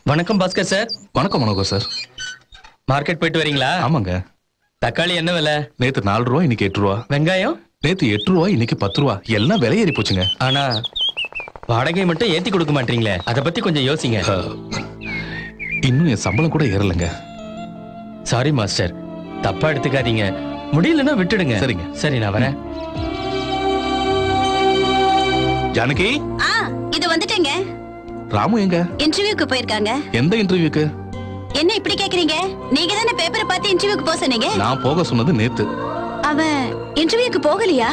வணக்கம் பாஸ்கர் சார் வணக்கம் வணக்கம் சார் மார்க்கெட் போயிட்டு வரீங்களா ஆமாங்க தக்காளி என்ன விலை நேத்து நாலு ரூபா இன்னைக்கு எட்டு ரூபா வெங்காயம் நேத்து எட்டு ரூபா இன்னைக்கு பத்து ரூபா எல்லாம் விலை ஏறி போச்சுங்க ஆனா வாடகை மட்டும் ஏத்தி கொடுக்க மாட்டீங்களே அத பத்தி கொஞ்சம் யோசிங்க அஹ், இன்னும் என் சம்பளம் கூட ஏறலைங்க சாரி மாஸ்டர் தப்பா எடுத்துக்காதீங்க முடியலன்னா விட்டுடுங்க சரிங்க. சரி நான் வரேன் ஜானகி ஆ இது வந்துட்டேங்க ராமு எங்க இன்டர்வியூக்கு போயிருக்காங்க எந்த இன்டர்வியூக்கு என்ன இப்படி கேக்குறீங்க நீங்க தானே பேப்பரை பார்த்து இன்டர்வியூக்கு போக சொன்னீங்க நான் போக சொன்னது நேத்து அவன் இன்டர்வியூக்கு போகலையா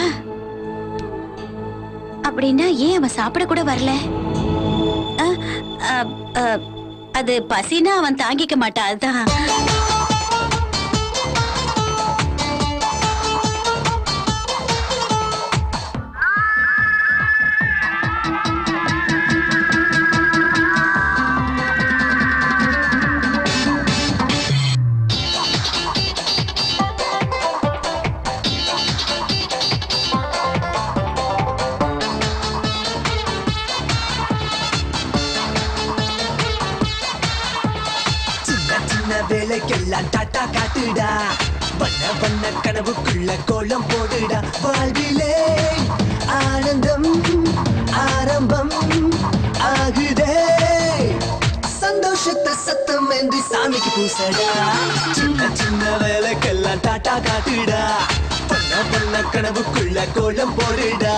அப்படின்னா ஏன் அவன் சாப்பிட கூட வரல அ, அ, அ, அது பசினா அவன் தாங்கிக்க மாட்டான் அதான் சின்ன சின்ன வேலைக்கெல்லாம் டாட்டா காட்டுடா வண்ண வண்ண கனவுக்குள்ள கோலம் போடுடா வாழ்விலே ஆனந்தம் ஆரம்பம் ஆகுதே சந்தோஷத்தை சத்தம் என்று சாமிக்கு பூசடா சின்ன சின்ன வேலைக்கெல்லாம் டாட்டா காட்டுடா வண்ண வண்ண கனவுக்குள்ள கோலம் போடுடா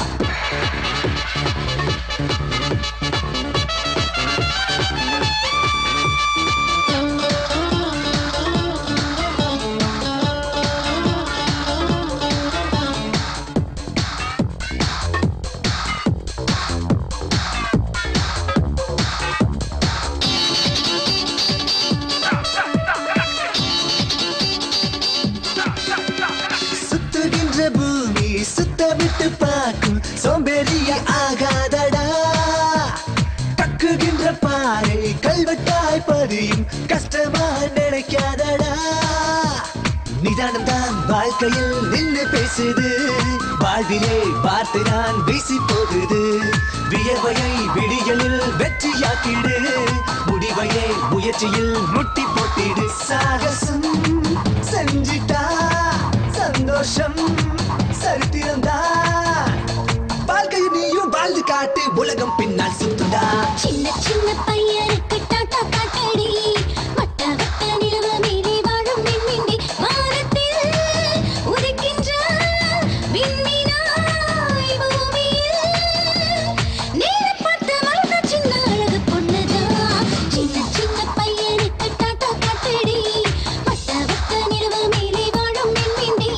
சுத்துகின்ற பூமி சுத்த விட்டு பார்க்கும் சோம்பேறிய ஆகாதடா கக்குகின்ற பாறை கல்வெட்டாய் பதியும் கஷ்டமா நினைக்காதடா நிதானம் தான் வாழ்க்கையில் நின்று பேசுது வாழ்விலே வார்த்தை தான் வீசி போகுது வியர்வையை விடியலில் வெற்றியாக்கிடு முடிவையே முயற்சியில் முட்டி போட்டிடு சாகசம் செஞ்சிட்டா சந்தோஷம் சரித்திரம்தான் வாழ்க்கை நீயும் வாழ்ந்து காட்டு உலகம் பின்னால் சுத்துடா சின்ன சின்ன பையனுக்கு டாட்டா காட்டடி வட்ட வட்ட நிலவு மீறி வாழும் விண்மீண்டி வானத்தில் உதிக்கின்ற விண்மீனாய் பூமியில் நேரம் பார்த்து வளர்ந்த சின்ன அழகு பொண்ணுதான் சின்ன சின்ன பையனுக்கு டாட்டா காட்டடி வட்ட வட்ட நிலவு மீறி வாழும் விண்மீண்டி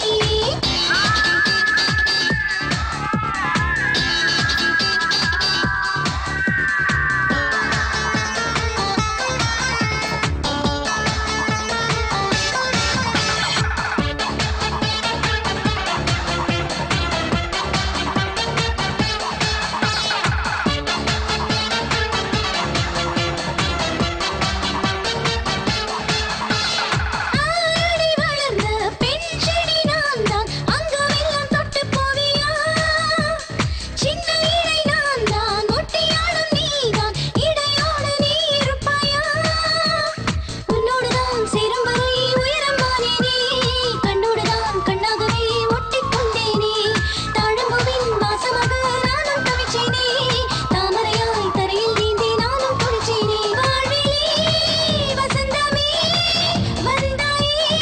ஆடி வளர்ந்த பெண் செடி நான் தான் அங்கமெல்லாம் தொட்டு போவியா சின்ன இடை நான் தான் ஒட்டியாடும் நீதான் இடையோடு நீ இருப்பாயா உன்னோடு தான் சேரும் வரை உயரம் வானேனே கண்ணோடு தான் கண்ணாகவே ஒட்டிக் கொண்டேனே தாழம்புவின் வாசமாக நானும் தவிச்சேனே தாமரையாய் தரையில் நீந்தி நானும் குளிச்சேனே வாழ்விலே வசந்தமே வந்தாயே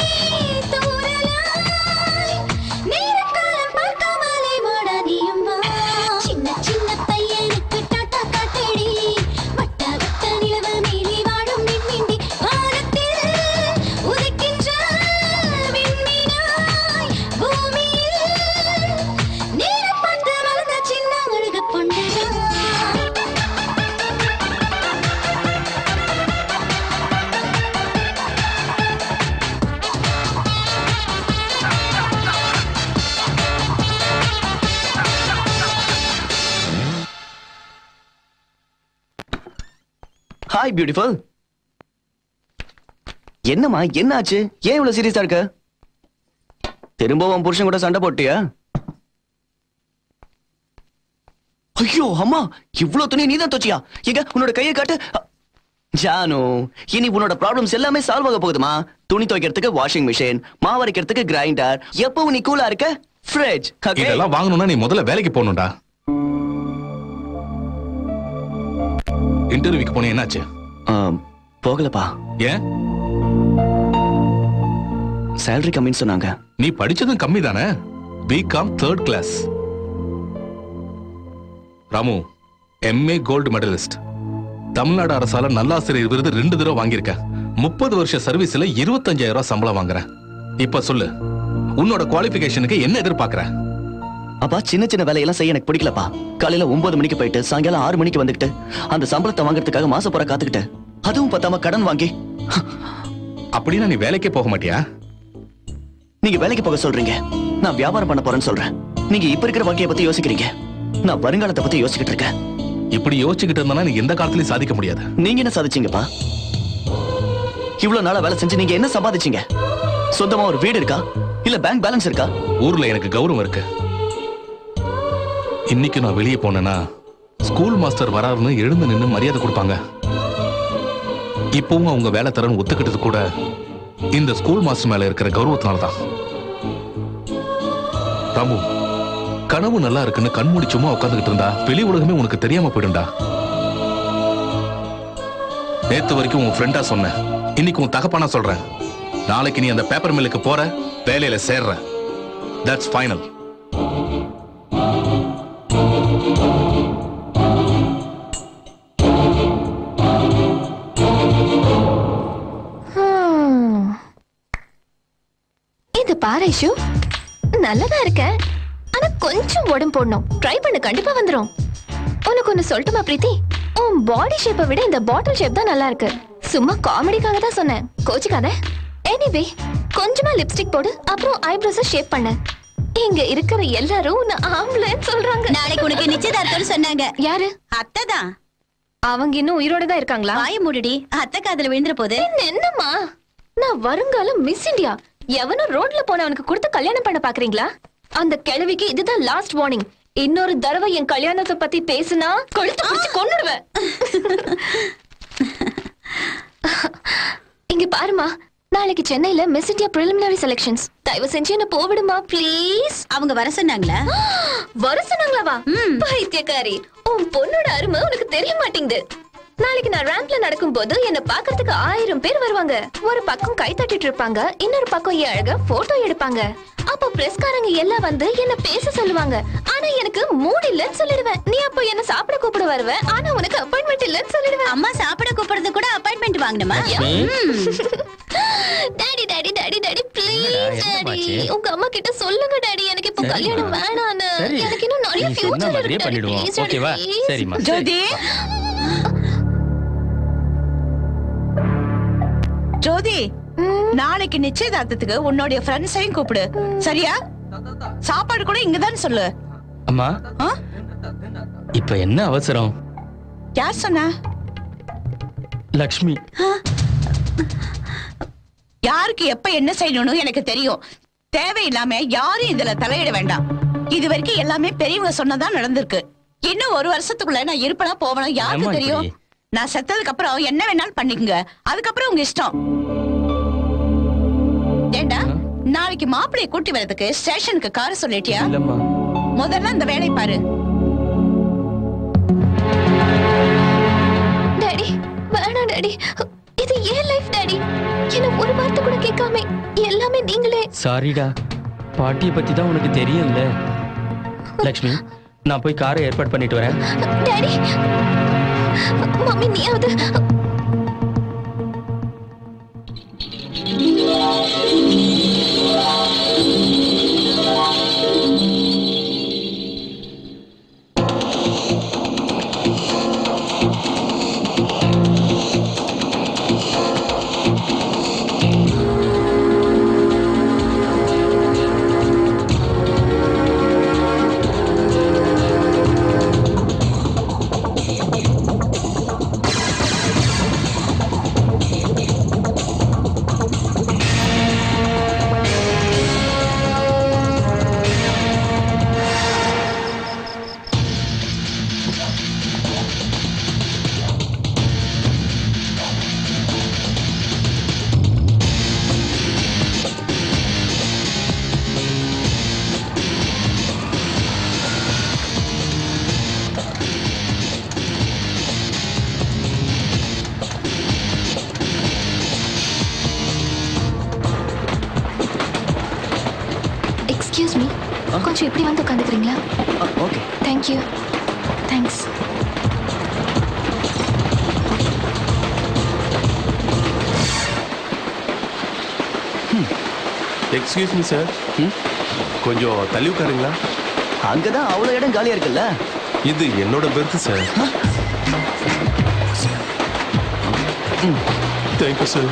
தூரலாய் நேரக்காலம் பார்க்காமலே வாடா நீயும் வா சின்ன சின்ன பையனுக்கு டாட்டா காட்டடி வட்ட வட்ட நிலவு மீறி வாழும் விண்மீண்டி வானத்தில் உதிக்கின்ற விண்மீனாய் பூமியில் நேரம் பார்த்து வளர்ந்த சின்ன அழகு பொண்ணுதான் ஹாய் பியூட்டிஃபுல் என்னம்மா என்னாச்சு ஏன் இவ்வளவு சீரியஸா இருக்க திரும்ப உன் புருஷன் கூட சண்டை போட்டியா ஐயோ அம்மா இவ்ளோ துணி நீதான் துவச்சியா எங்க உன்னோட கையை காட்டு அ- ஜானு இனி உன்னோட ப்ராப்ளம்ஸ் எல்லாமே சால்வ் ஆக போகுதுமா துணி துவைக்கிறதுக்கு வாஷிங் மிஷின் மாவரைக்கிறதுக்கு கிரைண்டர் எப்பவும் நீ கூலா இருக்க ஃப்ரிட்ஜ் இதெல்லாம் வாங்கணும்னா நீ முதல்ல வேலைக்கு போகணும்டா இன்டர்வியூக்கு போனே என்னாச்சு போகலப்பா ஏன் சேலரி கம்மின்னு சொன்னாங்க நீ படிச்சதும் கம்மி தானே BCom third class Ramu MA gold medalist Tamil Nadu அரசால நல்லாசிரியர் விருது ரெண்டு தடவை வாங்கியிருக்க முப்பது வருஷ சர்வீஸ்ல இருபத்தஞ்சாயிரம் ரூபாய் சம்பளம் வாங்குறேன் இப்ப சொல்லு உன்னோட குவாலிபிகேஷனுக்கு என்ன எதிர்பார்க்கற அப்பா சின்ன சின்ன வேலையெல்லாம் செய்ய எனக்கு பிடிக்கலப்பா காலையில ஒன்பது மணிக்கு போயிட்டு சாயங்காலம் ஆறு மணிக்கு வந்துகிட்டு அந்த சம்பளத்தை வாங்குறதுக்காக மாசம் பூரா காத்துக்கிட்டு அதுவும் பத்தாம கடன் வாங்கி அப்படின்னா நீ வேலைக்கே போக மாட்டியா நீங்க வேலைக்கு போக சொல்றீங்க நான் வியாபாரம் பண்ண போறேன்னு சொல்றேன் நீங்க இப்ப இருக்கிற வாழ்க்கைய பத்தி யோசிக்கிறீங்க நான் வருங்காலத்தை பத்தி யோசிக்கிட்டு இருக்கேன் இப்படி யோசிச்சுக்கிட்டு இருந்தா நீ எந்த காலத்திலயும் சாதிக்க முடியாது நீங்க என்ன சாதிச்சீங்கப்பா இவ்வளவு நாளா வேலை செஞ்சு நீங்க என்ன சம்பாதிச்சீங்க சொந்தமா ஒரு வீடு இருக்கா இல்ல பேங்க் பேலன்ஸ் இருக்கா ஊர்ல எனக்கு கௌரவம் இருக்கு இன்னைக்கு நான் வெளியே போனேன்னா ஸ்கூல் மாஸ்டர் வராருன்னு எழுந்து நின்னு மரியாதை கொடுப்பாங்க இப்பவும் அவங்க வேலை தரன்னு ஒத்துக்கிட்டது கூட இந்த ஸ்கூல் மாஸ்டர் மேல இருக்கிற கௌரவத்தினால தான் ராமு கனவு நல்லா இருக்குன்னு கண்மூடி சும்மா உட்காந்துக்கிட்டு இருந்தா வெளி உலகமே உனக்கு தெரியாம போயிடும்டா நேத்து வரைக்கும் உன் ஃப்ரெண்டா சொன்னேன் இன்னைக்கு உன் தகப்பானா சொல்றேன் நாளைக்கு நீ அந்த பேப்பர் மில்லுக்கு போற வேலையில சேர்ற தட்ஸ் ஃபைனல் ஹம். இது பாரு ஐஷு நல்லதா இருக்க ஆனா கொஞ்சம் உடம்பு போடணும் ட்ரை பண்ணு கண்டிப்பா வந்துரும் உனக்கு ஒண்ணு சொல்லட்டுமா பிரீத்தி உன் பாடி ஷேப்பை விட இந்த பாட்டில் ஷேப் தான் நல்லா இருக்கு சும்மா காமெடிக்காக தான் சொன்னேன் கோச்சிக்காத எனிவே கொஞ்சமா லிப்ஸ்டிக் போடு அப்புறம் ஐப்ரோஸ ஷேப் பண்ணு இங்க இருக்கிற எல்லாரும் உன்னை ஆம்பளைன்னு சொல்றாங்க நாளைக்கு உனக்கு நிச்சயதார்த்தம்னு சொன்னாங்க யாரு அத்தை தான் அவங்க இன்னும் உயிரோட தான் இருக்காங்களா வாய மூடுடி அத்தை காதுல விழுந்துற போது என்ன என்னம்மா நான் வருங்காலம் மிஸ் இந்தியா எவனும் ரோட்ல போனவனுக்கு கொடுத்து கல்யாணம் பண்ண பாக்குறீங்களா அந்த கிழவிக்கு இதுதான் லாஸ்ட் வார்னிங் இன்னொரு தடவை என் கல்யாணத்தை பத்தி பேசுனா கொழுத்து பிடிச்சு கொன்னுடுவேன் இங்க பாருமா நாளைக்கு சென்னையில மிஸ் இந்தியா preliminary செலெக்ஷன்ஸ் தயவு செஞ்சு என்ன போவிடுமா ப்ளீஸ் அவங்க வர சொன்னாங்களா வர சொன்னாங்களாவா பைத்தியக்காரி உன் பொண்ணோட அருமை உனக்கு தெரிய மாட்டேங்குது நாளைக்கு நான் ரேம்ப்ல நடக்கும்போது என்ன பாக்குறதுக்கு ஆயிரம் பேர் வருவாங்க ஒரு பக்கம் கை தட்டிட்டு இருப்பாங்க இன்னொரு பக்கம் என் அழக போட்டோ எடுப்பாங்க அப்போ பிரஸ்காரங்க எல்லாம் வந்து என்ன பேச சொல்லுவாங்க ஆனா எனக்கு மூட் இல்லைன்னு சொல்லிடுவேன் நீ அப்போ என்ன சாப்பிட கூப்பிட வருவ ஆனா உனக்கு அப்பாயின்மெண்ட் இல்லைன்னு சொல்லிடுவேன் அம்மா சாப்பிட கூப்பிடுறது கூட அப்பாயின்மெண்ட் வாங்கணுமா daddy daddy daddy daddy please என்னடா, டாடி என்னமாச்சு? உங்க அம்மா கிட்ட சொல்லுங்க டாடி எனக்கு இப்போ சரிம்மா. கல்யாணம் வேணான்னு சரி. எனக்கு இன்னும் நிறைய நீ சொன்ன ஃபியூச்சர் மாதிரியே இருக்கு டாடி பண்ணிடுவோம் ப்ளீஸ் டாடி ஓகேவா ப்ளீஸ் சரிம்மா ஜோதி ஜோதி நாளைக்கு நிச்சயதார்த்தத்துக்கு உன்னுடைய ஃப்ரெண்ட்ஸையும் கூப்பிடு சரியா சாப்பாடு கூட இங்கதான் சொல்லு அம்மா ஆ? இப்ப என்ன அவசரம் யார் சொன்னா லக்ஷ்மி யாருக்கு எப்ப என்ன செய்யணும்னு எனக்கு தெரியும் தேவையில்லாம யாரும் இதுல தலையிட வேண்டாம் இது வரைக்கும் எல்லாமே பெரியவங்க சொன்னதா நடந்திருக்கு இன்னும் ஒரு வருஷத்துக்குள்ள நான் இருப்பனா போவனா ஏம்மா யாருக்கு தெரியும் இப்படி? நான் செத்ததுக்கு அப்புறம் என்ன வேணாலும் பண்ணிக்கங்க அதுக்கப்புறம் உங்க இஷ்டம் ஏண்டா நாளைக்கு மாப்பிளைய கூட்டி வரதுக்கு ஸ்டேஷனுக்கு கார் சொல்லிட்டியா இல்லம்மா முதல்ல இந்த வேலை பாரு டாடி வேணாம் டாடி இது ஏன் லைஃப் டாடி என்ன ஒரு வார்த்தை கூட கேட்காம எல்லாமே நீங்களே சாரிடா பாட்டியை பத்தி தான் உனக்கு தெரியும்ல லக்ஷ்மி நான் போய் காரை ஏற்பாடு பண்ணிட்டு வரேன் டாடி மம்மி நீயாவது கொஞ்சம் இப்படி வந்து உட்காந்துக்கிறீங்களா okay thank you thanks excuse me sir கொஞ்சம் தள்ளி உட்காருங்களா அங்கதான் அவ்வளவு இடம் காலியா இருக்குல்ல இது என்னோட பெர்த் சார் தேங்க்யூ சார்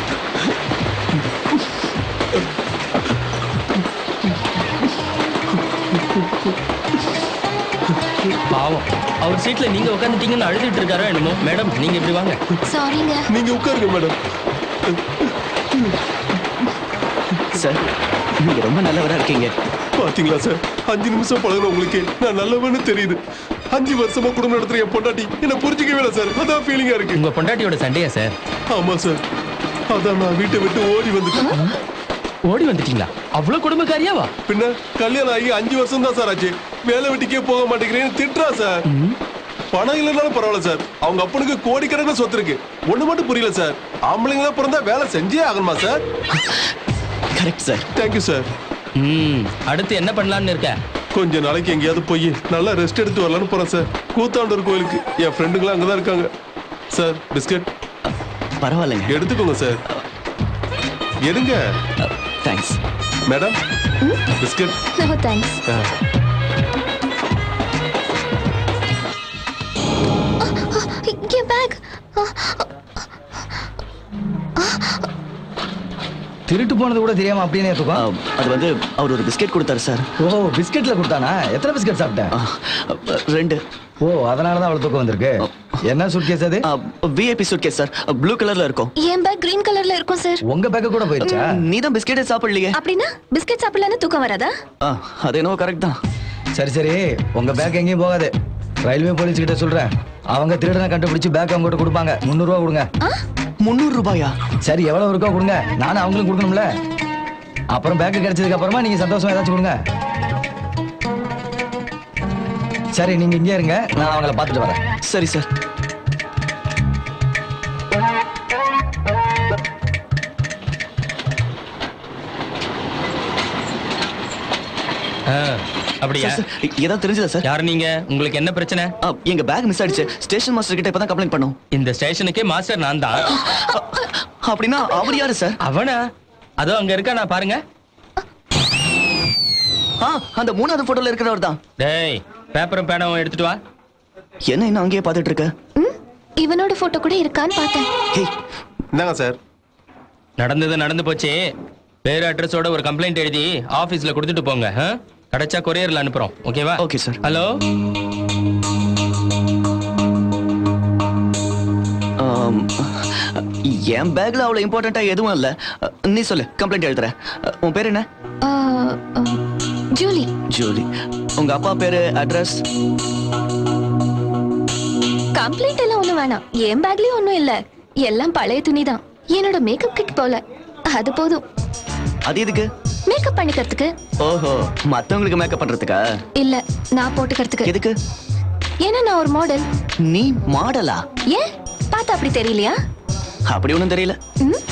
பாவம் அவர் சீட்ல நீங்க உட்காந்துட்டீங்கன்னு அழுதுட்டு இருக்காரோ என்னமோ மேடம் நீங்க இப்படி வாங்க சாரிங்க நீங்க உட்காருங்க மேடம் சார் நீங்க ரொம்ப நல்லவரா இருக்கீங்க பாத்தீங்களா சார் அஞ்சு நிமிஷம் பழகுன உங்களுக்கு நான் நல்லவன்னு தெரியுது அஞ்சு வருஷமா குடும்பம் நடத்துற என் பொண்டாட்டி என்ன புரிஞ்சுக்கவே இல்லை சார் அதான் ஃபீலிங்கா இருக்கு உங்க பொண்டாட்டியோட சண்டையா சார் ஆமா சார் அதான் நான் வீட்டை விட்டு ஓடி வந்துட்டேன் ஓடி வந்துட்டீங்களா அவ்வளவு குடும்பக்காரியாவா பின்ன கல்யாணம் ஆகி அஞ்சு வருஷம் தான் சார் ஆச்சு வேலை வெட்டிக்கே போக மாட்டேங்கிறேன்னு திட்டுறா சார் பணம் இல்லைனாலும் பரவாயில்ல சார் அவங்க அப்பனுக்கு கோடிக்கணக்கில் சொத்து இருக்கு ஒண்ணு மட்டும் புரியல சார் ஆம்பளைங்க தான் பிறந்தா வேலை செஞ்சே ஆகணுமா sir correct sir thank you sir ம் அடுத்து என்ன பண்ணலாம்னு இருக்க கொஞ்ச நாளைக்கு எங்கேயாவது போய் நல்லா ரெஸ்ட் எடுத்து வரலான்னு போறேன் சார் கூத்தாண்டூர் கோயிலுக்கு என் ஃப்ரெண்டுங்களாம் அங்கதான் இருக்காங்க சார் பிஸ்கட் பரவாயில்லைங்க எடுத்துக்கோங்க சார் எடுங்க thanks madam biscuit no thanks என் பேக் திருட்டு போனது கூட தெரியாம அப்படியே ஆ, தூக்கம் அது வந்து அவர் ஒரு பிஸ்கெட் கொடுத்தாரு சார் ஓ பிஸ்கெட்ல கொடுத்தானா எத்தனை பிஸ்கெட் சாப்பிட்டேன் ஆ, ரெண்டு ஓ அதனாலதான் அவ்வளவு தூக்கம் வந்திருக்கு என்ன சுட்கேஸ் அது விஐபி சூட்கேஸ் சார் ப்ளூ கலர்ல இருக்கும் என் பேக் கிரீன் கலர்ல இருக்கும் சார் உங்க பேக்க கூட போயிடுச்சா நீ தான் பிஸ்கெட்டே சாப்பிடலையே அப்படின்னா பிஸ்கெட் சாப்பிடலன்னு தூக்கம் வராதா ஆ, அது என்னவோ கரெக்ட் தான் சரி சரி உங்க பேக் எங்கேயும் போகாது ரயில்வே போலீஸ் கிட்ட சொல்றேன் அவங்க திருடனை கண்டுபிடிச்சு பேக் அவங்க கிட்ட கொடுப்பாங்க முந்நூறு ரூபா கொடுங்க முந்நூறு ரூபாயா சரி எவ்வளவு இருக்கோ கொடுங்க நானும் அவங்களும் கொடுக்கணும்ல அப்புறம் பேக் கிடைச்சதுக்கு அப்புறமா நீங்க சந்தோஷமா ஏதாச்சும் கொடுங்க சரி நீங்க இங்கே இருங்க நான் அவங்கள பார்த்துட்டு வரேன் சரி சார் ஆ, அப்படியா சார், சார், ஏதாவது தெரிஞ்சதா சார் யார் நீங்க உங்களுக்கு என்ன பிரச்சனை ஆ, எங்க பேக் மிஸ் ஆயிடுச்சு ஸ்டேஷன் மாஸ்டர் கிட்ட இப்பதான் கம்ப்ளைண்ட் பண்ணோம் இந்த ஸ்டேஷனுக்கே மாஸ்டர் நான் தான் அப்படின்னா அவர் யாரு சார் அவனா அதோ அங்க இருக்கா நான் பாருங்க ஆ அந்த மூணாவது போட்டோல இருக்கிறவர் தான் டேய் பேப்பரும் பேனாவும் எடுத்துட்டு வா என்ன இன்னும் அங்கேயே பார்த்துட்டு இருக்க ம் இவனோட போட்டோ கூட இருக்கான்னு பார்த்தேன் ஹேய் இந்தாங்க சார் நடந்தது நடந்து போச்சு வேற அட்ரஸோட ஒரு கம்ப்ளைண்ட் எழுதி ஆபீஸ்ல கொடுத்துட்டு போங்க ஆ? கிடைச்சா கொரியர்ல அனுப்புறோம் ஓகேவா ஓகே சார் ஹலோ ஆம், என் பேக்ல அவ்வளவு இம்பார்ட்டண்டா எதுவும் இல்ல நீ சொல்லு கம்ப்ளைண்ட் எழுதுறேன் உன் பேர் என்ன ஆ, ஆ, ஜூலி ஜூலி உங்க அப்பா பேரு அட்ரஸ் கம்ப்ளைண்ட் எல்லாம் ஒண்ணும் வேணாம் என் பேக்லயும் ஒண்ணும் இல்ல எல்லாம் பழைய துணி தான் என்னோட மேக்கப் கிட் போல அது போதும் அது எதுக்கு மேக்கப் பண்ணிக்கிறதுக்கு ஓஹோ மத்தவங்களுக்கு மேக்கப் பண்றதுக்கா இல்ல நான் போட்டுக்கிறதுக்கு எதுக்கு ஏன்னா நான் ஒரு மாடல் நீ மாடலா ஏன் பார்த்தா அப்படி தெரியலையா அப்படி ஒண்ணும் தெரியல ம்?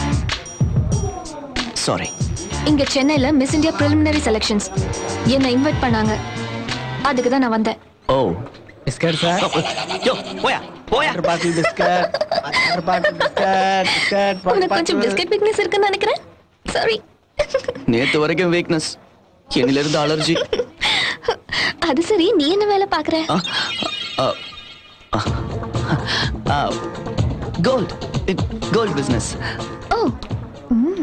சாரி இங்க சென்னையில மிஸ் இந்தியா preliminary செலெக்ஷன்ஸ் என்னை இன்வைட் பண்ணாங்க அதுக்கு தான் நான் வந்தேன் ஓ பிஸ்கட் சார் யோ போயா போயா bottle biscuit bottle biscuit biscuit உனக்கு கொஞ்சம் பிஸ்கட் வீக்னஸ் இருக்குன்னு நினைக்கிறேன் சாரி நேத்து வரைக்கும் வீக்னஸ் என்னில இருந்து அலர்ஜி அது சரி நீ என்ன வேலை பாக்குற கோல்ட் கோல்ட் பிசினஸ் ஓ ம்.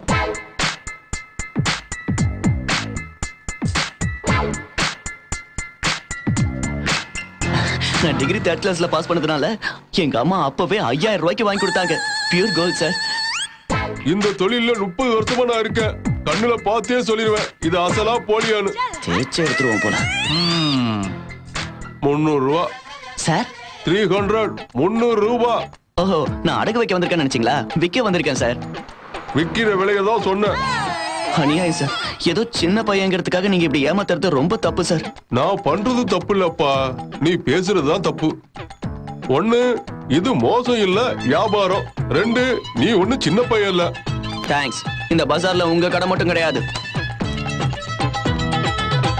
நான் டிகிரி தேர்ட் கிளாஸ்ல பாஸ் பண்ணதுனால எங்க அம்மா அப்பவே ஐயாயிரம் ரூபாய்க்கு வாங்கி கொடுத்தாங்க பியூர் கோல்ட் சார் இந்த தொழில்ல முப்பது வருஷமா நான் இருக்கேன் கண்ணுல பார்த்தே சொல்லிடுவேன் இது அசலா போலியான்னு தேய்ச்சி எடுத்துருவோம் போல முந்நூறு ரூபா சார் த்ரீ ஹண்ட்ரட் முந்நூறு ரூபா ஓஹோ நான் அடகு வைக்க வந்திருக்கேன்னு நினைச்சீங்களா விற்க வந்திருக்கேன் சார் விக்கிற விலையை தான் சொன்னேன் அநியாயம் சார் ஏதோ சின்ன பையங்கிறதுக்காக நீங்க இப்படி ஏமாத்துறது ரொம்ப தப்பு சார் நான் பண்றது தப்பு இல்லப்பா நீ பேசுறது தான் தப்பு ஒண்ணு இது மோசம் இல்ல வியாபாரம் ரெண்டு நீ ஒண்ணு சின்ன பையன் இல்ல தேங்க்ஸ் இந்த பஜார்ல உங்க கடை மட்டும் கிடையாது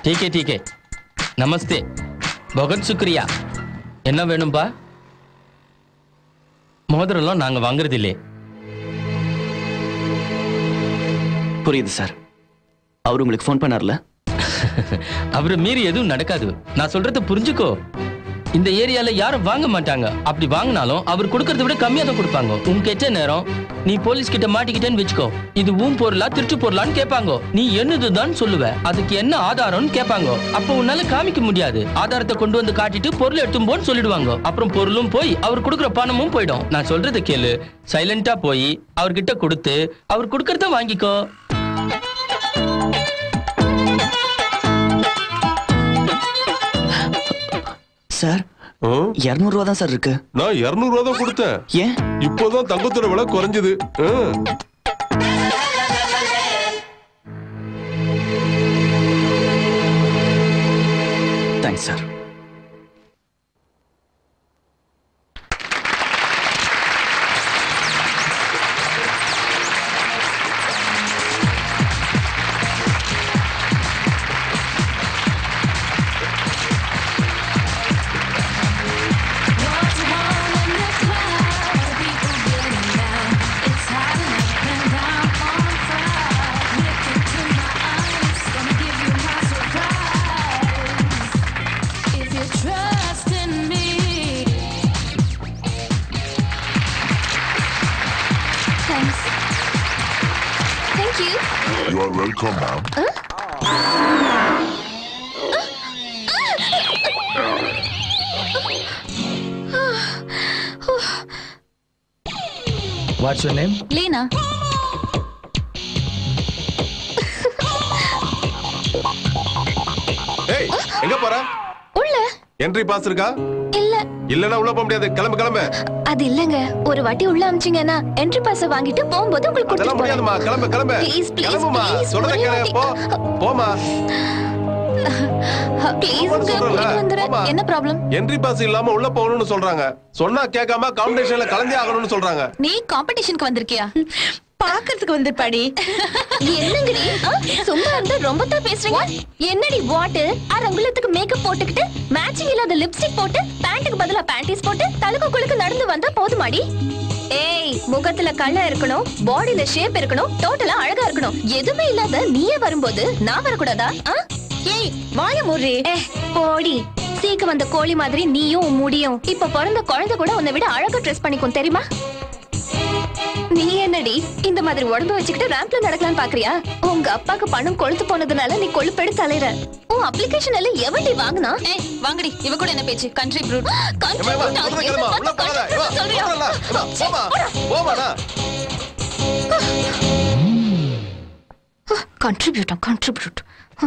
டீகே டீகே நமஸ்தே பகத் சுக்ரியா என்ன வேணும்பா மோதிரம்லாம் நாங்க வாங்குறது இல்லையே புரியுது சார் அவர் உங்களுக்கு ஃபோன் பண்ணார்ல அவரை மீறி எதுவும் நடக்காது நான் சொல்றத புரிஞ்சுக்கோ இந்த ஏரியால யாரும் வாங்க மாட்டாங்க அப்படி வாங்கினாலும் அவர் கொடுக்கறத விட கம்மியா தான் கொடுப்பாங்க உன் கெட்ட நேரம் நீ போலீஸ் கிட்ட மாட்டிக்கிட்டேன்னு வச்சுக்கோ இது உன் பொருளா திருட்டு பொருளான்னு கேட்பாங்க நீ என்னதுதான் சொல்லுவ அதுக்கு என்ன ஆதாரம்னு கேட்பாங்க அப்ப உன்னால காமிக்க முடியாது ஆதாரத்தை கொண்டு வந்து காட்டிட்டு பொருள் எடுத்தும் போன்னு சொல்லிடுவாங்க அப்புறம் பொருளும் போய் அவர் கொடுக்குற பணமும் போயிடும் நான் சொல்றதை கேளு சைலண்டா போய் அவர்கிட்ட கொடுத்து அவர் கொடுக்கறத வாங்கிக்கோ சார் இரநூறுவா தான் சார் இருக்கு நான் இருநூறு ரூபா தான் கொடுத்தேன் ஏன் இப்போதான் தங்கத்தோட விலை குறைஞ்சது ஆ. Thanks sir Trust in me. Thanks. Thank you. You are welcome, ma'am. What's your name Leena ஏய் எங்க போற உள்ள என்ட்ரி பாஸ் இருக்கா இல்ல இல்லனா உள்ள போக முடியாது கிளம்பு கிளம்பு அது இல்லங்க ஒரு வாட்டி உள்ள அமிச்சீங்கன்னா என்ட்ரி பாஸ் வாங்கிட்டு போகும்போது உங்களுக்கு அதெல்லாம் கொடுத்துட்டு முடியாதுமா கிளம்பு கிளம்பு Please, please, கிளம்புமா please, சொல்றத ஒரே கேளு போ போமா ப்ளீஸ் போன்னு சொல்றேன்ல, வந்துடுறேன் போம்மா. என்ன ப்ராப்ளம் என்ட்ரி பாஸ் இல்லாம உள்ள போகணும்னு சொல்றாங்க சொன்னா கேட்காம காம்படிஷன்ல கலந்தே ஆகணும்னு சொல்றாங்க நீ காம்படிஷனுக்கு வந்திருக்கியா பாக்குறதுக்கு வந்திருப்பாடி என்னங்கடி ஆ, சும்மா இருந்தா ரொம்ப தான் பேசுறீங்க என்னடி வாட்டு அரங்குலத்துக்கு மேக்கப் போட்டுக்கிட்டு மேட்சிங் இல்லாத லிப்ஸ்டிக் போட்டு பேண்ட்டுக்கு பதிலா பேண்டிஸ் போட்டு தலுக்கு குளுக்கு நடந்து வந்தா போதுமாடி ஏய் முகத்துல கள்ள இருக்கணும் பாடியில ஷேப் இருக்கணும் டோட்டலா அழகா இருக்கணும் எதுவுமே இல்லாத நீயே வரும்போது நான் வரக்கூடாதா ஆ? ஏய் வாய மூடி ஏ போடி சீக்கு வந்த கோழி மாதிரி நீயும் உன் முடியும் இப்ப பிறந்த குழந்தை கூட உன்னை விட அழகா ட்ரெஸ் பண்ணிக்கும் தெரியுமா நீ என்னடி இந்த மாதிரி உடம்பு வச்சுக்கிட்டு ரேம்ப்ல நடக்கலாம்னு பாக்குறியா உங்க அப்பாக்கு பணம் கொழுத்து போனதுனால நீ கொழுப்பெடுத்து அலைற உன் அப்ளிகேஷன் எல்லாம் எவன்டி வாங்குனா ஏய் வாங்கடி இவ கூட என்ன பேச்சு கண்ட்ரி ப்ரூட் ஏம்மா, ஏம்மா, சொல்றத கேளுமா உள்ள போகாத ஏம்மா, சொல்றேன்ல, ஏம்மா, போமா போமாடா கண்ட்ரிபியூட்டா கண்ட்ரிபியூட்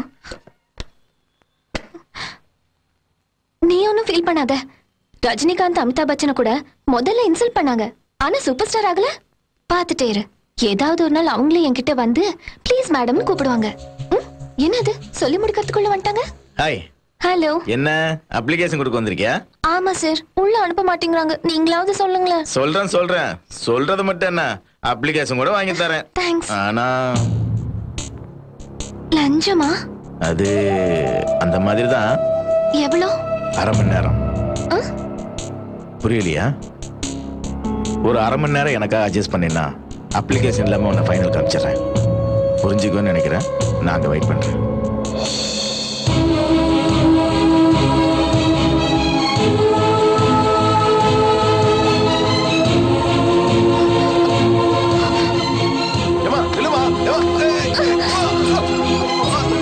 நீ ஒன்னும் ஃபீல் பண்ணாத ரஜினிகாந்த் அமிதாப் பச்சனை கூட முதல்ல இன்சல்ட் பண்ணாங்க ஆனா சூப்பர் ஸ்டார் ஆகல பாத்துட்டே இரு ஏதாவது ஒரு நாள் அவங்களே என்கிட்ட வந்து ப்ளீஸ் மேடம்னு கூப்பிடுவாங்க ம், என்னது சொல்லி முடிக்கிறதுக்குள்ள வந்துட்டாங்க ஹாய் ஹலோ என்ன அப்ளிகேஷன் கொடுக்க வந்திருக்கியா ஆமா சார் உள்ள அனுப்ப மாட்டேங்கிறாங்க நீங்களாவது சொல்லுங்களேன் சொல்றேன் சொல்றேன் சொல்றது மட்டும் என்ன அப்ளிகேஷன் கூட வாங்கி தரேன் தேங்க்ஸ் ஆனா லஞ்சமா அது அந்த மாதிரி தான் எவ்வளோ அரை மணி நேரம் ஆ? புரியலையா ஒரு அரை மணி நேரம் எனக்காக அட்ஜஸ்ட் பண்ணினா அப்ளிகேஷன் இல்லாம உன்னை ஃபைனல் காமிச்சிடுறேன் புரிஞ்சுக்கோன்னு நினைக்கிறேன் நான் அங்கே வெயிட் பண்றேன் ஏம்மா இல்லம்மா ஏம்மா ஏய், ஏய், ஆ, ஆ,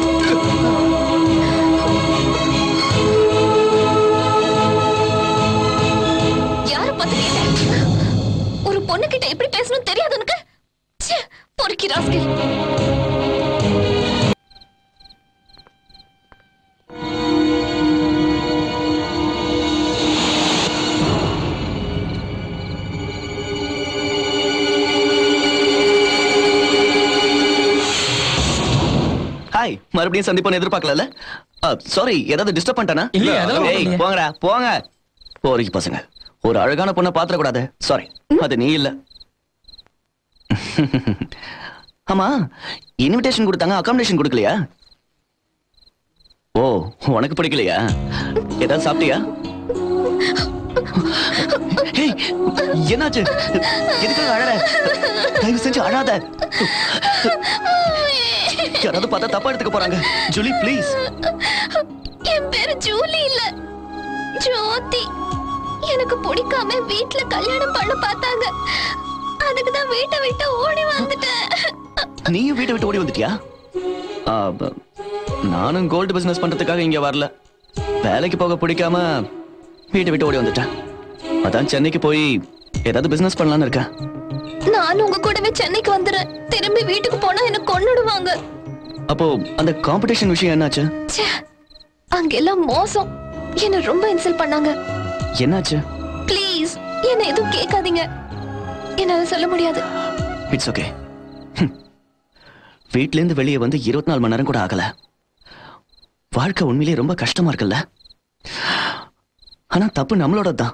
யார பார்த்து கேட்ட ஒரு பொண்ணு கிட்ட எப்படி பேசணும் தெரியாது உனக்கு ச்சே, பொறுக்கி ராஸ்கல் ஹாய் மறுபடியும் சந்திப்போன்னு எதிர்பார்க்கல சாரி ஏதாவது டிஸ்டர்ப் பண்ணிட்டானா இல்ல, அதெல்லாம் ஒண்ணும் ஏய், இல்லையே. போங்கடா போங்க போறீங்க பசங்க ஒரு அழகான பொண்ணை பாத்திர கூடாது சாரி அது நீ இல்ல ஆமா இன்விடேஷன் கொடுத்தாங்க அகாமடேஷன் கொடுக்கலையா ஓ உனக்கு பிடிக்கலையா ஏதாவது சாப்பிட்டியா ஏய், என்னாச்சு எதுக்காக அழற தயவு செஞ்சு அழாத யாராவது பார்த்தா தப்பா எடுத்துக்க போறாங்க ஜூலி ப்ளீஸ் என் பேரு ஜூலி இல்ல ஜோதி எனக்கு பிடிக்காம வீட்ல கல்யாணம் பண்ண பார்த்தாங்க அதுக்கு தான் வீட்டை விட்டு ஓடி வந்துட்டேன் நீயும் வீட்டை விட்டு ஓடி வந்துட்டியா ஆ, ப- நானும் கோல்டு பிசினஸ் பண்றதுக்காக இங்க வரல வேலைக்கு போக பிடிக்காம வீட்டை விட்டு ஓடி வந்துட்டேன் அதான் சென்னைக்கு போய் ஏதாவது பிசினஸ் பண்ணலாம்னு இருக்கேன் நானும் உங்க கூடவே சென்னைக்கு வந்துடுறேன் திரும்பி வீட்டுக்கு போனா என்ன கொன்னுடுவாங்க அப்போ அந்த காம்படிஷன் விஷயம் என்னாச்சு ச்சே, அங்கெல்லாம் மோசம் என்ன ரொம்ப இன்சல்ட் பண்ணாங்க என்னாச்சு ப்ளீஸ் என்ன எதுவும் கேட்காதீங்க என்னால சொல்ல முடியாது இட்ஸ் ஓகே வீட்ல இருந்து வெளியே வந்து இருபத்தி நாலு மணி நேரம் கூட ஆகல வாழ்க்கை உண்மையிலேயே ரொம்ப கஷ்டமா இருக்குல்ல ஆனா தப்பு நம்மளோட தான்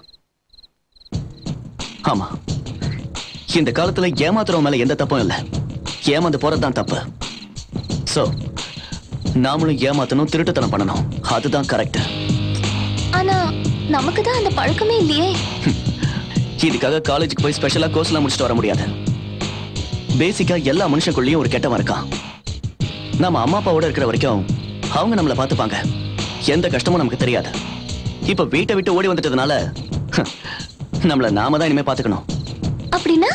ஆமா இந்த காலத்துல ஏமாத்துறவங்க மேல எந்த தப்பும் இல்ல ஏமாந்து போறதுதான் தப்பு சோ நாமளும் ஏமாத்தணும் திருட்டுத்தனம் பண்ணணும் அதுதான் கரெக்ட் ஆனா நமக்கு தான் அந்த பழக்கமே இல்லையே இதுக்காக காலேஜுக்கு போய் ஸ்பெஷலா கோர்ஸ்லாம் முடிச்சுட்டு வர முடியாது பேசிக்கா எல்லா மனுஷனுக்குள்ளேயும் ஒரு கெட்டவன் இருக்கான் நம்ம அம்மா அப்பாவோட இருக்கிற வரைக்கும் அவங்க நம்மளை பார்த்துப்பாங்க எந்த கஷ்டமும் நமக்கு தெரியாது இப்ப வீட்டை விட்டு ஓடி வந்துட்டதுனால ஹ், நம்மள நாம தான் இனிமே பாத்துக்கணும் அப்படின்னா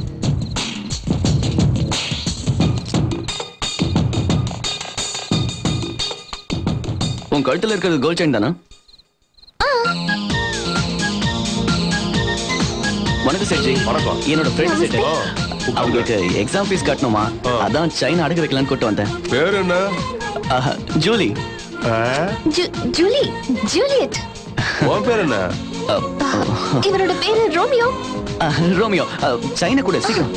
உன் கழுத்துல இருக்கிறது கோல்ட் செயின் தானே வணக்கம் சேட்ஜி வணக்கம். என்னோட ஃப்ரெண்ட் நமஸ்தே. சேட்டு அவங்களுக்கு எக்ஸாம் ஃபீஸ் கட்டணுமா அதான் செயின் அடகு வைக்கலாம்னு கூட்டு வந்தேன் பேர் என்ன ஆஹா, ஜூலி ஜூ- ஜூலி ஜூலியட் உன் பேர் என்ன அஹ், இவரோட பேரு ரோமியோ அஹ், ரோமியோ அஹ், சைனா கூட சீக்கிரம்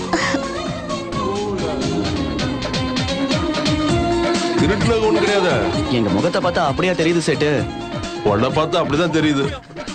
திருட்டுனது ஒண்ணு கிடையாது எங்க முகத்தை பார்த்தா அப்படியா தெரியுது சேட்டு உன்னை பார்த்தா அப்படிதான் தெரியுது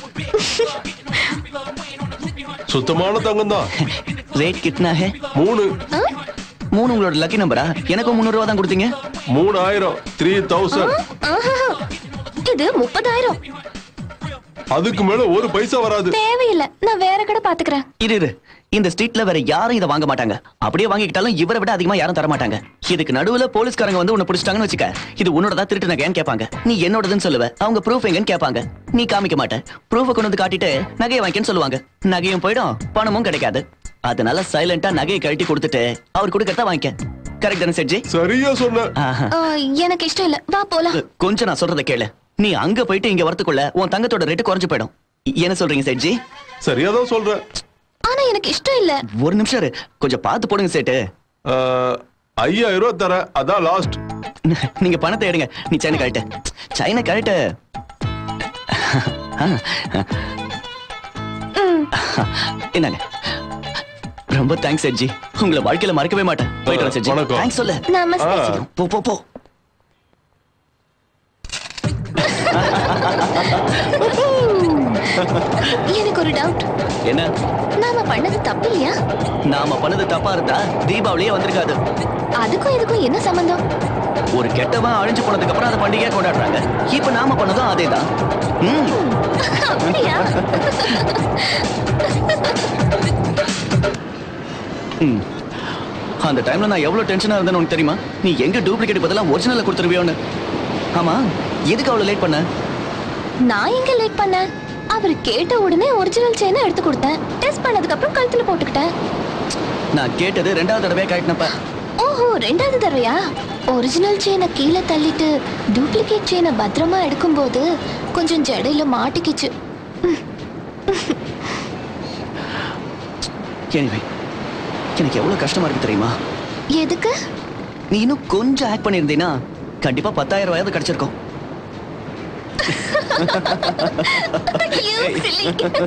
சுத்தமான தங்கம் தான் ரேட் கிட்னா ஹே மூணு மூணு உங்களோட லக்கி நம்பரா எனக்கும் முந்நூறு ரூபா தான் கொடுத்தீங்க மூணாயிரம் த்ரீ தௌசண்ட் ஆஹா. இது முப்பதாயிரம் அதுக்கு மேல ஒரு பைசா வராது தேவையில்லை நான் வேற கடை பாத்துக்கிறேன் இரு இரு இந்த ஸ்ட்ரீட்ல வேற யாரும் இதை வாங்க மாட்டாங்க அப்படியே வாங்கிக்கிட்டாலும் இவரை விட அதிகமா யாரும் தர மாட்டாங்க இதுக்கு நடுவுல போலீஸ்காரங்க வந்து உன்னை பிடிச்சிட்டாங்கன்னு வச்சுக்க இது உன்னோட திருட்டு நகையான்னு கேட்பாங்க நீ என்னோடதுன்னு சொல்லுவ அவங்க ப்ரூஃப் எங்கன்னு கேட்பாங்க நீ காமிக்க மாட்ட ப்ரூஃபை கொண்டு வந்து காட்டிட்டு நகையை வாங்கிக்கன்னு சொல்லுவாங்க நகையும் போயிடும் பணமும் கிடைக்காது அதனால சைலண்டா நகையை கழட்டி கொடுத்துட்டு அவர் கொடுக்கறத வாங்கிக்க கரெக்ட் தானே செட்ஜி சரியா சொன்ன ஆஹா. ஆ, எனக்கு இஷ்டம் இல்ல வா போலாம் கொஞ்சம் நான் சொல்றத கேளு நீ அங்க போயிட்டு இங்க வரதுக்குள்ள உன் தங்கத்தோட ரேட்டு குறைஞ்சு போயிடும் என்ன சொல்றீங்க செட்ஜி சரியா தான் சொல்றேன் ஆனா எனக்கு இஷ்டம் இல்ல ஒரு நிமிஷம் இரு. கொஞ்சம் பார்த்து போடுங்க சேட்டு ஆஹ், ஐயாயிரம் ரூபாய் தரேன் அதான் லாஸ்ட் நீங்க பணத்தை எடுங்க நீ சைனா கழட்டு சைனா கழட்டு என்னங்க ரொம்ப தேங்க்ஸ் செட்ஜி உங்களை வாழ்க்கையில மறக்கவே மாட்டேன் போயிட்டு வரேன் செட்ஜி வணக்கம். தேங்க்ஸ் சொல்லு நமஸ்தே ஆ. சீக்கிரம். போ போ போ எனக்கு ஒரு டவுட் என்ன நாம பண்ணது தப்பு இல்லையா நாம பண்ணது தப்பா இருந்தா தீபாவளியே வந்திருக்காது அதுக்கும் இதுக்கும் என்ன சம்பந்தம் ஒரு கெட்டவன் அழிஞ்சு போனதுக்கு அப்புறம் அதை பண்டிகையா கொண்டாடுறாங்க இப்ப நாம பண்ணதும் அதேதான் ம் அப்படியா ம். அந்த டைம்ல நான் எவ்வளவு டென்ஷனா இருந்தேன்னு உனக்கு தெரியுமா நீ எங்க டூப்ளிகேட் பதிலா ஒரிஜினல்ல கொடுத்துருவியோன்னு ஆமா எதுக்கு அவ்வளவு லேட் பண்ண நான் எங்க லேட் பண்ணேன் அவர் கேட்ட உடனே ஒரிஜினல் செயினை எடுத்து கொடுத்தேன் டெஸ்ட் பண்ணதுக்கு அப்புறம் கழுத்துல போட்டுக்கிட்டேன் நான் கேட்டது ரெண்டாவது தடவையா கட்டினப்ப ஓஹோ ரெண்டாவது தடவையா ஒரிஜினல் செயினை கீழே தள்ளிட்டு டூப்ளிகேட் செயினை பத்திரமா எடுக்கும்போது கொஞ்சம் ஜடையில மாட்டிக்கிச்சு எனிவே எனக்கு எவ்வளவு கஷ்டமா இருக்கு தெரியுமா எதுக்கு நீ இன்னும் கொஞ்சம் ஆக்ட் பண்ணியிருந்தீன்னா கண்டிப்பா பத்தாயிரம் ரூபாயாவது கிடைச்சிருக்கும் You silly.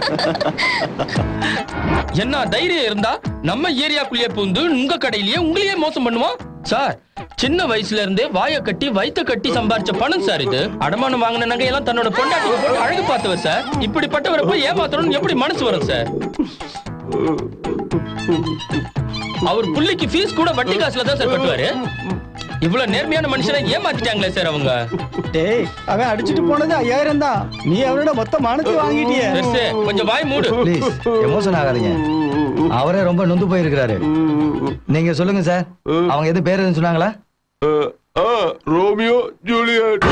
என்ன தைரியம் இருந்தா நம்ம ஏரியாக்குள்ளேயே பூந்து உங்க கடையிலேயே உங்களையே மோசம் பண்ணுவான் சார் சின்ன வயசுல இருந்தே வாய கட்டி வயித்த கட்டி சம்பாரிச்ச பணம் சார் இது அடமானம் வாங்கின நகையெல்லாம் தன்னோட பொண்டாட்டிக்கு போட்டு அழகு பார்த்தவர் சார் இப்படிப்பட்டவரை போய் ஏமாத்தணும்னு எப்படி மனசு வரும் சார் அவர் புள்ளிக்கு ஃபீஸ் கூட வட்டி காசுல தான் சார் கட்டுவாரு இவ்வளவு நேர்மையான மனுஷனை ஏமாத்திட்டாங்களே சார் அவங்க டேய் அவன் அடிச்சிட்டு போனது ஐயாயிரம் தான் நீ அவனோட மொத்த மானத்தை வாங்கிட்டிய பெருசு கொஞ்சம் வாய் மூடு ப்ளீஸ் எமோஷன் ஆகாதீங்க அவரே ரொம்ப நொந்து போயிருக்கிறாரு நீங்க சொல்லுங்க சார் அவங்க எது பேர் எதுவும் சொன்னாங்களா ரோமியோ ஜூலியட்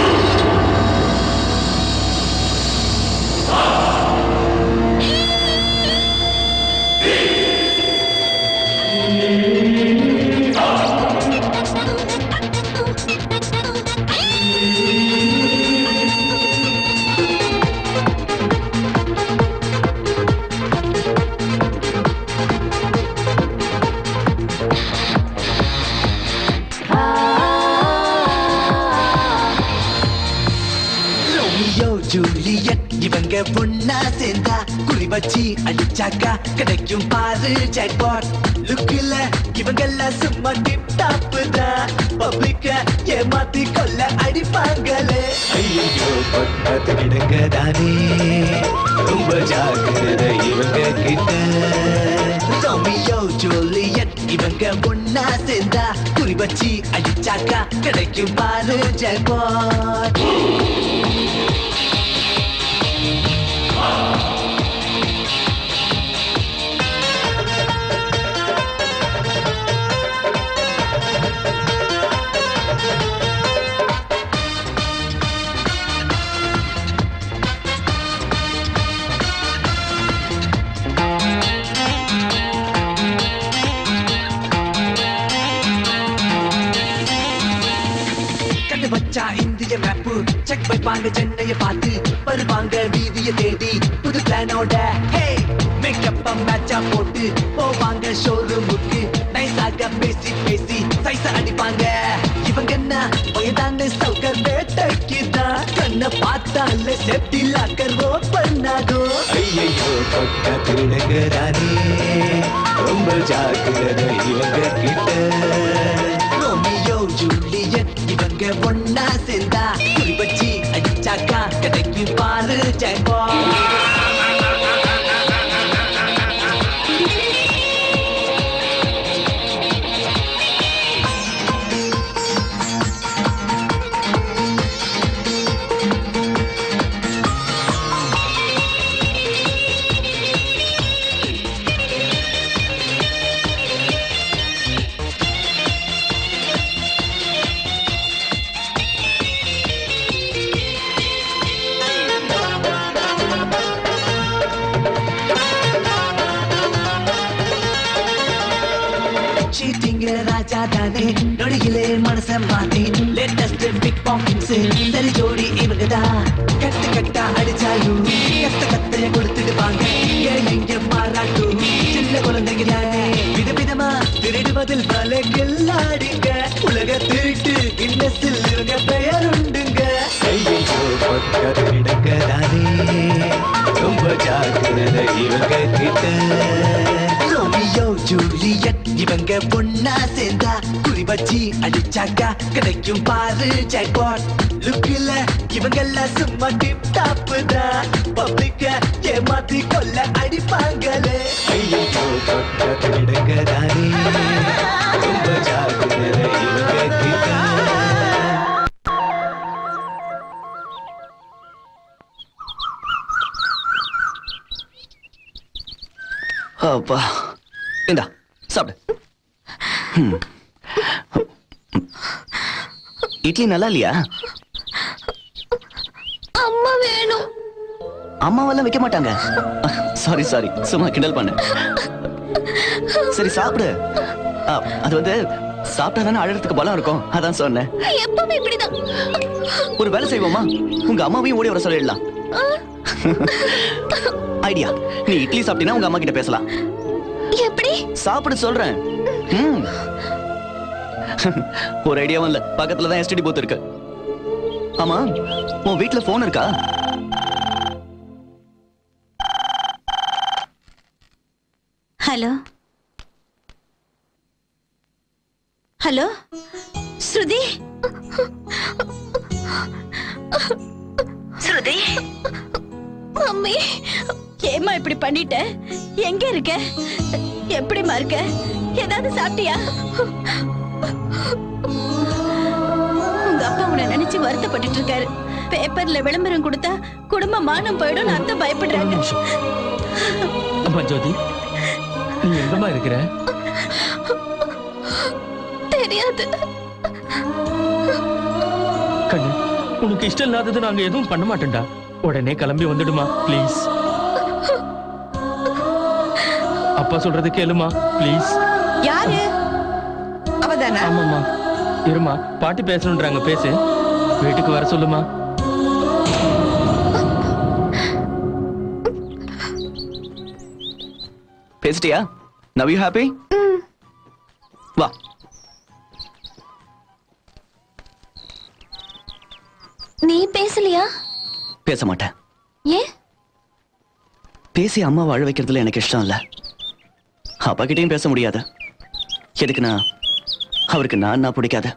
ரோமியோ ஜூலியட் இவங்க ஒன்னா சேர்ந்தா குறி வச்சு அடிச்சாக்கா கிடைக்கும் பாரு ஜாக்பாட் லுக்கில இவங்க எல்லாம் சும்மா டிப் டாப் தான் பப்ளிக்க ஏமாத்தி கொல்ல அடிப்பாங்களே ஐயோ பக்கத்து விடுங்க தானே ரொம்ப ஜாக்கிரதை இவங்க கிட்ட ரோமியோ ஜூலியட் இவங்க ஒன்னா சேர்ந்தா குறி வச்சு அடிச்சாக்கா கிடைக்கும் பாரு ஜாக்பாட் கண்டு வச்சா இந்திய மேப்பு செக் வைப்பாங்க சென்னைய பார்த்து வருவாங்க வீதிய தேடி புது பிளானோட ஹே மேக்கப் மேட்சா போட்டு போவாங்க ஷோரூமுக்கு நைஸாக பேசி பேசி சைஸ அடிப்பாங்க இவங்க என்ன வயதான சவுக்கர் வேட்டைக்கு தான் கண்ணை பார்த்தால செப்டி லாக்கர் ஓப்பன் ஆகும் ஐயோ பக்கா திருடுங்கிறானே ரொம்ப ஜாக்கிரதை இவங்க கிட்ட ரோமியோ ஜூலியட் இவங்க ஒன்னா சேர்ந்தா குறி வச்சு அடிச்சாக்கா கிடைக்கு பாரு ஜாக்பா சீட்டிங்க ராஜா தானே நொடியிலே மனச மாத்தி லேட்டஸ்ட் பிக் பாக்கிங்ஸ் சரி ஜோடி இவங்க தான் கட்டு கட்டா அடிச்சாலும் கத்த கத்தைய கொடுத்துடுவாங்க ஏன் இங்க மாறாட்டும் சின்ன குழந்தைங்க தானே விதவிதமா திருடுவதில் பல கில்லாடிங்க உலக திருட்டு இன்னசில் இவங்க பெயர் உண்டுங்க ஐயோ பக்கத்து விடங்க தானே ரொம்ப ஜாக்கிரதை இவங்க கிட்ட ரோமியோ ஜூலியட் இவங்க ஒன்னா சேர்ந்தா குறி வச்சு அடிச்சாக்கா கிடைக்கும் பாரு ஜாக்பாட் லுக்கில இவங்க எல்லாம் சும்மா டிப் டாப் தான் பப்ளிக்க ஏமாத்தி கொல்ல அடிப்பாங்களே ஐயோ பக்கத்து விடுங்க தானே ரொம்ப ஜாக்கிரதை இவங்க கிட்ட அப்பா இந்தா சாப்பிடு ம். இட்லி நல்லா இல்லையா அம்மா வேணும் அம்மாவெல்லாம் வைக்க மாட்டாங்க சாரி சாரி சும்மா கிண்டல் பண்ண சரி சாப்பிடு ஆ, அது வந்து சாப்பிட்டா தானே அழறதுக்கு பலம் இருக்கும் அதான் சொன்னேன் எப்பவுமே இப்படிதான் ஒரு வேலை செய்வோமா உங்க அம்மாவையும் ஓடி வர சொல்லிடலாம் ஐடியா நீ இட்லி சாப்பிட்டீங்கன்னா உங்க அம்மா கிட்ட பேசலாம் எப்படி சாப்பிடு சொல்றேன் ம். ஒரு ஐடியாவும் இல்ல பக்கத்துல தான் எஸ்டிடி பூத் இருக்கு ஆமா உன் வீட்ல போன் இருக்கா hello hello Shruti Shruti mummy ஏமா இப்படி பண்ணிட்ட எங்க இருக்க எப்படிமா இருக்க ஏதாவது சாப்பிட்டியா உன்னை நினைச்சு வருத்தப்பட்டுட்டு இருக்காரு பேப்பர்ல விளம்பரம் கொடுத்தா குடும்ப மானம் போயிடும் அத்தை பயப்படுறாங்க அம்மா ஜோதி நீ எங்கம்மா இருக்கிற தெரியாது கண்ணு உனக்கு இஷ்டம் இல்லாதது நாங்க எதுவும் பண்ண மாட்டோம்டா உடனே கிளம்பி வந்துடுமா ப்ளீஸ் அப்பா சொல்றது கேளுமா ப்ளீஸ் யாரு அவதானா ஆமாம்மா இருமா பாட்டி பேசணுன்றாங்க பேசு வீட்டுக்கு வர சொல்லுமா பேசிட்டியா நவ் யூ ஹாப்பி வா நீ பேசலையா பேச மாட்டேன் ஏன் பேசி அம்மா வாழ வைக்கிறதுல எனக்கு இஷ்டம் இல்ல அப்பா கிட்டயும் பேச முடியாது எதுக்குன்னா அவருக்கு நான் நான் பிடிக்காது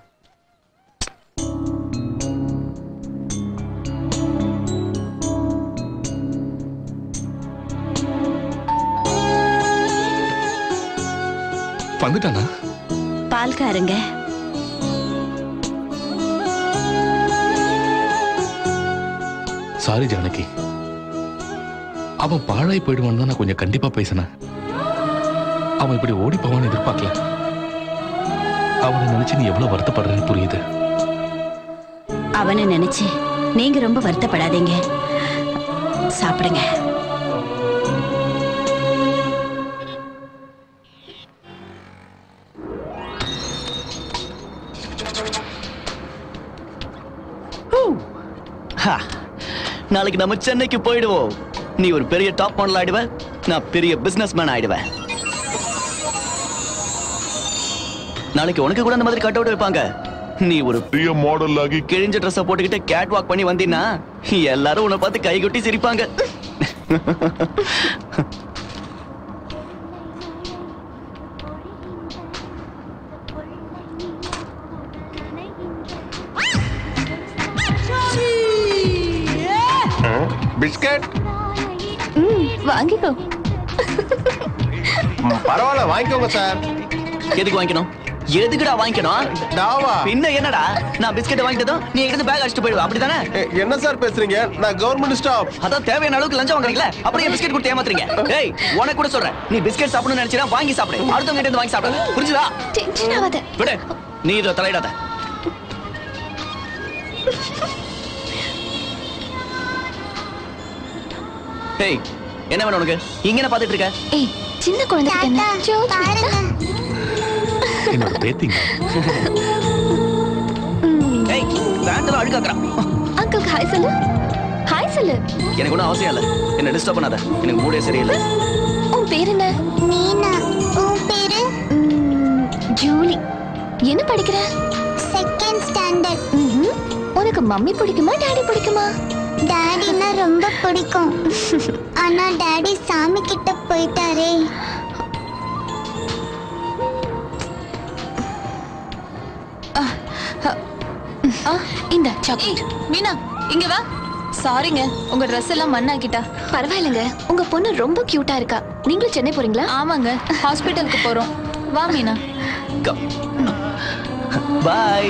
வந்துட்டானா பால்காரங்க சாரி ஜானகி அவன் பாழாய் போயிடுவான்னு தான் நான் கொஞ்சம் கண்டிப்பா பேசினேன் அவன் இப்படி ஓடி போவான்னு எதிர்பார்க்கல அவனை நினைச்சு நீ எவ்வளவு வருத்தப்படுறேன்னு புரியுது அவனை நினைச்சு நீங்க ரொம்ப வருத்தப்படாதீங்க சாப்பிடுங்க ஹா, நாளைக்கு நம்ம சென்னைக்கு போயிடுவோம் நீ ஒரு பெரிய டாப் மாடல் ஆயிடுவ நான் பெரிய பிசினஸ் மேன் ஆயிடுவேன் நாளைக்கு உனக்கு கூட அந்த மாதிரி கட் அவுட் வைப்பாங்க நீ ஒரு பெரிய மாடல் ஆகி கிழிஞ்ச ட்ரெஸ் போட்டுக்கிட்டு கேட் வாக் பண்ணி வந்தீன்னா எல்லாரும் உன்னை பார்த்து கை கொட்டி சிரிப்பாங்க பிஸ்கட் ம் வாங்கிக்கோ பரவாயில்ல வாங்கிக்கோங்க சார் எதுக்கு வாங்கிக்கணும் எதுக்குடா வாங்கிக்கணும் டாவா பின்ன என்னடா நான் பிஸ்கெட் வாங்கிட்டதும் நீ எங்கிட்ட பேக் அடிச்சுட்டு போயிடுவ அப்படிதானே என்ன சார் பேசுறீங்க நான் கவர்மெண்ட் ஸ்டாஃப் அதான் தேவையான அளவுக்கு லஞ்சம் வாங்குறீங்களா அப்புறம் ஏன் பிஸ்கெட் கொடுத்து ஏமாத்துறீங்க ஏய் உனக்கு கூட சொல்றேன் நீ பிஸ்கெட் சாப்பிடணும்னு நினைச்சா வாங்கி சாப்பிடு அடுத்தவங்க கிட்ட இருந்து வாங்கி சாப்பிடு புரிஞ்சுதா டென்ஷன் ஆகாத விடு நீ இதை தலையிடாத ஏய் என்ன வேணும் உனக்கு இங்க என்ன பாத்துட்டு இருக்க ஏய் சின்ன குழந்தை கிட்ட என்ன ஜோதி என்னோட பேத்திங்க ஏய் பேண்ட்ல அழுக்காக்குறான் அங்கிள் ஹாய் சொல்லு ஹாய் சொல்லு எனக்கு ஒன்றும் அவசியம் இல்லை என்ன டிஸ்டர்ப் பண்ணாத எனக்கு மூடே சரியில்லை உன் பேர் என்ன மீனா உன் பேரு ஜூலி என்ன படிக்கிற செகண்ட் ஸ்டாண்டர்ட் உனக்கு மம்மி பிடிக்குமா டாடி பிடிக்குமா டாடினா ரொம்ப பிடிக்கும் ஆனா டாடி சாமி கிட்ட போயிட்டாரே இந்த சாக்லேட் மீனா இங்க வா சாரிங்க உங்க Dress எல்லாம் மண்ணாக்கிட்டா பரவாயில்லைங்க உங்க பொண்ணு ரொம்ப கியூட்டா இருக்கா நீங்களும் சென்னை போறீங்களா ஆமாங்க ஹாஸ்பிட்டலுக்கு போறோம் வா மீனா பாய்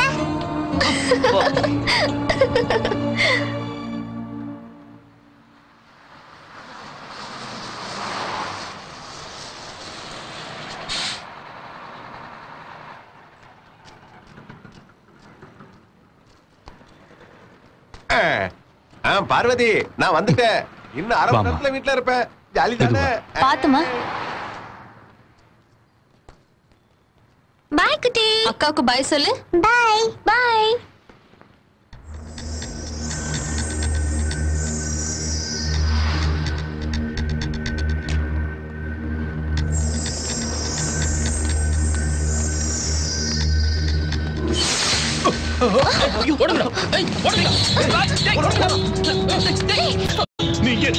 ஆ பார்வதி நான் வந்துட்டேன் இன்னும் அரை மணி நேரத்துல வீட்டுல இருப்பேன் ஜாலி தானே பாத்துமா பாய் குட்டி அக்காவுக்கு பாய் சொல்லு பாய் பாய் நீங்க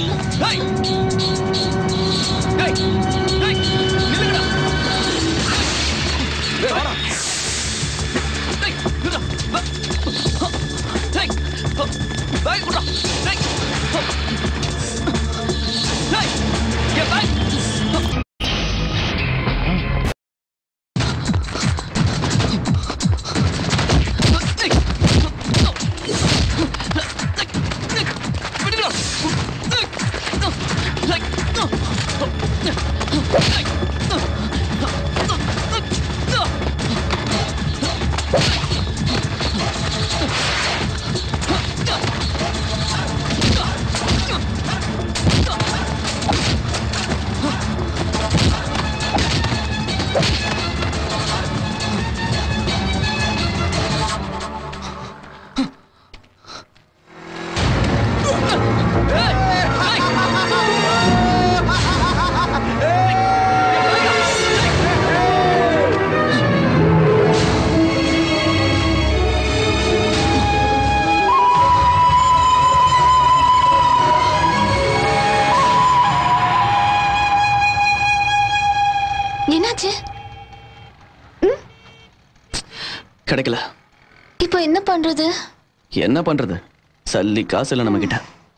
கிடைக்கல இப்போ என்ன பண்றது என்ன பண்றது சல்லி காசு இல்லை நம்ம கிட்ட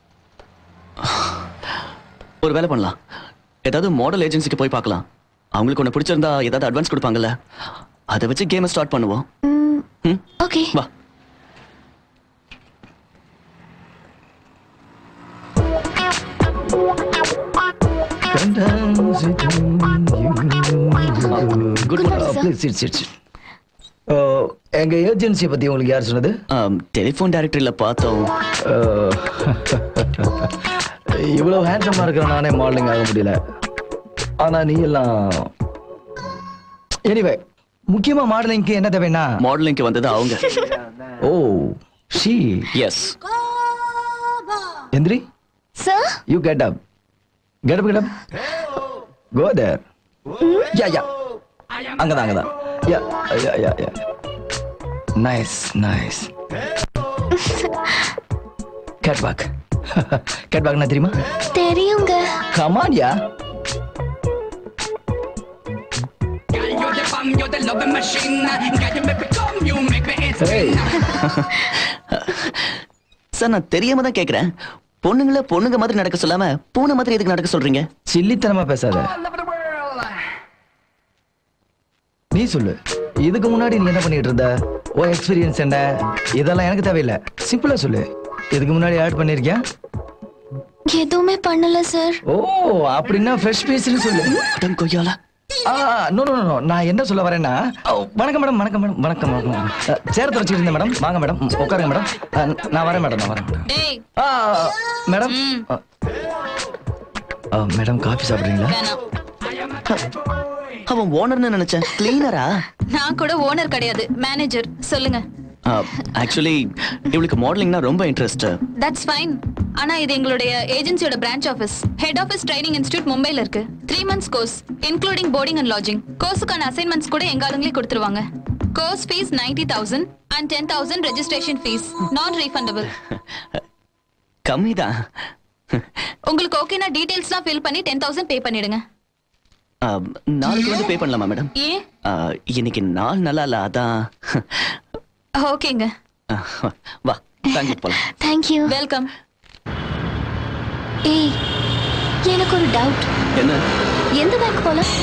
ஒரு வேலை பண்ணலாம் ஏதாவது மாடல் ஏஜென்சிக்கு போய் பார்க்கலாம் அவங்களுக்கு ஒன்று பிடிச்சிருந்தா ஏதாவது அட்வான்ஸ் கொடுப்பாங்கல்ல அதை வச்சு கேமை ஸ்டார்ட் பண்ணுவோம் ம் ஓகே வா குட் ப்ளீஸ் சிட் சிட் எங்க ஏஜென்சியை பத்தி உங்களுக்கு யார் சொன்னது டெலிஃபோன் டைரக்டரியில் பார்த்தோம் இவ்வளவு ஹேண்ட்ஸமா இருக்கிற நானே மாடலிங் ஆக முடியல ஆனா நீ எல்லாம் எனிவே முக்கியமா மாடலிங்க்கு என்ன தேவைன்னா மாடலிங்க்கு வந்தது அவங்க ஓ ஷீ எஸ் எந்திரி sir you get up get up get up go there yeah yeah அங்கதான் அங்கதான் yeah yeah yeah yeah nice nice catwalk கேட் வாக்னா தெரியுமா தெரியுங்க கமான் யா சார் நான் தெரியாம தான் கேக்குறேன் பொண்ணுங்கள பொண்ணுங்க மாதிரி நடக்க சொல்லாம பூனை மாதிரி எதுக்கு நடக்க சொல்றீங்க சில்லித்தனமா பேசாத நீ சொல்லு இதுக்கு முன்னாடி நீ என்ன பண்ணிட்டு இருந்த ஓ எக்ஸ்பீரியன்ஸ் என்ன இதெல்லாம் எனக்கு தேவையில்லை சிம்பிளா சொல்லு இதுக்கு முன்னாடி ஆட் பண்ணிருக்கியா எதுவுமே பண்ணல சார் ஓ அப்படின்னா ஃப்ரெஷ் பீஸ்னு சொல்லு அடம் கொய்யால ஆ நோ நோ நோ நான் என்ன சொல்ல வரேன்னா ஓ, வணக்கம் மேடம் வணக்கம் மேடம் வணக்கம் வணக்கம் அ, சேர தொடச்சிட்டு இருந்தேன் மேடம் வாங்க மேடம் ம், உட்காருங்க மேடம் அ, நான் வரேன் மேடம் நான் வரேன் மேடம் டேய் ஆ மேடம் அ, ஆ, மேடம் காஃபி சாப்பிடுறீங்களா அவன் ஓனர்னு நினைச்சேன் கிளீனரா நான் கூட ஓனர் கிடையாது மேனேஜர் சொல்லுங்க ஆக்சுவலி இவளுக்கு மாடலிங்னா ரொம்ப இன்ட்ரெஸ்ட் தட்ஸ் ஃபைன் ஆனா இது எங்களுடைய ஏஜென்சியோட branch office head office training institute மும்பைல இருக்கு three months course including boarding and lodging கோர்ஸுக்கான அசைன்மெண்ட்ஸ் கூட எங்க ஆளுங்களே கொடுத்துருவாங்க course fees ninety thousand and ten thousand registration fees non refundable கம்மி தான் உங்களுக்கு ஓகேனா டீடைல்ஸ்லாம் ஃபில் பண்ணி டென் தௌசண்ட் பே பண்ணிடுங்க நாளைக்கு வந்து பே பண்ணலாமா மேடம் ஏன் இன்னைக்கு நாள் நல்லா இல்ல அதான் ஓகேங்க வா தேங்க்யூ போலாம் தேங்க்யூ வெல்கம் ஏய் எனக்கு ஒரு டவுட் என்ன எந்த பேங்க் போலாம்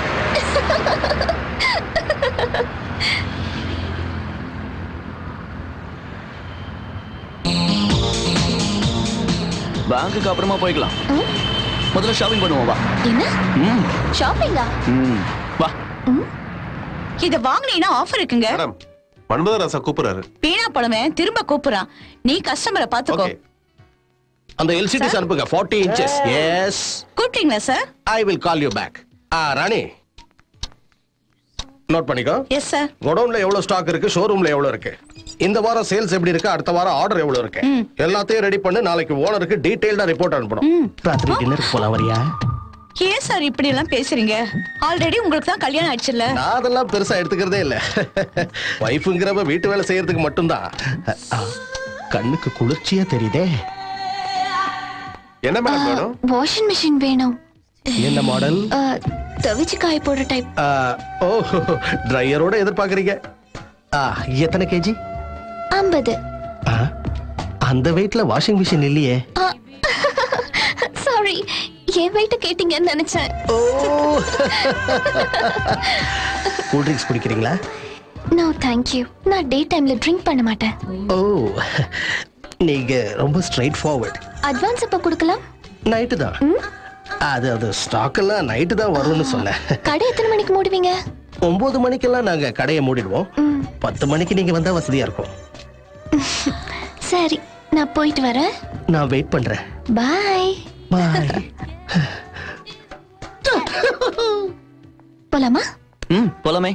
பேங்க்குக்கு அப்புறமா போய்க்கலாம் முதல்ல ஷாப்பிங் பண்ணுவோம் வா என்ன ம் ஷாப்பிங்கா ம் வா இத வாங்குனீங்கன்னா ஆஃபர் இருக்குங்க மேடம் மன்மதராசா கூப்பிடுறாரு வீணா பழமே திரும்ப கூப்பிடுறான் நீ கஸ்டமரை பாத்துக்கோ அந்த எல்சிடிஸ் அனுப்புங்க 40 இன்ச்சஸ் எஸ் கூப்பிட்டீங்களா sir I will call you back ஆ ராணி நோட் பண்ணிக்கோ எஸ் சார் குடோன்ல எவ்வளவு ஸ்டாக் இருக்கு ஷோரூம்ல எவ்வளவு இருக்கு இந்த வாரம் சேல்ஸ் எப்படி இருக்கு அடுத்த வாரம் ஆர்டர் எவ்வளவு இருக்கு எல்லாத்தையும் ரெடி பண்ணி நாளைக்கு ஓனருக்கு டீடைல்டா ரிப்போர்ட் அனுப்பணும் ராத்திரி டின்னருக்கு போலாம் வரியா ஏன் சார் இப்படி எல்லாம் பேசுறீங்க ஆல்ரெடி உங்களுக்கு தான் கல்யாணம் ஆயிடுச்சுல்ல நான் அதெல்லாம் பெருசா எடுத்துக்கிறதே இல்ல வைஃப்ங்கிறவ வீட்டு வேலை செய்யறதுக்கு மட்டும்தான் கண்ணுக்கு குளிர்ச்சியா தெரியுதே என்ன மேடம் வேணும் வாஷிங் மிஷின் வேணும் என்ன மாடல் ஆ, துவைச்சு காய போடுற டைப் ஓ ட்ரையரோட எதிர்பார்க்கறீங்க ஆ, எத்தனை கேஜி ஐம்பது அந்த வெயிட்ல வாஷிங் மிஷின் இல்லையே சாரி என் வெயிட்ட கேட்டீங்கன்னு நினைச்சேன் கூல் ட்ரிங்க்ஸ் குடிக்கிறீங்களா நோ தேங்க்யூ நான் டே டைம்ல ட்ரிங்க் பண்ண மாட்டேன் ஓ நீங்க ரொம்ப ஸ்ட்ரைட் ஃபார்வர்ட் அட்வான்ஸ் எப்ப கொடுக்கலாம் நைட்டு தான் அது அது ஸ்டாக் எல்லாம் நைட்டு தான் வரும்னு சொன்னேன் கடை எத்தனை மணிக்கு மூடுவீங்க ஒன்பது மணிக்கெல்லாம் நாங்க கடையை மூடிடுவோம் பத்து மணிக்கு நீங்க வந்தா வசதியா இருக்கும் சரி நான் போயிட்டு வரேன் நான் வெயிட் பண்றேன் பாய் பாய் போலாமா ம் போலாமே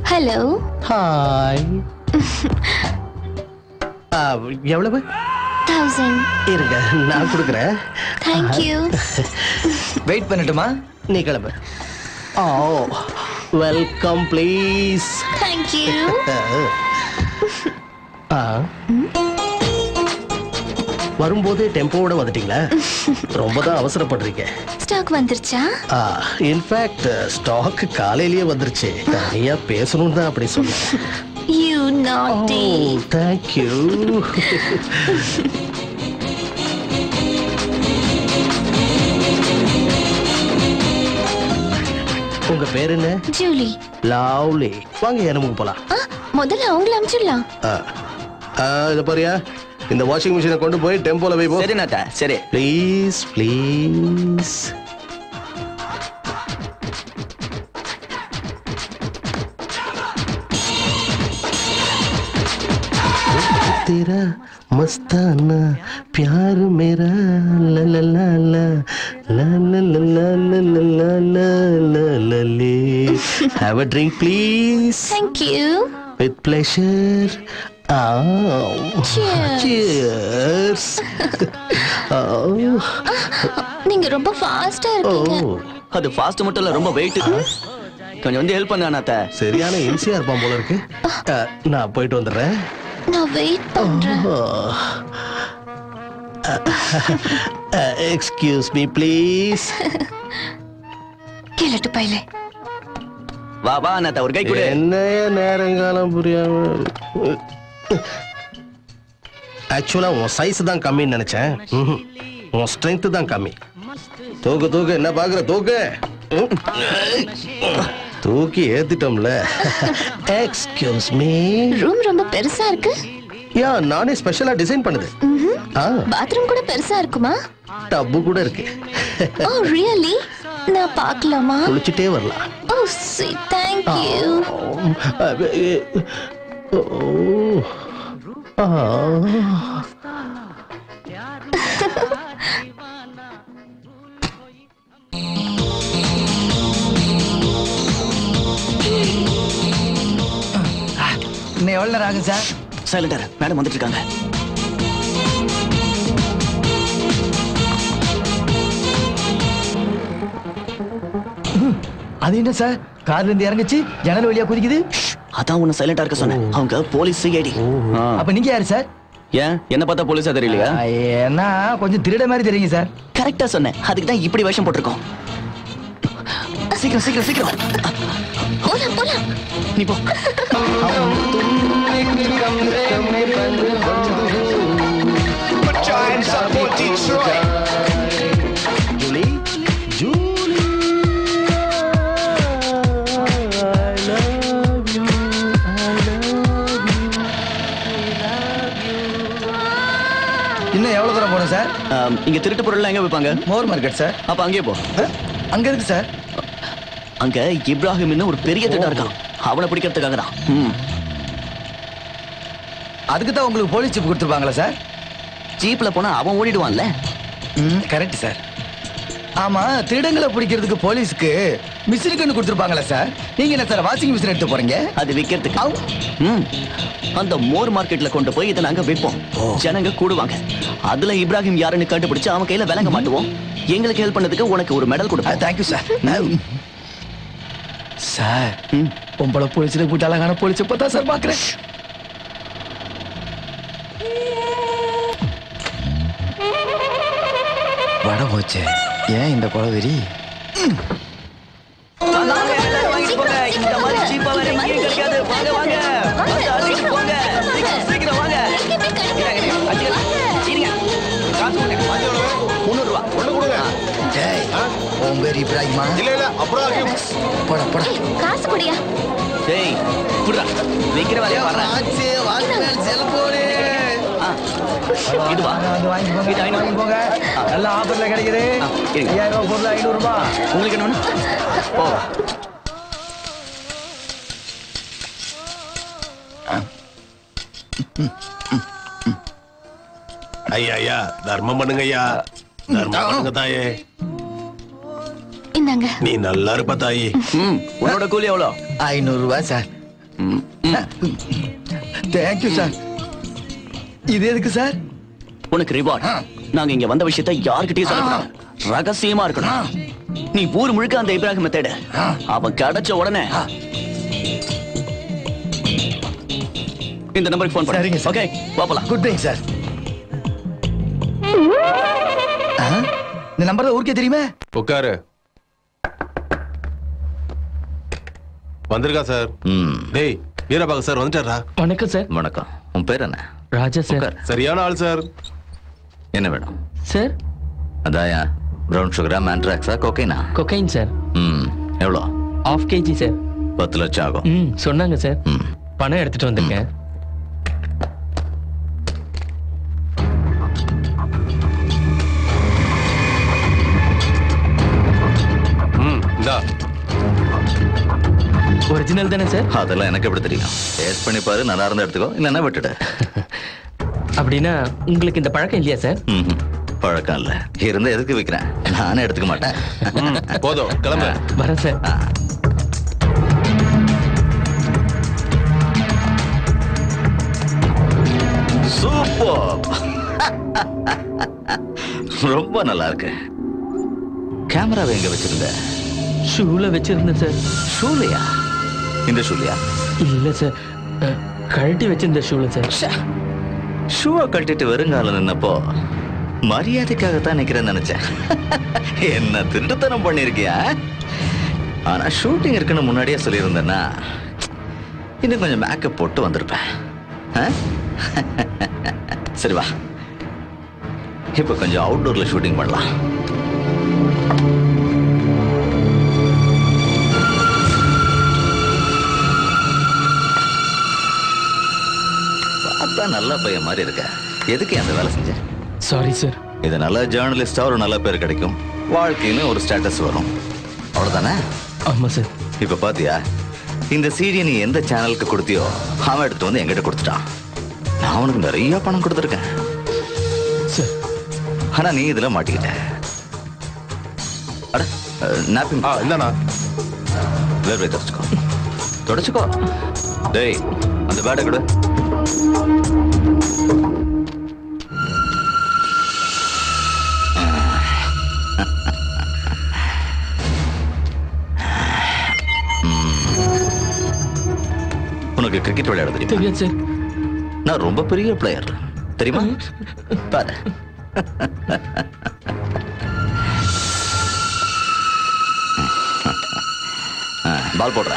ஹலோ ஹாய் எவ்வளவு தௌசண்ட் இருங்க நான் கொடுக்குறேன் தேங்க்யூ வெயிட் பண்ணட்டுமா நீ கிளம்பு ஓ வெல்கம் ப்ளீஸ் தேங்க்யூ வரும்போதே டெம்போவோட வந்துட்டீங்களா ரொம்ப தான் அவசரப்படுறீங்க ஸ்டாக் வந்துருச்சா இன்ஃபேக்ட் ஸ்டாக் காலையிலேயே வந்துருச்சு தனியா பேசணும் தான் அப்படி சொன்னேன் யூ நாட்டி தேங்க்யூ உங்க பேர் என்ன ஜூலி லவ்லி வாங்க எனக்கு போலாம் ஆ, முதல்ல அவங்கள அனுப்பிச்சிடலாம் ஆ. ஆ, இத பாரியா இந்த வாஷிங் மிஷினை கொண்டு போய் டெம்போல போய் போ சரி நாத்தா சரி ப்ளீஸ் ப்ளீஸ் तेरा मस्ताना प्यार मेरा ला ला ला ला ला ला ला ला ला ला ला ला ला ले have a drink please thank you with pleasure oh Cheers. cheers oh நீங்க ரொம்ப ஃபாஸ்டா இருக்கீங்க oh அது ஃபாஸ்ட் மட்டும் இல்ல ரொம்ப வெயிட் கொஞ்சம் வந்து ஹெல்ப் பண்ண நாத்தா சரியான இன்சியா இருப்பான் போல இருக்கு அஹ், நான் போயிட்டு வந்துடுறேன் நான் வெயிட் பண்றேன் எக்ஸ்கியூஸ் மீ ப்ளீஸ் கேளட்டு பைலே வா வா நாத்தா ஒரு கை கொடு என்னைய நேரங்காலம் புரியாம ஆக்சுவலா உன் சைஸ் தான் கம்மின்னு நினைச்சேன் ம்ஹும். உன் ஸ்ட்ரென்த் தான் கம்மி தூக்கு தூக்கு என்ன பாக்குற தூக்கு ம். தூக்கி ஏத்திட்டோம்ல எக்ஸ்கியூஸ் மீ ரூம் ரொம்ப பெருசா இருக்கு யா நானே ஸ்பெஷலா டிசைன் பண்ணுது ஆ பாத்ரூம் கூட பெருசா இருக்குமா டப்பு கூட இருக்கு ஓ ரியலி நான் பார்க்கலாமா குளிச்சுட்டே வரலாம் oh see thank you oh ஆ இன்னும் எவ்வளவு நேரம் ஆகும் சார் சைலண்டர் மேடம் வந்துட்டு இருக்காங்க அது என்ன சார் கார்ல இருந்து இறங்குச்சு ஜன்னல் வழியா குதிக்குது அதான் உன்னை சைலண்டா இருக்க சொன்னேன் அவங்க போலீஸ் சிஐடி அப்ப நீங்க யாரு சார் ஏன் என்ன பார்த்தா போலீஸா தெரியலையா ஏன்னா கொஞ்சம் திருட மாதிரி தெரியுங்க சார் கரெக்டா சொன்னேன் அதுக்கு தான் இப்படி வேஷம் போட்டிருக்கோம் சீக்கிரம் சீக்கிரம் சீக்கிரம் போலாம் போலாம் நீ போ Put your hands up for Detroit. Julie Julie I love you I love you இன்னும் எவ்வளவு தூரம் போகணும் சார் ஆம், இங்க திருட்டு பொருள்லாம் எங்க வைப்பாங்க மோர் மார்க்கெட் சார் அப்ப அங்கேயே போ அங்க இருக்கு சார் அங்க இப்ராஹிம்னு ஒரு பெரிய திருடா இருக்கான் அவனை பிடிக்கிறதுக்காக தான் ம். அதுக்கு தான் உங்களுக்கு போலீஸ் ஜீப் கொடுத்துருப்பாங்களா சார் ஜீப்ல போனா அவன் ஓடிடுவான்ல ம் கரெக்ட் சார் ஆமா திருடங்களை பிடிக்கிறதுக்கு போலீஸ்க்கு மிஷின் கண்ணு கொடுத்துருப்பாங்களா சார் நீங்க என்ன சார் வாஷிங் மிஷின் எடுத்து போறீங்க அது விக்கிறதுக்கு ம். அந்த மோர் மார்க்கெட்ல கொண்டு போய் இதை நாங்க விற்போம் ஜனங்க கூடுவாங்க அதுல இப்ராஹிம் யாருன்னு கண்டுபிடிச்சு அவன் கையில விலங்க மாட்டுவோம் எங்களுக்கு ஹெல்ப் பண்ணதுக்கு உனக்கு ஒரு மெடல் கொடுப்போம் தேங்க்யூ சார் சார் பொம்பளை போலீஸ்ல போட்டு அழகான போலீஸ் பார்த்தா சார் பாக்குறேன் வட போச்சு ஏன் இந்த குலவெறி வாங்க, வாங்க, எல்லாரும் வாங்கிட்டு போங்க. இந்த மாதிரி cheap ஆ வேற எங்கேயும் கிடைக்காது. வாங்க, வாங்க. வந்து அள்ளிட்டு போங்க. சீக்கிரம், சீக்கிரம் வாங்க. இந்தாங்க, அடிச்சுக்க. இருங்க. காசு கொடுங்க. முந்நூறு ரூபா. டேய் உன் பேர் இப்ராஹிமா இல்ல இல்ல அப்புறம் போடா போடா காசு குடியா டேய், புடுடா. விக்கிற வேலையா வர்றேன். ஆ, இதுவா? வந்து வாங்கி போங்க இது ஐநூறு. வாங்கி போங்க நல்ல ஆஃபர்ல கிடைக்குது ஆ, இருங்க. ஐயாயிரம் ரூபாய் பொருள் ஐநூறு ரூபாய் உங்களுக்கு என்ன வேணும்? ஓ ஐயா ஐயா தர்மம் பண்ணுங்க ஐயா தர்மம் பண்ணுங்க தாயே இந்தாங்க நீ நல்லா இருப்ப தாயி ம், உன்னோட கூலி எவ்வளோ ஐநூறு ரூபாய் சார் ம், ம். தேங்க்யூ சார் இது எதுக்கு சார் உனக்கு ரிவார்ட் நாங்க இங்க வந்த விஷயத்தை யார்கிட்டயும் சொல்லக்கூடாது ரகசியமா இருக்கணும் நீ ஊர் முழுக்க அந்த இப்ராஹிம் தேடு அவன் கிடைச்ச உடனே இந்த நம்பருக்கு ஃபோன் பண்ணுங்க ஓகே பாப்பலாம் குட் டே சார் இந்த நம்பர் தான் ஊருக்கே தெரியுமே உட்காரு வந்திருக்கா சார் டேய் வீரபாக சார் வந்துட்டாரா வணக்கம் சார் வணக்கம் உன் பேர் என்ன ராஜா சார் சரியான ஆள் சார் என்ன வேணும் சார் அதாயா ப்ரௌன் சுகரா மேண்ட்ராக்ஸா கொக்கைனா கொக்கைன் சார் ம் எவ்வளோ ஆஃப் கேஜி சார் பத்து லட்சம் ஆகும் ம் சொன்னாங்க சார் பணம் எடுத்துட்டு வந்திருக்கேன் ம் இந்தா ஒரிஜினல் தானே சார் அதெல்லாம் எனக்கு எப்படி தெரியும் டேஸ்ட் பண்ணி பாரு நல்லா இருந்தா எடுத்துக்கோ இல்லைன்னா விட்டுடு அப்படின்னா உங்களுக்கு இந்த பழக்கம் இல்லையா சார் ம்ஹும். பழக்கம் இல்ல இருந்தா எதுக்கு விற்கிறேன் நானே எடுத்துக்க மாட்டேன் போதும் கிளம்பு வரேன் சார் சூப்பர் ரொம்ப நல்லா இருக்கு கேமராவை எங்க வச்சிருந்த ஷூல வச்சிருந்தேன் சார் ஷூலையா இந்த ஷூலையா இல்ல சார் அஹ், கழட்டி வச்சிருந்த ஷூல சார் ஷூவை கழட்டிட்டு வெறுங்கால நின்னப்போ மரியாதைக்காகத்தான் நிக்கிறேன்னு நினைச்சேன் என்ன திருட்டுத்தனம் பண்ணிருக்கியா ஆனா ஷூட்டிங் இருக்குன்னு முன்னாடியே சொல்லியிருந்தேன்னா இன்னும் கொஞ்சம் மேக்கப் போட்டு வந்திருப்பேன் ஆ? சரி வா இப்போ கொஞ்சம் அவுட்டோர்ல ஷூட்டிங் பண்ணலாம் பார்த்தா நல்ல பையன் மாதிரி இருக்க எதுக்கு அந்த வேலை செஞ்ச சாரி சார் இது நல்ல ஜேர்னலிஸ்டா ஒரு நல்ல பேர் கிடைக்கும் வாழ்க்கையிலும் ஒரு ஸ்டேட்டஸ் வரும் அவ்வளவுதானே ஆமா சார் இப்ப பாத்தியா இந்த சீடியை நீ எந்த சேனலுக்கு கொடுத்தியோ அவன் எடுத்துட்டு வந்து என்கிட்ட கொடுத்துட்டான் நான் அவனுக்கு நிறைய பணம் கொடுத்துருக்கேன் சார் ஆனா நீ இதுல மாட்டிக்கிட்ட அட நாப்பிங் என்னண்ணா வேர்வை தொடச்சுக்கோ தொடச்சுக்கோ டேய் அந்த பேட்டை கொடு உனக்கு கிரிக்கெட் விளையாட தெரியுமா தெரியாது சார் நான் ரொம்ப பெரிய பிளேயர் தெரியுமா பாரு பால் போடுற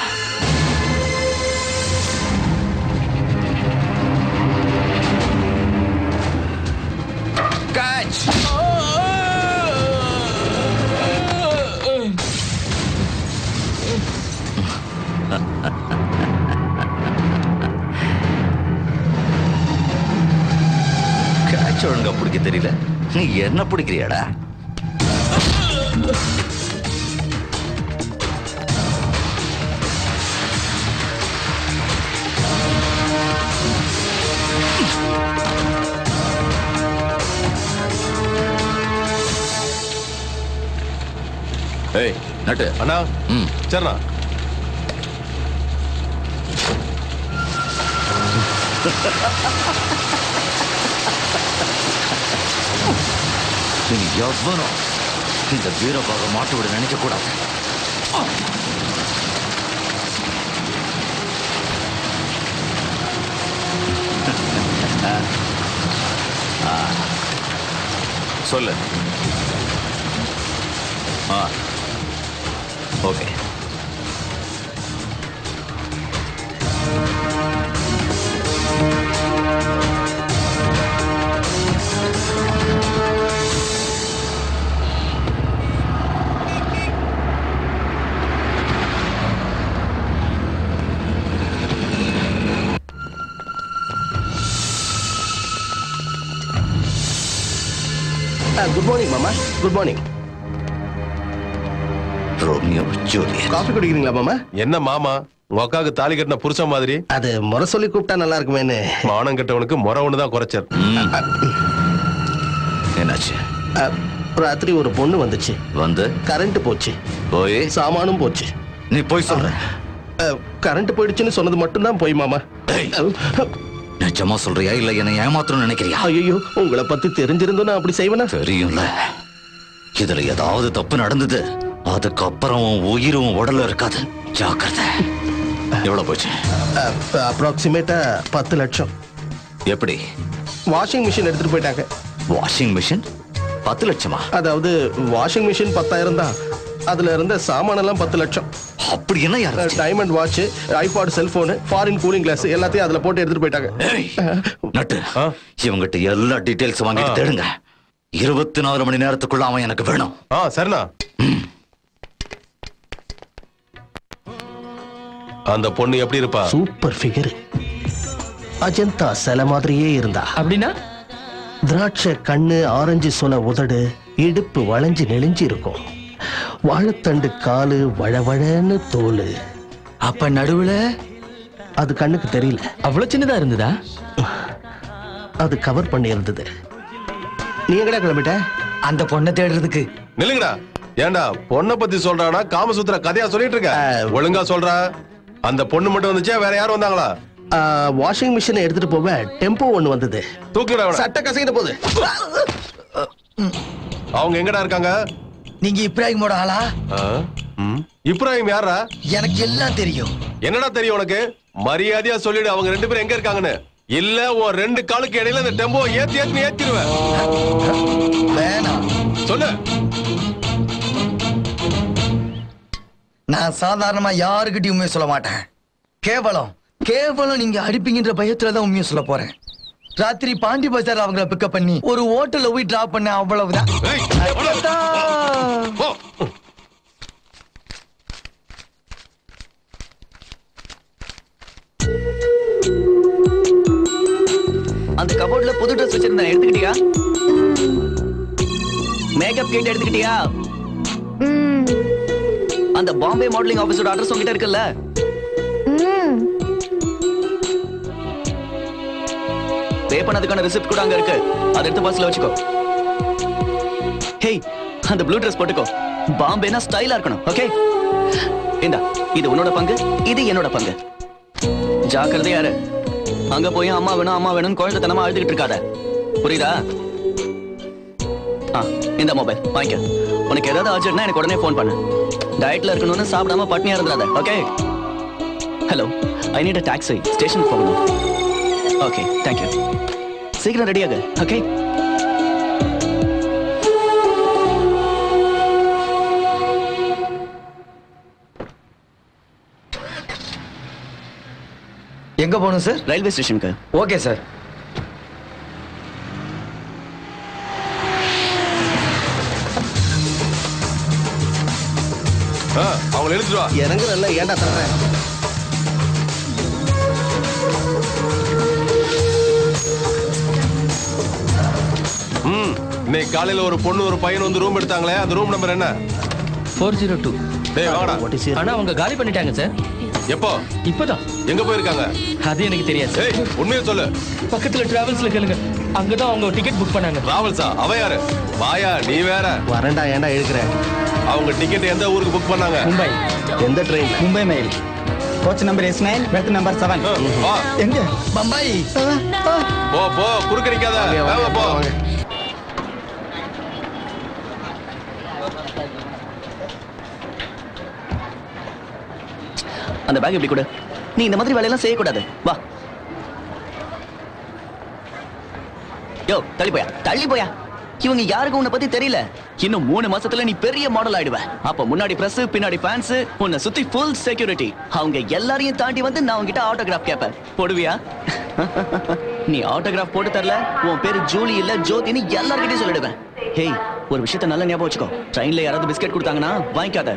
கேட்ச் கேட்ச் ஒழுங்கா பிடிக்க தெரியல நீ என்ன பிடிக்கிறியாடா ஏய் நட்டு அண்ணா ம் சரிண்ணா நீ எவ்வளோ இந்த வீரபாக மாட்டு விட நினைக்க கூடாது ஆ. சொல்லு ஆ ஓகே குட் மார்னிங் மாமா good morning Romeo Juliet coffee குடிக்கிறீங்களா மாமா என்ன மாமா உங்க அக்காவுக்கு தாலி கட்டின புருஷன் மாதிரி அது முறை சொல்லி கூப்பிட்டா நல்லா இருக்குமேன்னு மானம் கட்டவனுக்கு முறை ஒண்ணுதான் குறைச்சல் என்னாச்சு ராத்திரி ஒரு பொண்ணு வந்துச்சு வந்து கரண்ட் போச்சு போய் சாமானும் போச்சு நீ போய் சொல்ற கரண்ட் போயிடுச்சுன்னு சொன்னது மட்டும்தான் போய் மாமா நிஜமா சொல்றியா இல்ல என்ன ஏமாத்தணும்னு நினைக்கிறியா ஐயோ உங்களை பத்தி தெரிஞ்சிருந்தோம் நான் அப்படி செய்வேனா தெரியும்ல இதுல ஏதாவது தப்பு நடந்தது அதுக்கப்புறம் உன் உயிரும் உன் உடல்ல இருக்காது ஜாக்கிரதை எவ்வளவு போச்சு அப்ராக்சிமேட்டா பத்து லட்சம் எப்படி வாஷிங் மிஷின் எடுத்துட்டு போயிட்டாங்க வாஷிங் மிஷின் பத்து லட்சமா அதாவது வாஷிங் மிஷின் பத்தாயிரம் தான் அதுல இருந்த சாமானெல்லாம் பத்து லட்சம் அப்படி என்ன யாரு diamond watch iPod cellphone foreign cooling glass எல்லாத்தையும் அதுல போட்டு எடுத்துட்டு போயிட்டாங்க நட்டு இவங்கிட்ட எல்லா டீடைல்ஸ் வாங்கிட்டு தேடுங்க இருபத்தி நாலு மணி நேரத்துக்குள்ள அவன் எனக்கு வேணும் ஆ சரிண்ணா அந்த பொண்ணு எப்படி இருப்பா சூப்பர் ஃபிகர் அஜந்தா சில மாதிரியே இருந்தா அப்படின்னா திராட்சை கண்ணு ஆரஞ்சு சொல உதடு இடுப்பு வளைஞ்சு நெளிஞ்சு இருக்கும் வாழைத்தண்டு காலு வழவழன்னு தோலு அப்ப நடுவுல அது கண்ணுக்கு தெரியல அவ்வளவு சின்னதா இருந்ததா அது கவர் பண்ணி இருந்தது நீ எங்கடா கிளம்பிட்ட அந்த பொண்ணை தேடுறதுக்கு நில்லுங்கடா ஏன்டா பொண்ணை பத்தி சொல்றானா காமசூத்திர கதையா சொல்லிட்டு இருக்க ஒழுங்கா சொல்றா அந்த பொண்ணு மட்டும் வந்துச்சா வேற யாரும் வந்தாங்களா வாஷிங் மிஷினை எடுத்துட்டு போவ டெம்போ ஒண்ணு வந்தது தூக்குடா அவனை. சட்டை கசைக்கிட்ட போகுது அவங்க எங்கடா இருக்காங்க நீங்க இப்ராஹிமோட ஆளா ஆ? ம். இப்ராஹிம் யாரா எனக்கு எல்லாம் தெரியும் என்னடா தெரியும் உனக்கு மரியாதையா சொல்லிடு அவங்க ரெண்டு பேரும் எங்க இருக்காங்கன்னு இல்ல உன் ரெண்டு காலுக்கு இடையில இந்த டெம்போ ஏத்தி ஏத்தி ஏத்திடுவேன் வேணாம் சொல்லு நான் சாதாரணமா யாருக்கிட்டையும் உண்மையை சொல்ல மாட்டேன் கேவலம் கேவலம் நீங்க அடிப்பீங்கன்ற பயத்துல தான் உண்மையை சொல்ல போறேன் ராத்திரி பாண்டி பஜார் அவங்கள பிக்கப் பண்ணி ஒரு ஹோட்டல்ல போய் டிராப் பண்ண அவ்வளவுதான் அந்த கபோர்ட்ல புது ட்ரெஸ் வச்சிருந்தேன் எடுத்துக்கிட்டியா மேக்கப் கிட் எடுத்துக்கிட்டியா அந்த பாம்பே மாடலிங் ஆபீஸோட அட்ரஸ் உங்ககிட்ட இருக்குல்ல பே பண்ணதுக்கான ரிசிப்ட் கூட அங்க இருக்கு அதை எடுத்து பஸ்ல வச்சுக்கோ ஹேய் அந்த ப்ளூ ட்ரெஸ் போட்டுக்கோ பாம்பேனா ஸ்டைலா இருக்கணும் ஓகே இந்தா இது உன்னோட பங்கு இது என்னோட பங்கு ஜாக்கிரதையா இரு அங்க போய் அம்மா வேணும் அம்மா வேணும்னு குழந்தைத்தனமா அழுதுகிட்டு இருக்காத புரியுதா ஆ இந்த மொபைல் வாங்கிக்க உனக்கு ஏதாவது அர்ஜென்ட்னா எனக்கு உடனே ஃபோன் பண்ணு டயட்ல இருக்கணும்னு சாப்பிடாம பட்னியா இருந்துடாத okay hello I need a taxi station போகணும் ஓகே தேங்க்யூ சீக்கிரம் ரெடி ஆகு ஓகே எங்க போகணும் சார் ரயில்வே ஸ்டேஷனுக்கு ஓகே சார் ஆ, அவங்களை எழுத்துட்டு வா இறங்குறல்ல ஏன்டா தர்றேன் ம் இன்னைக்கு காலையில ஒரு பொண்ணு ஒரு பையன் வந்து ரூம் எடுத்தாங்களே அந்த ரூம் நம்பர் என்ன ஃபோர் ஜீரோ டூ டேய் வாங்கடா ஆனா அவங்க காலி பண்ணிட்டாங்க சார் எப்போ இப்பதான் எங்க போயிருக்காங்க அது எனக்கு தெரியாது ஏய் உண்மையை சொல்லு பக்கத்துல டிராவல்ஸ்ல கேளுங்க அங்கதான் அவங்க டிக்கெட் புக் பண்ணாங்க டிராவல்ஸா அவ யாரு வாயா நீ வேற வரேன்டா ஏன்டா எழுக்கிற அவங்க டிக்கெட் எந்த ஊருக்கு புக் பண்ணாங்க மும்பை எந்த train Mumbai mail coach number S nine berth number seven வா எங்க பம்பாய் போ போ குறுக்க நிக்காத வாங்க போ அந்த பேக் எப்படி கொடு நீ இந்த மாதிரி வேலையெல்லாம் செய்யக்கூடாது வா யோ தள்ளி போயா தள்ளி போயா இவங்க யாருக்கும் உன்னை பத்தி தெரியல இன்னும் மூணு மாசத்துல நீ பெரிய மாடல் ஆயிடுவ அப்ப முன்னாடி பிரஸ் பின்னாடி ஃபேன்ஸ் உன்னை சுத்தி ஃபுல் செக்யூரிட்டி அவங்க எல்லாரையும் தாண்டி வந்து நான் உன்கிட்ட ஆட்டோகிராஃப் கேட்பேன் போடுவியா நீ ஆட்டோகிராஃப் போட்டு தரல உன் பேரு ஜூலி இல்ல ஜோதின்னு எல்லார்கிட்டயும் சொல்லிடுவேன் ஹேய் ஒரு விஷயத்த நல்லா ஞாபகம் வச்சுக்கோ ட்ரெயின்ல யாராவது பிஸ்கட் கொடுத்தாங்கன்னா வாங்கிக்காத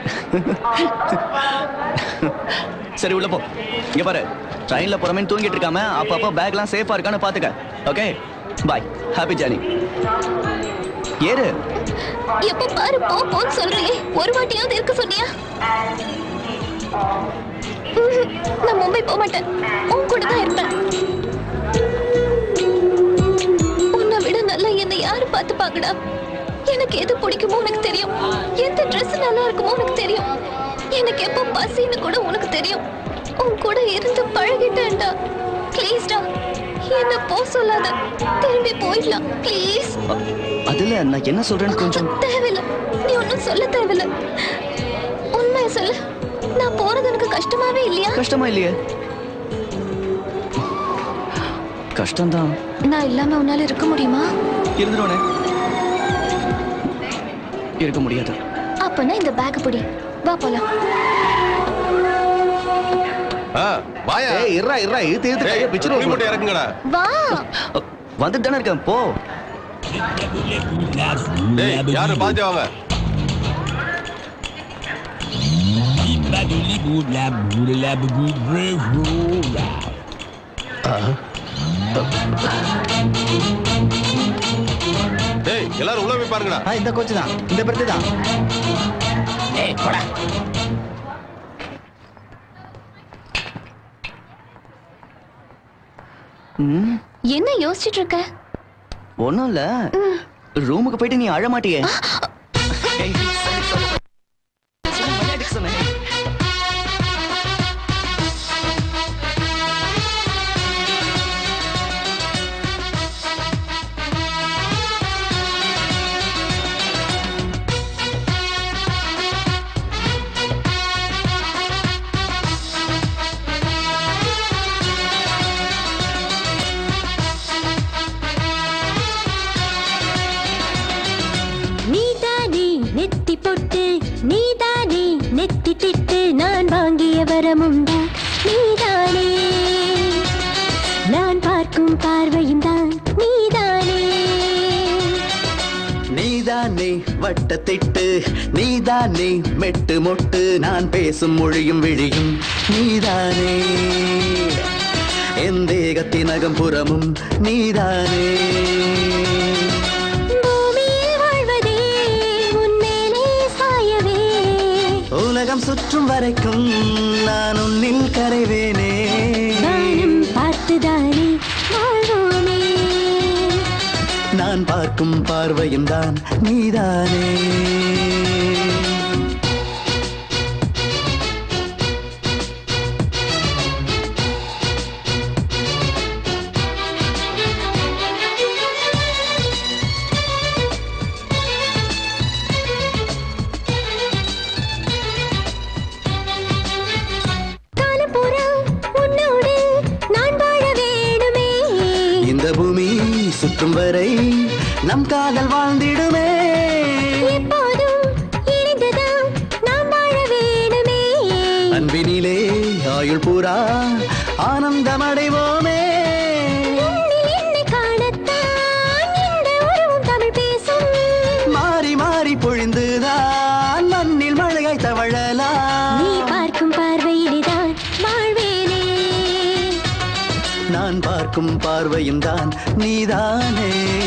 சரி உள்ள போ இங்க பாரு ட்ரெயின்ல போறமே தூங்கிட்டு இருக்காம அப்பப்போ பேக்லாம் சேஃபா இருக்கான்னு பாத்துக்க ஓகே பாய் ஹாப்பி ஜர்னி ஏறு எப்ப பாரு போ போன்னு சொல்றியே ஒரு வாட்டியாவது இருக்க சொன்னியா ம்ஹும். நான் மும்பை போக மாட்டேன் உன் கூட தான் இருப்பேன் உன்னை விட நல்லா என்னை யாரு பார்த்து பாக்கடா எனக்கு எது பிடிக்குமோ உனக்கு தெரியும் எந்த Dress நல்லா இருக்குமோ உனக்கு தெரியும் எனக்கு எப்போ பசின்னு கூட உனக்கு தெரியும் உன் கூட இருந்து பழகிட்டேன்டா ப்ளீஸ்டா என்ன போ சொல்லாத திரும்பி போயிடலாம் ப்ளீஸ் அதுல நான் என்ன சொல்றேன்னு கொஞ்சம் தேவையில்ல நீ ஒன்றும் சொல்ல தேவையில்ல உண்மையை சொல்லு நான் போறது எனக்கு கஷ்டமாவே இல்லையா கஷ்டமா இல்லையே கஷ்டம்தான் நான் இல்லாம உன்னால இருக்க முடியுமா இருந்துருவனே இருக்க முடியாது அப்பனா இந்த பேக் பிடி வா போலாம் வாயா ஏய் இருடா இருடா இழுத்து இழுத்து கையை பிச்சிரு மட்டும் இறக்குங்கடா வா வந்துட்டு தானே இருக்கேன் போ டேய் யாரு பாத்து வாங்க டேய் எல்லாரும் உள்ள போய் பாருங்கடா ஆ, இந்த கோச்சு தான் இந்த பிரதி தான் ஏய் போடா ம், என்ன யோசிச்சுட்டு இருக்க ஒண்ணும் இல்ல ரூமுக்கு போயிட்டு நீ அழ மாட்டியே ஏய், sorry, sorry. சும்மா விளையாட்டுக்கு சொன்னேன். நீதானே நெத்தி பொட்டு நீதானே நெத்தி திட்டு நான் வாங்கிய வரமுண்டா நீதானே நான் பார்க்கும் பார்வையும் தான் நீதானே நீதானே வட்டத்திட்டு நீதானே மெட்டு மொட்டு நான் பேசும் மொழியும் விழியும் நீதானே என் தேகத்தினகம் புறமும் நீதானே பூமியில் வாழ்வதே உன்மேலே சாயவே உலகம் சுற்றும் வரைக்கும் நான் உன்னில் கரைவேனே வானம் பார்த்துதானே வாழ்வோமே நான் பார்க்கும் பார்வையும் தான் நீதானே காலப்புறம் உன்னோடு நான் வாழ வேணுமே இந்த பூமி சுற்றும் வரை நம் காதல் வாழ்ந்திடுமே எப்போதும் இணைந்துதான் நாம் வாழ வேணுமே அன்பினிலே ஆயுள் பூரா ஆனந்தம் அடைவோமே உன்னில் என்னை காணத்தான் இந்த உருவம் தமிழ் பேசும் மாறி மாறி பொழிந்துதான் மண்ணில் மழையாய் தவழலாம் நீ பார்க்கும் பார்வையிலேதான் வாழ்வேனே நான் பார்க்கும் பார்வையும் தான் நீதானே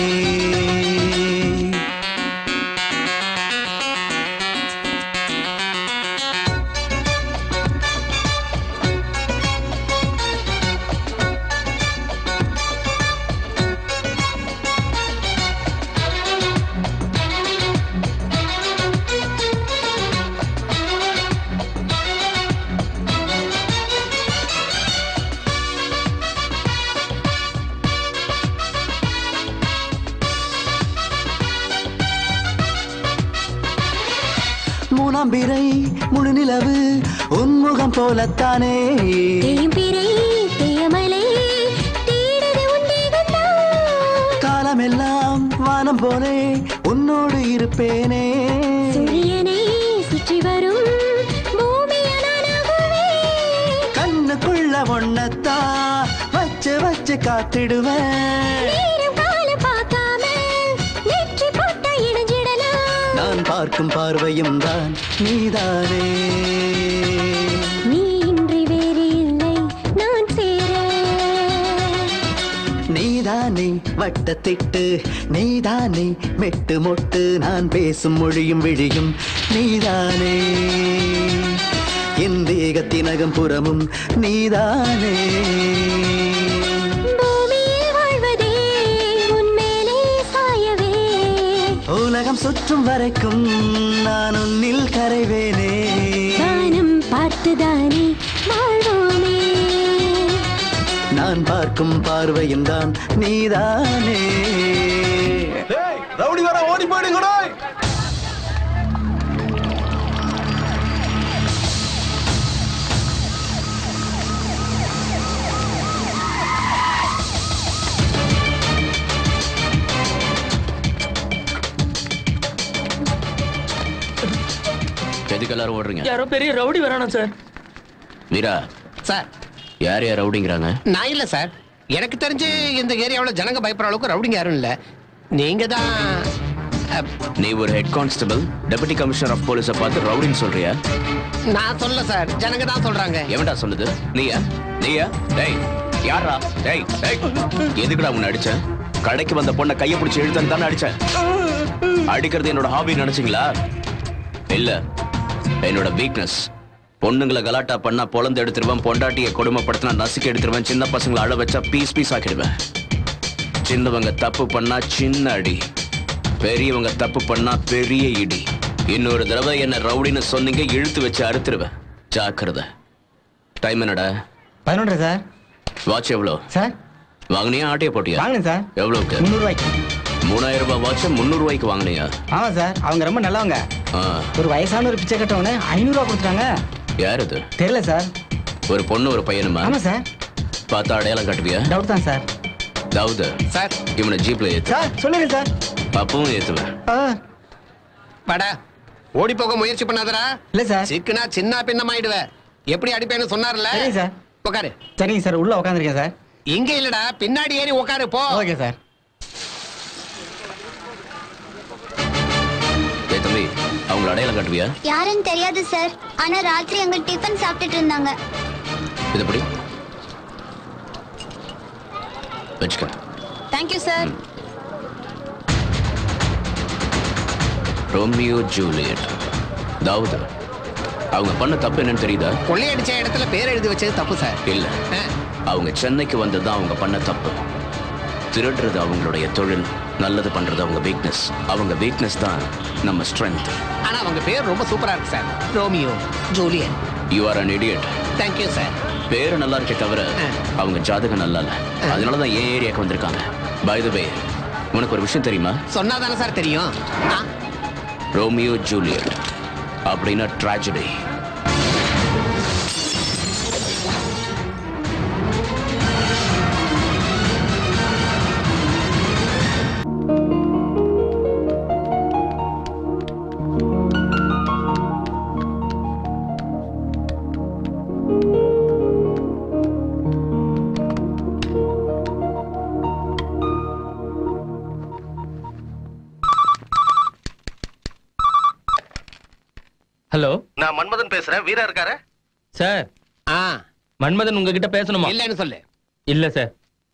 மூணாம் பிறை முழு நிலவு உன்முகம் போலத்தானே தேயும் பிறை தேயமலை தேடுது உன் தேகம்தான் காலமெல்லாம் வானம் போலே உன்னோடு இருப்பேனே சூரியனை சுற்றி வரும் பூமியனாகவே கண்ணுக்குள்ள ஒன்னத்தா வச்சு வச்சு காத்திடுவேன் நேரம் காலம் பார்க்காம நெற்றி போட்ட இணைஞ்சிடலாம் நான் பார்க்கும் பார்வையும் தான் நீதானே நீ இன்றி வேறு இல்லை நான் சேர நீதானே வட்டத்திட்டு நீதானே மெட்டு மொட்டு நான் பேசும் மொழியும் விழியும் நீதானே என் தேகத்தினகம் புறமும் நீதானே பூமியில் வாழ்வதே உன்மேலே சாயவே உலகம் சுற்றும் வரைக்கும் நான் உன்னில் கரைவேனே வானம் பார்த்துதானே வாழ்வோமே நான் பார்க்கும் பார்வையும் தான் நீதானே ரவுடி வர ஓடி போயிடுங்கடா எதுக்கு எல்லாரும் ஓடுறீங்க யாரோ பெரிய ரவுடி வரானா சார் வீரா சார் யார் யார் ரவுடிங்கிறாங்க நான் இல்ல சார் எனக்கு தெரிஞ்சு இந்த ஏரியாவில் ஜனங்க பயப்படுற அளவுக்கு ரவுடிங்க யாரும் இல்ல நீங்க தான் நீ ஒரு head constable deputy commissioner of போலீஸை பார்த்து ரவுடின்னு சொல்றியா நான் சொல்ல சார் ஜனங்க தான் சொல்றாங்க எவன்டா சொல்லுது நீயா நீயா டேய் யாரா டேய் டேய் எதுக்குடா உன்னை அடிச்ச கடைக்கு வந்த பொண்ணை கையை பிடிச்சி இழுத்தன்னு தானே அடிச்சேன் அடிக்கிறது என்னோட ஹாபி நினைச்சீங்களா இல்ல என்னோட வீக்னஸ் பொண்ணுங்களை கலாட்டா பண்ணா பொழந்து எடுத்துருவேன் பொண்டாட்டியை கொடுமைப்படுத்தினா நசுக்கி எடுத்துருவேன் சின்ன பசங்களை அழ வச்சா பீஸ் பீஸ் ஆக்கிடுவேன் சின்னவங்க தப்பு பண்ணா சின்ன அடி பெரியவங்க தப்பு பண்ணா பெரிய இடி இன்னொரு தடவை என்ன ரவுடின்னு சொன்னீங்க இழுத்து வச்சு அறுத்துருவேன் ஜாக்கிரதை டைம் என்னடா பதினொன்று சார் வாட்ச் எவ்வளோ சார் வாங்கினியா ஆட்டிய போட்டியா வாங்கினேன் சார் எவ்வளவுக்கு முந்நூறுவாய்க்கு மூணாயிரம் ரூபாய் வாட்ச் முந்நூறு ரூபாய்க்கு வாங்கினியா ஆமா சார் அவங்க ரொம்ப நல்லவங்க ஆ, ஒரு வயசான ஒரு பிச்சை கட்டவனு ஐநூறுரூவா கொடுத்துட்டாங்க யார் இது தெரியல சார் ஒரு பொண்ணு ஒரு பையனுமா ஆமா சார் பார்த்தா அடையாளம் காட்டுவியா டவுட் தான் சார் தாவுது சார் இவனை ஜீப்ல ஏத்து சார் சொல்லுங்க சார் அப்பவும் ஏத்துவேன் வாடா ஓடி போக முயற்சி பண்ணாதடா இல்ல சார் சிக்குனா சின்ன பின்னமாயிடுவ எப்படி அடிப்பேன்னு சொன்னார்ல சரிங்க சார் உட்காரு சரிங்க சார் உள்ள உட்காந்துருக்கேன் சார் இங்க இல்லடா பின்னாடி ஏறி உட்காரு போ ஓகே சார் ஏ தம்பி அவங்கள அடையாளம் காட்டுவியா யாருன்னு தெரியாது சார் ஆனா ராத்திரி அங்க டிஃபன் சாப்பிட்டுட்டு இருந்தாங்க இது எப்படி வச்சுக்க தேங்க்யூ சார் ரோமியோ ஜூலியட் தாவூது அவங்க பண்ண தப்பு என்னன்னு தெரியுதா கொள்ளையடிச்ச இடத்துல பேர் எழுதி வச்சது தப்பு சார் இல்ல அவங்க சென்னைக்கு வந்தது அவங்க பண்ண தப்பு திருடுறது அவங்களுடைய தொழில் நல்லது பண்றது அவங்க வீக்னஸ் அவங்க வீக்னஸ் தான் நம்ம ஸ்ட்ரென்த் ஆனா அவங்க பேர் ரொம்ப சூப்பரா இருக்கு sir Romeo Julian you are an idiot thank you sir பேரு நல்லா இருக்கே தவிர அவங்க ஜாதகம் நல்லா இல்ல அதனால தான் என் ஏரியாக்கு வந்திருக்காங்க பை த வே உனக்கு ஒரு விஷயம் தெரியுமா சொன்னாதானே சார் தெரியும் ஆ, ரோமியோ ஜூலியட் அப்படின்னா ட்ராஜடி ஹலோ நான் மன்மதன் பேசுறேன் வீரா இருக்காரு சார் ஆ மன்மதன் உங்ககிட்ட பேசணுமா இல்லைன்னு சொல்லு இல்ல சார்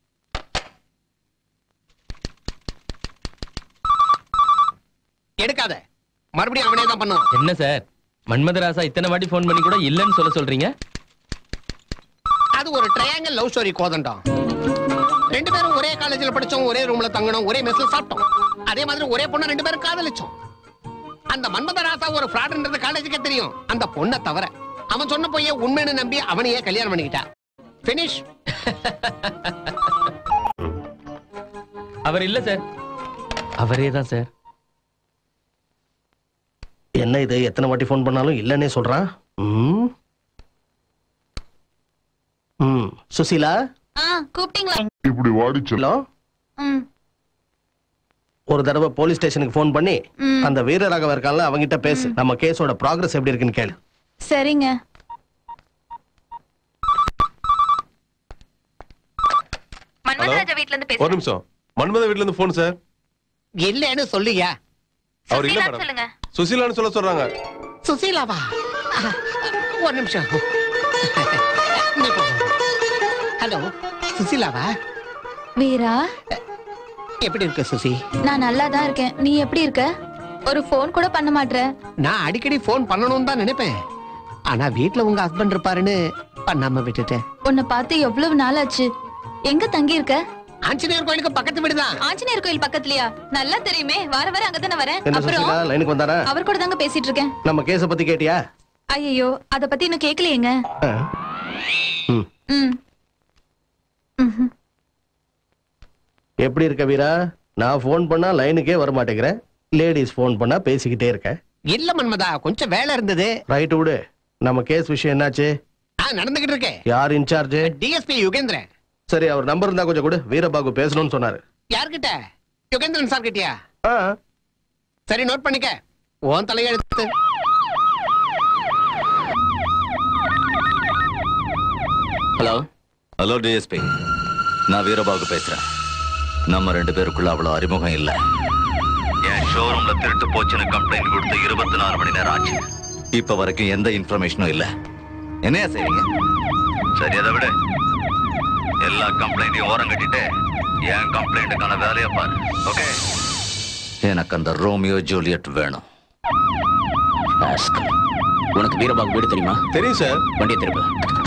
எடுக்காத மறுபடியும் அவனே தான் பண்ணுவான் என்ன சார் மன்மதராசா இத்தனை வாட்டி ஃபோன் பண்ணி கூட இல்லைன்னு சொல்ல சொல்றீங்க அது ஒரு ட்ரையாங்கல் லவ் ஸ்டோரி கோதண்டம் ரெண்டு பேரும் ஒரே காலேஜ்ல படிச்சோம் ஒரே ரூம்ல தங்கணும் ஒரே மெஸ்ல சாப்பிட்டோம் அதே மாதிரி ஒரே பொண்ணை ரெண்டு பேரும் காதலிச்சோம் அந்த மன்மதராசா ஒரு ஃப்ராட்ன்றது காலேஜுக்கே தெரியும் அந்த பொண்ணை தவிர அவன் சொன்ன பொய்ய உண்மைன்னு நம்பி அவனையே கல்யாணம் பண்ணிக்கிட்டா பினிஷ் அவர் இல்ல சார் அவரே தான் சார் என்ன இது எத்தனை வாட்டி ஃபோன் பண்ணாலும் இல்லைன்னே சொல்றான் ம் ம் சுசீலா ஆ கூப்பிட்டீங்களா இப்படி வாடிச்சு ம் ஒரு தடவை போலீஸ் ஸ்டேஷனுக்கு ஃபோன் பண்ணி ம். அந்த வீரராகவ இருக்கான்ல அவங்கிட்ட பேசு நம்ம கேஸோட ப்ராக்ரஸ் எப்படி இருக்குன்னு கேளு சரிங்க மன்மதராஜா வீட்ல இருந்து ஒரு நிமிஷம் மன்மத வீட்ல இருந்து போன் சார் இல்லன்னு சொல்லுயா அவர் இல்ல சுசீலான்னு மேடம் சொல்லுங்க. சுசீலான்னு சொல்ல சொல்றாங்க சுசீலாவா ஒரு நிமிஷம் நீ போ. ஹலோ சுசீலாவா வீரா எப்படி இருக்க சுசி நான் நல்லா தான் இருக்கேன் நீ எப்படி இருக்க ஒரு ஃபோன் கூட பண்ண மாட்ற நான் அடிக்கடி ஃபோன் பண்ணணும்னு தான் நினைப்பேன் ஆனா வீட்ல உங்க ஹஸ்பண்ட் இருப்பாருன்னு பண்ணாம விட்டுட்டேன் உன்னை பார்த்து எவ்வளவு நாள் ஆச்சு எங்க தங்கி இருக்க ஆஞ்சநேயர் கோயிலுக்கு பக்கத்து வீடு தான் ஆஞ்சநேயர் கோயில் பக்கத்துலயா நல்லா தெரியுமே வார வாரம் அங்கதானே வரேன் என்ன அப்புறம் சுசீலா லைனுக்கு வந்தாரா அவர் கூட தாங்க பேசிட்டு இருக்கேன் நம்ம கேஸ பத்தி கேட்டியா ஐயோ அத பத்தி இன்னும் கேக்கலையேங்க ஆ. ம் ம் எப்படி இருக்க வீரா நான் ஃபோன் பண்ணா லைனுக்கே வர மாட்டேங்கிறேன் லேடிஸ் ஃபோன் பண்ணா பேசிக்கிட்டே இருக்க இல்ல மன்மதா கொஞ்சம் வேலை இருந்தது ரைட் விடு நம்ம கேஸ் விஷயம் என்னாச்சு ஆ நடந்துகிட்டு இருக்கே யார் இன்சார்ஜ் டிஎஸ்பி யுகேந்திரன் சரி அவர் நம்பர் இருந்தா கொஞ்சம் கொடு வீரபாகு பேசணும்னு சொன்னாரு யார்கிட்ட யுகேந்திரன் சார் கிட்டயா ஆ சரி நோட் பண்ணிக்க உன் தலையெழுத்து ஹலோ ஹலோ டிஎஸ்பி நான் வீரபாகு பேசுறேன் நம்ம ரெண்டு பேருக்குள்ள அவ்வளவு அறிமுகம் இல்ல என் ஷோரூம்ல திருட்டு போச்சுன்னு கம்ப்ளைண்ட் கொடுத்து இருபத்தி நாலு மணி நேரம் ஆச்சு இப்ப வரைக்கும் எந்த இன்ஃபர்மேஷனும் இல்ல என்னையா செய்வீங்க சரி அதை விட எல்லா கம்ப்ளைண்ட்டையும் ஓரம் கட்டிட்டு என் கம்ப்ளைண்ட்டுக்கான வேலையை பாரு ஓகே எனக்கு அந்த ரோமியோ ஜூலியட் வேணும் ராஸ்கல். உனக்கு வீரபாகு வீடு தெரியுமா தெரியும் சார் வண்டியை திரும்ப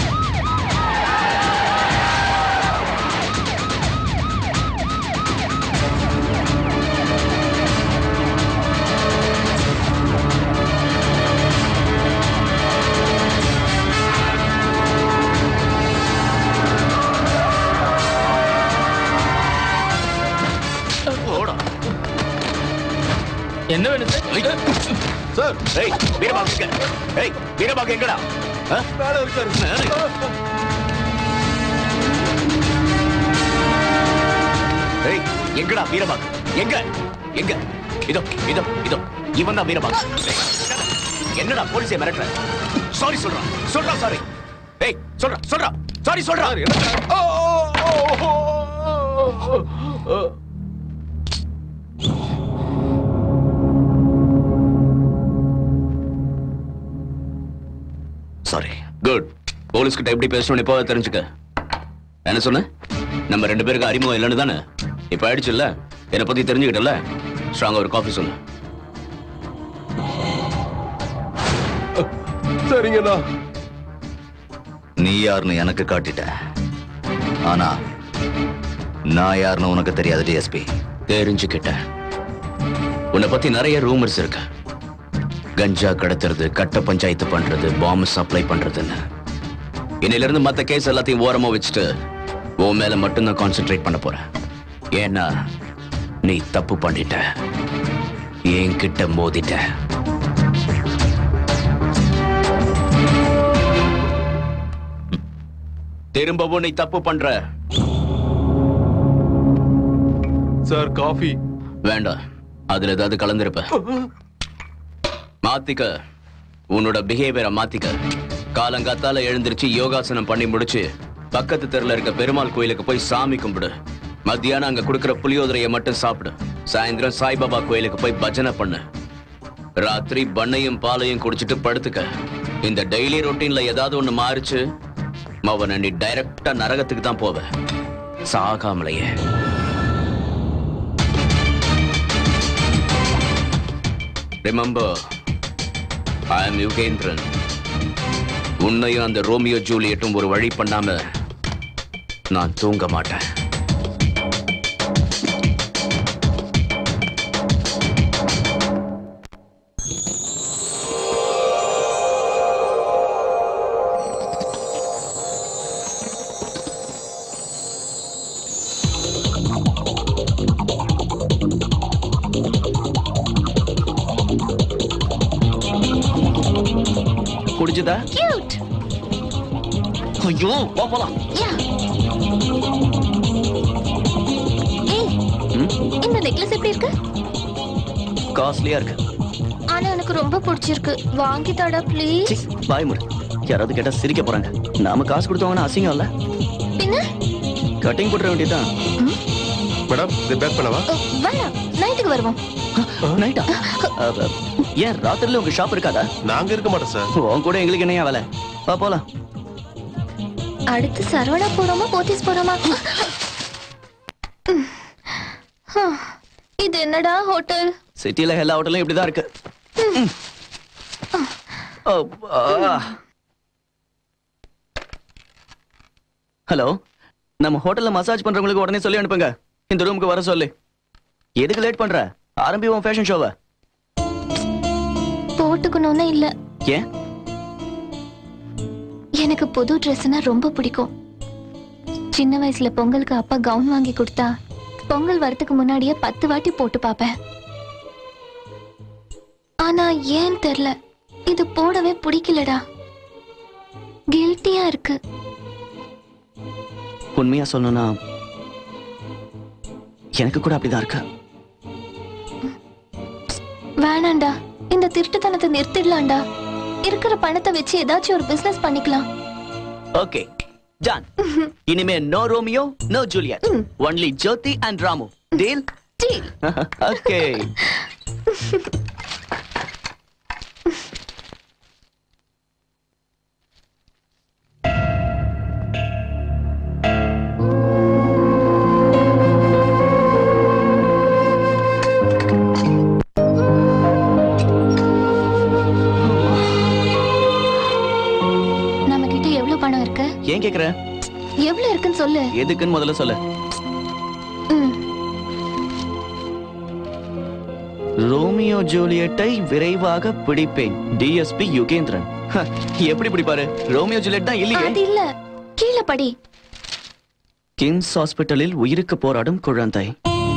என்ன வேணும் சார் சார் ஏய் வீரபாகு எங்க ஏய் வீரபாகு எங்கடா ஆ? மேல இருக்காரு ஏய் எங்கடா வீரபாகு எங்க எங்க இதோ இதோ இதோ இவன் தான் வீரபாகு ஏய், என்னடா போலீஸை மிரட்டுற சாரி சொல்றான் சொல்றா சாரி ஏய் சொல்றா சொல்றா சாரி சொல்றா சாரி குட் போலீஸ் கிட்ட எப்படி பேசணும் இப்போ தெரிஞ்சுக்க என்ன சொன்ன நம்ம ரெண்டு பேருக்கு அறிமுகம் இல்லைன்னு தானே இப்போ ஆயிடுச்சுல்ல என்னை பத்தி தெரிஞ்சுக்கிட்டல ஸ்ட்ராங்கா ஒரு காஃபி சொல்லு சரிங்கண்ணா நீ யாருன்னு எனக்கு காட்டிட்ட ஆனா நான் யாருன்னு உனக்கு தெரியாது டிஎஸ்பி தெரிஞ்சுக்கிட்டேன் உன்னை பத்தி நிறைய ரூமர்ஸ் இருக்கு கஞ்சா கடத்துறது கட்ட பஞ்சாயத்து பண்றது பாம்பு சப்ளை பண்றதுன்னு இன்னையில இருந்து மத்த கேஸ் எல்லாத்தையும் ஓரமா வச்சுட்டு உன் மேல மட்டும்தான் கான்சென்ட்ரேட் பண்ண போறேன் ஏன்னா நீ தப்பு பண்ணிட்ட என்கிட்ட மோதிட்ட திரும்பவும் நீ தப்பு பண்ற சார் காஃபி வேண்டாம் அதுல ஏதாவது கலந்திருப்ப மாத்திக்க உன்னோட பிஹேவியரை மாத்திக்க காலங்காத்தால எழுந்திருச்சு யோகாசனம் பண்ணி முடிச்சு பக்கத்து தெருல இருக்க பெருமாள் கோயிலுக்கு போய் சாமி கும்பிடு மத்தியானம் அங்க கொடுக்கிற புளியோதரையை மட்டும் சாப்பிடு சாயந்தரம் சாய்பாபா கோயிலுக்கு போய் பஜனை பண்ணு ராத்திரி பண்ணையும் பாலையும் குடிச்சிட்டு படுத்துக்க இந்த டெய்லி ரொட்டீன்ல ஏதாவது ஒண்ணு மாறிச்சு அவனை நீ டைரக்டா நரகத்துக்கு தான் போவ சாகாமலையே ரிமெம்பர் ஐ அம் யுகேந்திரன் உன்னையும் அந்த ரோமியோ ஜூலியட்டும் ஒரு வழி பண்ணாம நான் தூங்க மாட்டேன் குடிச்சுதா கியூட் ஐயோ வா போலாம் யா ஏய் இந்த நெக்லஸ் எப்படி இருக்கு காஸ்ட்லியா இருக்கு ஆனா எனக்கு ரொம்ப பிடிச்சிருக்கு வாங்கி தடா ப்ளீஸ் சி, பாய் முடி யாராவது கேட்டா சிரிக்க போறாங்க நாம காசு கொடுத்தவங்கன்னா அசிங்கம் இல்ல பின்ன கட்டிங் போட்டுற வேண்டியதுதான் மேடம் இது பேக் பண்ணவா அ, வேணாம் நைட்டுக்கு வருவோம் நைட்டா ஏன் ராத்திரில உங்க ஷாப் இருக்காதா நாங்க இருக்க மாட்டோம் சார் உன் கூட எங்களுக்கு என்னையா வேலை வா போலாம் அடுத்து சரவணா போறோமா போத்தீஸ் போறோமா ம். ஆ, இது என்னடா ஹோட்டல் சிட்டில எல்லா ஹோட்டலும் இப்படிதான் இருக்கு ம். அப்பா. ஹலோ நம்ம ஹோட்டல்ல மசாஜ் பண்றவங்களுக்கு உடனே சொல்லி அனுப்புங்க இந்த ரூமுக்கு வர சொல்லு எதுக்கு லேட் பண்ற ஆரம்பிவோம் ஃபேஷன் ஷோவை போட்டுக்கணும்னு இல்ல ஏன் எனக்கு புது ட்ரெஸ்னா ரொம்ப பிடிக்கும் சின்ன வயசுல பொங்கலுக்கு அப்பா கவுன் வாங்கி கொடுத்தா பொங்கல் வரதுக்கு முன்னாடியே பத்து வாட்டி போட்டு பார்ப்பேன் ஆனா ஏன் தெரியல இது போடவே பிடிக்கலடா கில்ட்டியா இருக்கு உண்மையா சொல்லணும்னா எனக்கு கூட அப்படிதான் இருக்கு வேணாண்டா இந்த திருட்டுத்தனத்தை நிறுத்திடலாம்டா இருக்கிற பணத்தை வச்சு ஏதாச்சும் ஒரு பிசினஸ் பண்ணிக்கலாம் ஓகே டன் இனிமே no Romeo no Juliet only Jothi and Ramu deal deal okay நம்ம கிட்ட எவ்வளவு பணம் இருக்கு ஏன் கேக்குற எவ்வளவு இருக்குன்னு சொல்லு எதுக்குன்னு முதல்ல சொல்லு ம். ரோமியோ ஜூலியட்டை விரைவாக பிடிப்பேன் டிஎஸ்பி யுகேந்திரன் ஹ, எப்படி பிடிப்பாரு ரோமியோ ஜூலியட் தான் இல்லையே அது இல்ல கீழே படி கிம்ஸ் ஹாஸ்பிட்டலில் உயிருக்கு போராடும் குழந்தை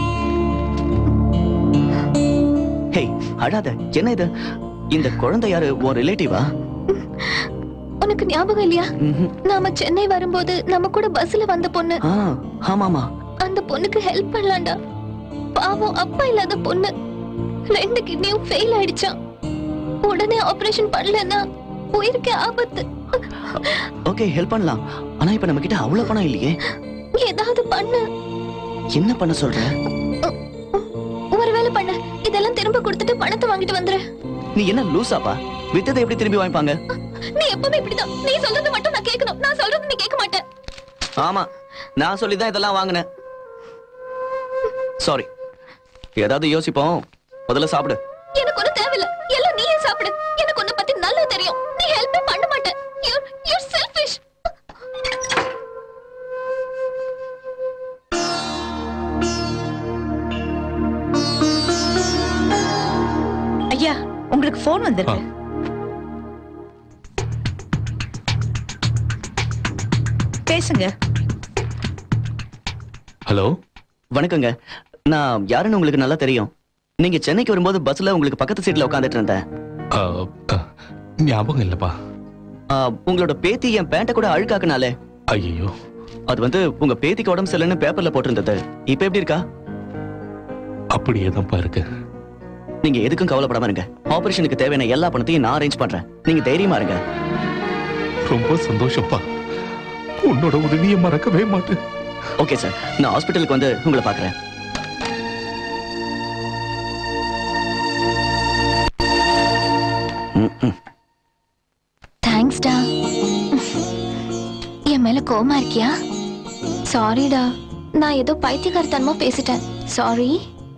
ஹே அழாத என்ன இது இந்த குழந்தை யாரு உன் ரிலேட்டிவா உனக்கு ஞாபகம் இல்லையா நாம சென்னை வரும்போது நம்ம கூட பஸ்ல வந்த பொண்ணு ஆ ஆமாமா அந்த பொண்ணுக்கு ஹெல்ப் பண்ணலாம்டா பாவம் அப்பா இல்லாத பொண்ணு ரெண்டு கிட்னியும் ஃபெயில் ஆயிடுச்சான் உடனே ஆபரேஷன் பண்ணலன்னா உயிருக்கு ஆபத்து ஓகே ஹெல்ப் பண்ணலாம் ஆனா இப்ப நம்ம கிட்ட அவ்வளவு பணம் இல்லையே ஏதாவது பண்ணு என்ன பண்ண சொல்ற ஒரு வேலை பண்ணு இதெல்லாம் திரும்ப கொடுத்துட்டு பணத்தை வாங்கிட்டு வந்துரு நீ என்ன லூசாப்பா வித்ததை எப்படி திரும்பி வாங்கிப்பாங்க நீ எப்பவுமே இப்படிதான் நீ சொல்றது மட்டும் நான் கேட்கணும் நான் சொல்றது நீ கேட்க மாட்டேன் ஆமா நான் சொல்லிதான் இதெல்லாம் வாங்கினேன் சாரி ஏதாவது யோசிப்போம் முதல்ல சாப்பிடு எனக்கு ஒண்ணு தேவையில்ல எல்லாம் நீயே சாப்பிடு எனக்கு உன்னை பத்தி நல்லா தெரியும் நீ ஹெல்ப்பே பண்ண மாட்டே யூ யூ செல்ஃபிஷ் ஐயா உங்களுக்கு போன் வந்திருக்கு பேசுங்க ஹலோ வணக்கங்க நான் யாருன்னு உங்களுக்கு நல்லா தெரியும் நீங்க சென்னைக்கு வரும்போது பஸ்ல உங்களுக்கு பக்கத்து சீட்ல உட்காந்துட்டு இருந்தேன் ஞாபகம் இல்லப்பா ஆ, உங்களோட பேத்தி என் பேண்ட கூட அழுக்காக்குனாலே ஐயோ அது வந்து உங்க பேத்திக்கு உடம்பு சரியில்லைன்னு பேப்பர்ல போட்டிருந்தது இப்ப எப்படி இருக்கா அப்படியே தான்ப்பா இருக்கு நீங்க எதுக்கும் கவலைப்படாம இருங்க ஆபரேஷனுக்கு தேவையான எல்லா பணத்தையும் நான் அரேஞ்ச் பண்றேன் நீங்க தைரியமா இருங்க ரொம்ப சந்தோஷப்பா உன்னோட உதவியை மறக்கவே மாட்டேன் ஓகே சார் நான் ஹாஸ்பிட்டலுக்கு வந்து உங்களை பார்க்கறேன் தேங்க்ஸ்டா என் மேல கோவமா இருக்கியா சாரிடா நான் ஏதோ பைத்தியக்காரத்தனமா பேசிட்டேன் சாரி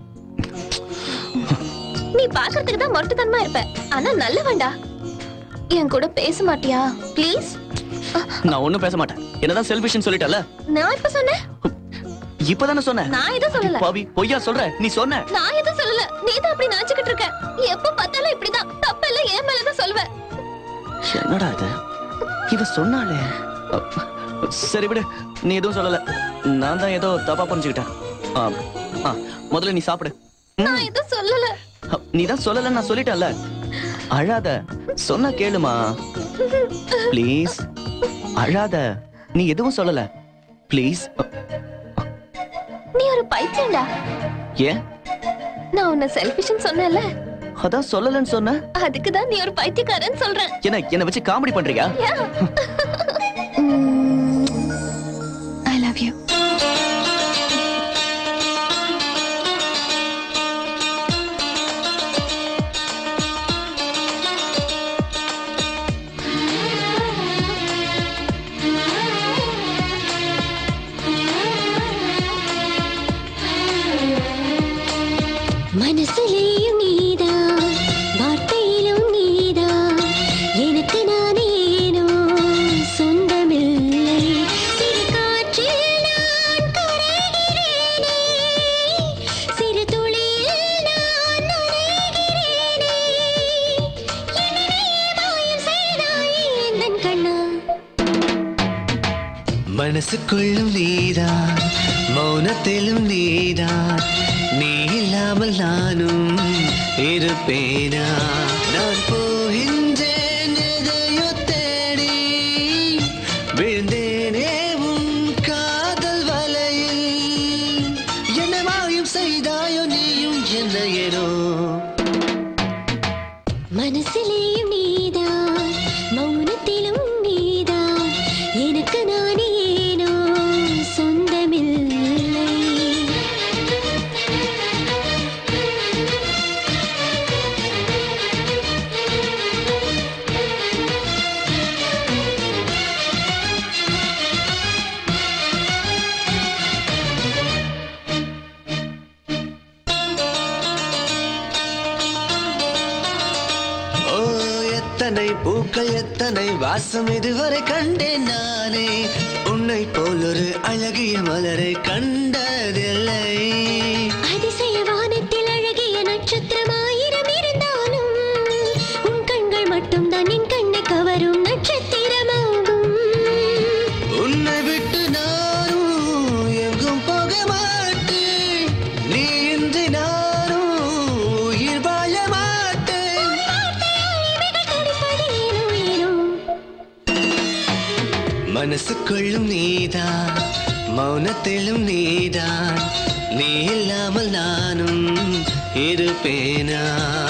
நீ பாக்குறதுக்கு தான் மொரட்டுத்தனமா இருப்ப ஆனா நல்லவன்டா என் கூட பேச மாட்டியா ப்ளீஸ் நான் ஒண்ணும் பேச மாட்டேன் என்னதான் செல்ஃபிஷ்னு சொல்லிட்டல நான் இப்ப சொன்னேன் இப்பதானே சொன்னேன் நான் எதுவும் சொல்லல பாவி பொய்யா சொல்ற நீ சொன்ன நான் எதுவும் சொல்லல நீ தான் அப்படி நினைச்சுக்கிட்டு இருக்க எப்ப பார்த்தாலும் இப்படிதான் தப்பெல்லாம் என் மேலதான் சொல்லுவேன் என்னடா இது இவ சொன்னாலே அ, சரி விடு நீ எதுவும் சொல்லல நான் தான் ஏதோ தப்பா புரிஞ்சுக்கிட்டேன் ஆ, ஆ, முதல்ல நீ சாப்பிடு நான் எதுவும் சொல்லல அ, நீ தான் சொல்லல நான் சொல்லிட்டேன்ல அழாத சொன்னா கேளுமா ப்ளீஸ் அழாத நீ எதுவும் சொல்லல ப்ளீஸ் நீ ஒரு பைத்தியம்டா ஏன் நான் உன்னை செல்ஃபிஷ்னு சொன்னேன்ல அதான் சொல்லலன்னு சொன்ன அதுக்கு தான் நீ ஒரு பைத்தியக்காரன் சொல்றேன் என்ன என்ன வச்சு காமெடி பண்றியா ஐ லவ் யூ மனசுலேயும் நீதான் வார்த்தையிலும் நீதான் எனக்கு நானேனோ மனசுக்குள்ளும் நீதான் மௌனத்திலும் நீதான் நீ இல்லாமல் நானும் இருப்பேனா நான் போகின்றேன் எதையோ தேடி விழுந்தேனே உன் காதல் வலையில் என்ன மாயம் செய்தாயோ நீயும் என்ன ஏனோ மனசிலேயும் நீதான் மௌனத்திலும் நீதான் எனக்கு நானே ஏனோ சொந்தமில்லை ஓ எத்தனை பூக்கள் எத்தனை வாசம் இதுவரை கண்டேன் நானே உன்னை போல் ஒரு அழகிய மலரை கண்டதில்லை அதிசய வானத்தில் அழகிய நட்சத்திரம் ஆயிரம் இருந்தாலும் உன் கண்கள் மட்டும்தான் என் கண்ணை கவரும் நட்சத்திரமாகும் உன்னை விட்டு நானும் எங்கும் போக மாட்டேன் நீ இன்றி நானும் உயிர் வாழ மாட்டேன் மனசுக்குள்ளும் நீதான் மௌனத்திலும் நீதான் நீ இல்லாமல் நானும் இருப்பேனா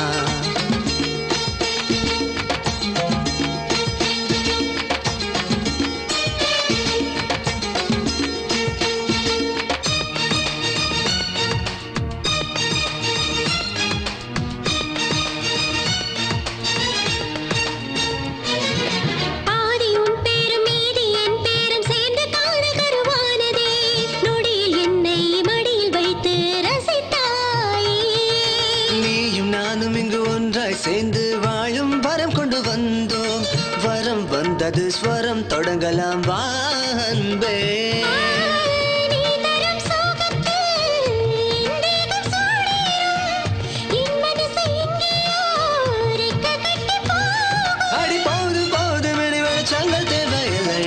பாதி உன் பேரும் மீதி என் பேரும் சேர்ந்து காதல் கருவானதே நொடியில் என்னை மடியில் வைத்து ரசித்தாயே நீயும் நானும் இங்கு ஒன்றாய் சேர்ந்து வாழும் வரம் கொண்டு வந்தோம் வரம் வந்தது ஸ்வரம் தொடங்கலாம் வா அன்பே நீ தரும் சோகத்தில் என் தேகம் சூடேறும். என் மனசு எங்கேயோ ரெக்க கட்டி போகும். அடி போது போது வெளி வெளிச்சங்கள் தேவையில்லை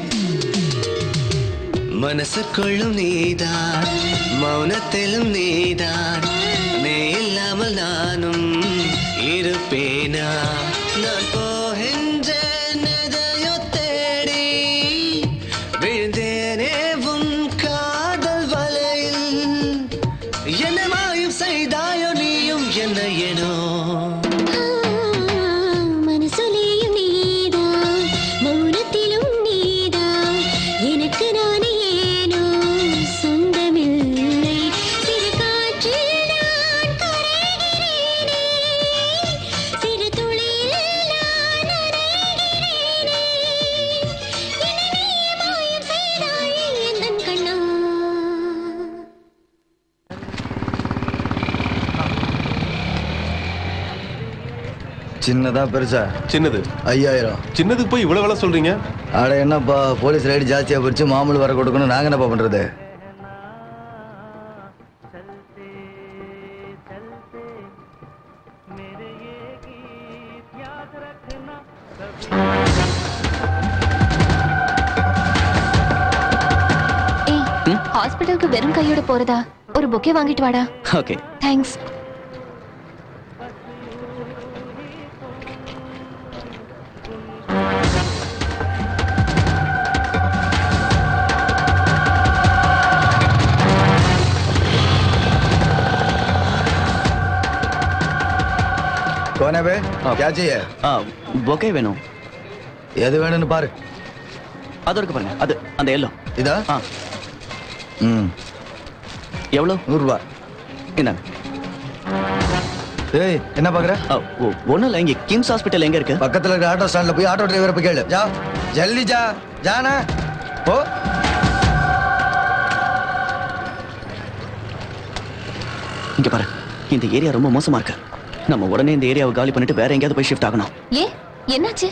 மனசுக்குள்ளும் நீதான் மௌனத்திலும் நீதான் நீ இல்லாமல் நானும் இருப்பேனா நான் போகின்றேன் எதையோ தேடி விழுந்தேனே உன் காதல் வலையில் என்ன மாயம் செய்தாயோ நீயும் என்ன ஏனோ மனசுலேயும் நீதான் மௌனத்திலும் நீதான் எனக்கு நானே ஏனோ சொந்தமில்லை சிறு காற்றில் நான் கரைகிறேனே சிறு துளியில் நான் நனைகிறேனே என்னை நீ மாயம் செய்தாயே எந்தன் கண்ணா சின்னதா பெருசா சின்னது ஐயாயிரம் சின்னதுக்கு போய் இவ்வளவு வேலை சொல்றீங்க அட என்னப்பா போலீஸ் ரைடு ஜாஸ்தியா போச்சு மாமூல் வர கொடுக்கணும் நாங்க என்னப்பா பண்றது ஏய் ஹாஸ்பிட்டலுக்கு வெறும் கையோட போறதா ஒரு பொக்கே வாங்கிட்டு வாடா ஓகே தேங்க்ஸ் கோனே பே क्या चाहिए பொக்கே வேணும் எது வேணும்னு பாரு அது இருக்கு பாருங்க அது அந்த எல்லோ இதா ஆ ம் எவ்வளோ நூறுரூவா இந்தாங்க ஏய் என்ன பாக்குற ஒன்றும் இல்லை இங்கே கிம்ஸ் ஹாஸ்பிட்டல் எங்கே இருக்கு பக்கத்துல இருக்க ஆட்டோ ஸ்டாண்ட்ல போய் ஆட்டோ டிரைவரை போய் கேளு ஜா ஜல்தி ஜா ஜானா ஓ இங்க பாரு இந்த ஏரியா ரொம்ப மோசமா இருக்கு நம்ம உடனே இந்த ஏரியாவை காலி பண்ணிட்டு வேற எங்கேயாவது போய் ஷிஃப்ட் ஆகணும் ஏ என்னாச்சு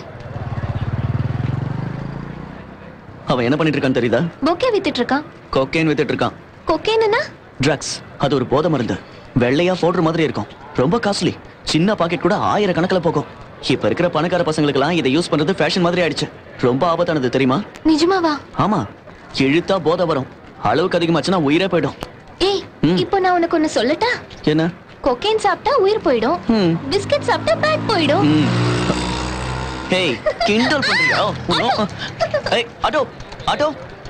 அவன் என்ன பண்ணிட்டு இருக்கான்னு தெரியுதா பொக்கே வித்துட்டு இருக்கான் கொக்கேன் வித்துட்டு இருக்கான் கொக்கேன்னா ட்ரக்ஸ் அது ஒரு போதை மருந்து வெள்ளையா பவுடர் மாதிரி இருக்கும் ரொம்ப காஸ்ட்லி சின்ன பாக்கெட் கூட ஆயிரக்கணக்கில் போகும் இப்ப இருக்கிற பணக்கார பசங்களுக்கெல்லாம் இதை யூஸ் பண்றது ஃபேஷன் மாதிரி ஆயிடுச்சு ரொம்ப ஆபத்தானது தெரியுமா நிஜமாவா ஆமா இழுத்தா போதை வரும் அளவுக்கு அதிகமாச்சுன்னா உயிரே போயிடும் ஏய் இப்போ நான் உனக்கு ஒண்ணு சொல்லட்டா என்ன கொக்கைன் சாப்பிட்டா உயிர் போயிடும் ம். பிஸ்கட் சாப்பிட்டா பேக் போயிடும் ம். ஹேய் கிண்டல் பண்றியா உன்னும். ஏய் ஆட்டோ ஆட்டோ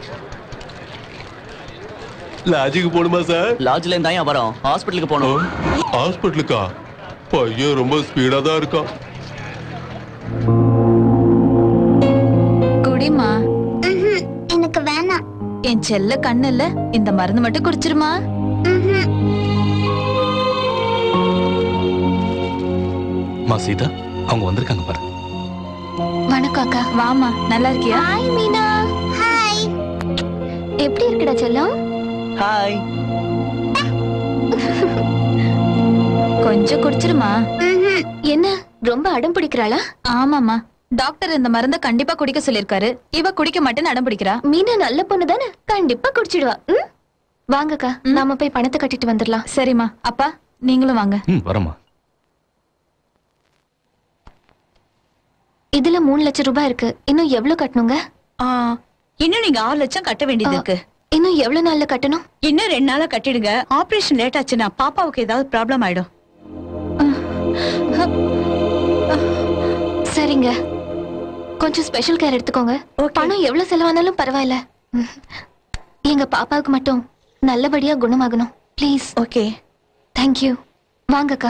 லாஜிக்கு போகணுமா சார் லாட்ஜ்ல இருந்தா ஏன் வரோம் ஹாஸ்பிட்டலுக்கு போகணும் ஹாஸ்பிட்டலுக்கா பையன் ரொம்ப ஸ்பீடா தான் இருக்கான் குடிமா எனக்கு வேணாம் என் செல்ல கண்ணு இல்ல இந்த மருந்து மட்டும் குடிச்சிருமா மா சீதா அவங்க வந்திருக்காங்க பாரு வணக்கம் அக்கா வாமா நல்லா இருக்கியா ஹாய் மீனா ஹாய் எப்படி இருக்குடா செல்லம் ஹாய் கொஞ்சம் குடிச்சிருமா என்ன ரொம்ப அடம் பிடிக்கிறாளா ஆமாமா டாக்டர் இந்த மருந்த கண்டிப்பா குடிக்க சொல்லிருக்காரு இவ குடிக்க மாட்டேன்னு அடம் பிடிக்கிறா மீனா நல்ல பொண்ணு தானே கண்டிப்பா குடிச்சிடுவா ம்? வாங்கக்கா நாம போய் பணத்தை கட்டிட்டு வந்துடலாம் சரிம்மா அப்பா நீங்களும் வாங்க ம் வரமா இதுல மூணு லட்சம் ரூபாய் இருக்கு இன்னும் எவ்வளவு கட்டணுங்க இன்னும் நீங்க ஆறு லட்சம் கட்ட வேண்டியது இருக்கு இன்னும் எவ்வளவு நாள்ல கட்டணும் இன்னும் ரெண்டு நாளா கட்டிடுங்க ஆபரேஷன் லேட் ஆச்சுன்னா பாப்பாவுக்கு ஏதாவது ப்ராப்ளம் ஆயிடும் சரிங்க கொஞ்சம் ஸ்பெஷல் கேர் எடுத்துக்கோங்க பணம் எவ்வளவு செலவானாலும் பரவாயில்ல ம். எங்க பாப்பாவுக்கு மட்டும் நல்லபடியா குணமாகணும் ப்ளீஸ் ஓகே தேங்க்யூ வாங்கக்கா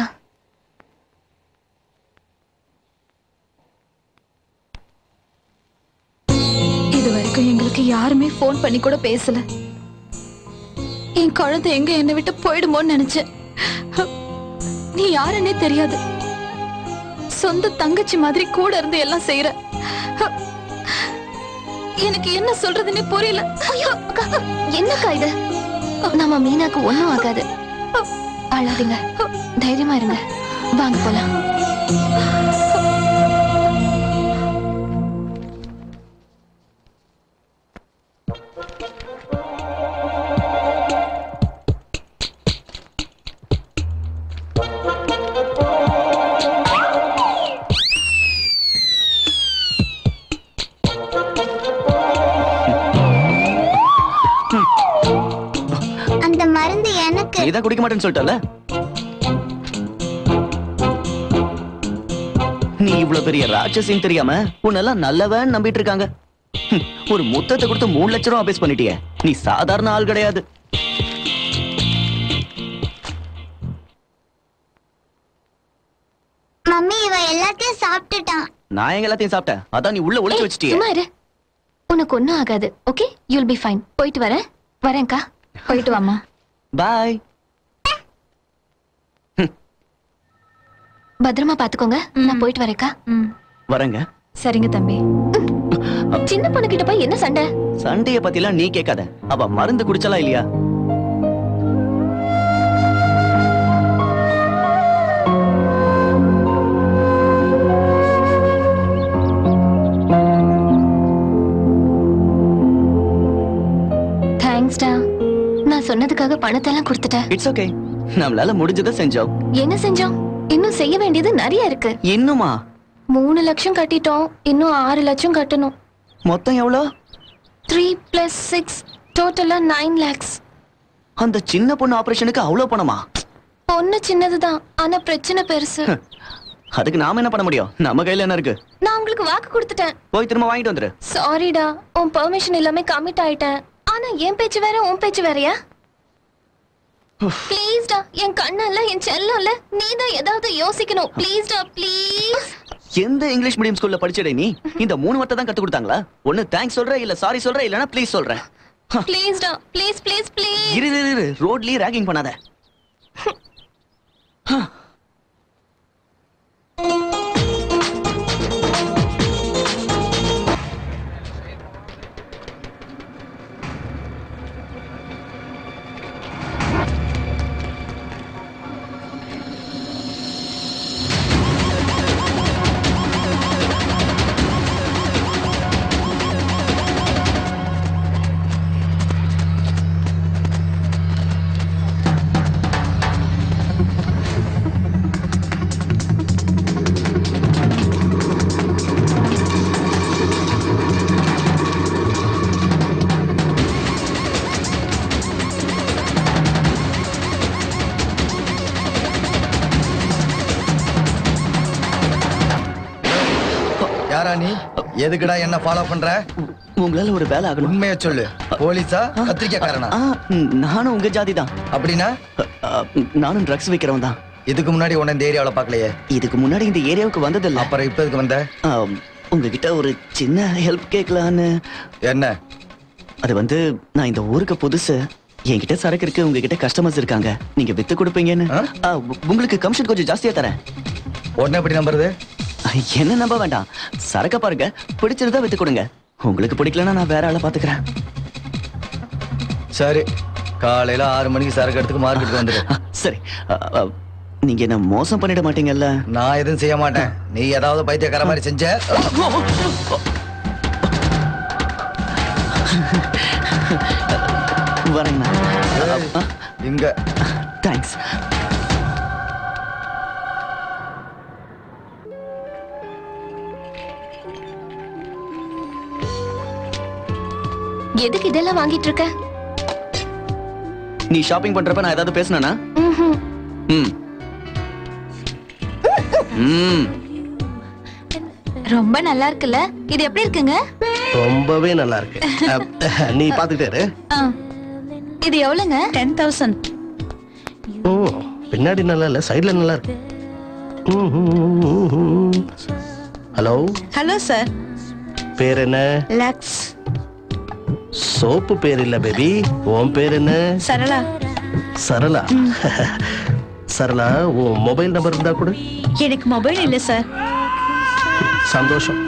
இது வரைக்கும் எங்களுக்கு யாருமே ஃபோன் பண்ணி கூட பேசல என் குழந்தை எங்க என்னை விட்டு போயிடுமோன்னு நினைச்சேன் நீ யாருன்னே தெரியாது சொந்த தங்கச்சி மாதிரி கூட இருந்து எல்லாம் செய்யற எனக்கு என்ன சொல்றதுன்னே புரியல ஐயோ அக்கா என்னக்கா இது நம்ம மீனாக்கு ஒண்ணும் ஆகாது அழாதீங்க தைரியமா இருங்க வாங்க போலாம் அந்த மருந்து எனக்கு நீ தான் குடிக்க மாட்டேன்னு சொல்லிட்டல நீ இவ்வளவு பெரிய ராட்சசின்னு தெரியாம உன்னெல்லாம் நல்லவன் நம்பிட்டு இருக்காங்க ஹம், ஒரு முத்தத்தை கொடுத்து மூணு லட்சம் ரூபா பேஸ் பண்ணிட்டிய நீ சாதாரண ஆள் கிடையாது மம்மி இவ எல்லாத்தையும் சாப்பிட்டுட்டான் நான் எங்க எல்லாத்தையும் சாப்பிட்டேன் அதான் நீ உள்ள ஒளிச்சு வச்சிட்டிய சும்மா இரு உனக்கு ஒண்ணும் ஆகாது ஓகே யூல் பி ஃபைன் போயிட்டு வரேன் வரேன்க்கா போயிட்டு வாமா பாய் பத்திரமா பாத்துக்கோங்க நான் போயிட்டு வரேன்க்கா வரேங்க சரிங்க தம்பி சின்ன பொண்ணு கிட்ட போய் என்ன சண்டை சண்டைய பத்திலாம் நீ கேட்காத அவ மருந்து குடிச்சலா இல்லையா தேங்க்ஸ்டா நான் சொன்னதுக்காக பணத்தை எல்லாம் கொடுத்துட்டேன் இட்ஸ் ஓகே நம்மளால முடிஞ்சதை செஞ்சோம் என்ன செஞ்சோம் இன்னும் செய்ய வேண்டியது நிறைய இருக்கு இன்னுமா மூணு லட்சம் கட்டிட்டோம் இன்னும் ஆறு லட்சம் கட்டணும் மொத்தம் எவ்வளோ த்ரீ பிளஸ் சிக்ஸ் டோட்டலா நைன் லேக்ஸ் அந்த சின்ன பொண்ணு ஆபரேஷனுக்கு அவ்வளவு பணமா பொண்ணு சின்னதுதான் ஆனா பிரச்சனை பெருசு அதுக்கு நாம என்ன பண்ண முடியும் நம்ம கையில என்ன இருக்கு நான் உங்களுக்கு வாக்கு கொடுத்துட்டேன் போய் திரும்ப வாங்கிட்டு வந்துரு சாரிடா உன் பெர்மிஷன் இல்லாம கமிட் ஆயிட்டேன் ஆனா என் பேச்சு வேற உன் பேச்சு வேறயா ப்ளீஸ்டா என் கண்ணல்ல என் செல்லம்ல நீ தான் ஏதாவது யோசிக்கணும் ப்ளீஸ்டா ப்ளீஸ் எந்த இங்கிலீஷ் மீடியம் ஸ்கூல்ல படிச்சடே நீ இந்த மூணு வார்த்தை தான் கத்து கொடுத்தாங்களா ஒண்ணு தேங்க்ஸ் சொல்ற இல்ல சாரி சொல்ற இல்லனா ப்ளீஸ் சொல்ற ப்ளீஸ்டா ப்ளீஸ் ப்ளீஸ் ப்ளீஸ் இரு இரு, இரு ரோட்லயே ராகிங் பண்ணாத யாரா நீ எதுக்குடா என்ன ஃபாலோ பண்ற உங்களால ஒரு வேலை ஆகணும் உண்மையை சொல்லு போலீஸா பத்திரிக்கைக்காரனா ஆ, ம், நானும் உங்க ஜாதி தான் அப்படின்னா நானும் ட்ரக்ஸ் விக்கிறவன் தான் இதுக்கு முன்னாடி உன்னை இந்த ஏரியாவுல பார்க்கலையே இதுக்கு முன்னாடி இந்த ஏரியாவுக்கு வந்ததில்ல அப்புறம் இப்ப எதுக்கு வந்த உங்ககிட்ட ஒரு சின்ன ஹெல்ப் கேட்கலான்னு என்ன அது வந்து நான் இந்த ஊருக்கு புதுசு என்கிட்ட சரக்கு இருக்கு உங்ககிட்ட கஸ்டமர்ஸ் இருக்காங்க நீங்க வித்து கொடுப்பீங்கன்னு ஆ, உ- உங்களுக்கு கமிஷன் கொஞ்சம் ஜாஸ்தியா தரேன் உடனே எப்படி நம்புறது என்ன நம்ப வேண்டாம் சரக்க பாருங்க பிடிச்சிருந்தா வித்து கொடுங்க உங்களுக்கு பிடிக்கலன்னா நான் வேற ஆளை பாத்துக்கிறேன் சரி காலையில ஆறு மணிக்கு சரக்கு எடுத்துக்கு மார்க்கெட்டுக்கு வந்துரு சரி அ, அ, நீங்க என்ன மோசம் பண்ணிட மாட்டீங்கல்ல நான் எதுவும் செய்ய மாட்டேன் நீ ஏதாவது பைத்தியக்கார மாதிரி செஞ்ச வரேங்கண்ணா இங்க தேங்க்ஸ் எதுக்கு இதெல்லாம் வாங்கிட்டு இருக்க நீ ஷாப்பிங் பண்றப்ப நான் ஏதாவது பேசினா ம்ஹும். ம் ம் ரொம்ப நல்லா இருக்குல்ல இது எப்படி இருக்குங்க ரொம்பவே நல்லா இருக்கு அஹ், நீ பாத்துக்கிட்டே இரு. ஆ. இது எவ்வளவுங்க டென் தௌசண்ட் ஓ பின்னாடி நல்லா இல்ல சைடுல நல்லா இருக்கு ஹலோ ஹலோ சார் பேர் என்ன லக்ஸ் சோப்பு பேர் இல்ல பேபி உன் பேர் என்ன சரளா சரளா சரளா உன் மொபைல் நம்பர் இருந்தா கூட எனக்கு மொபைல் இல்ல சார் சந்தோஷம்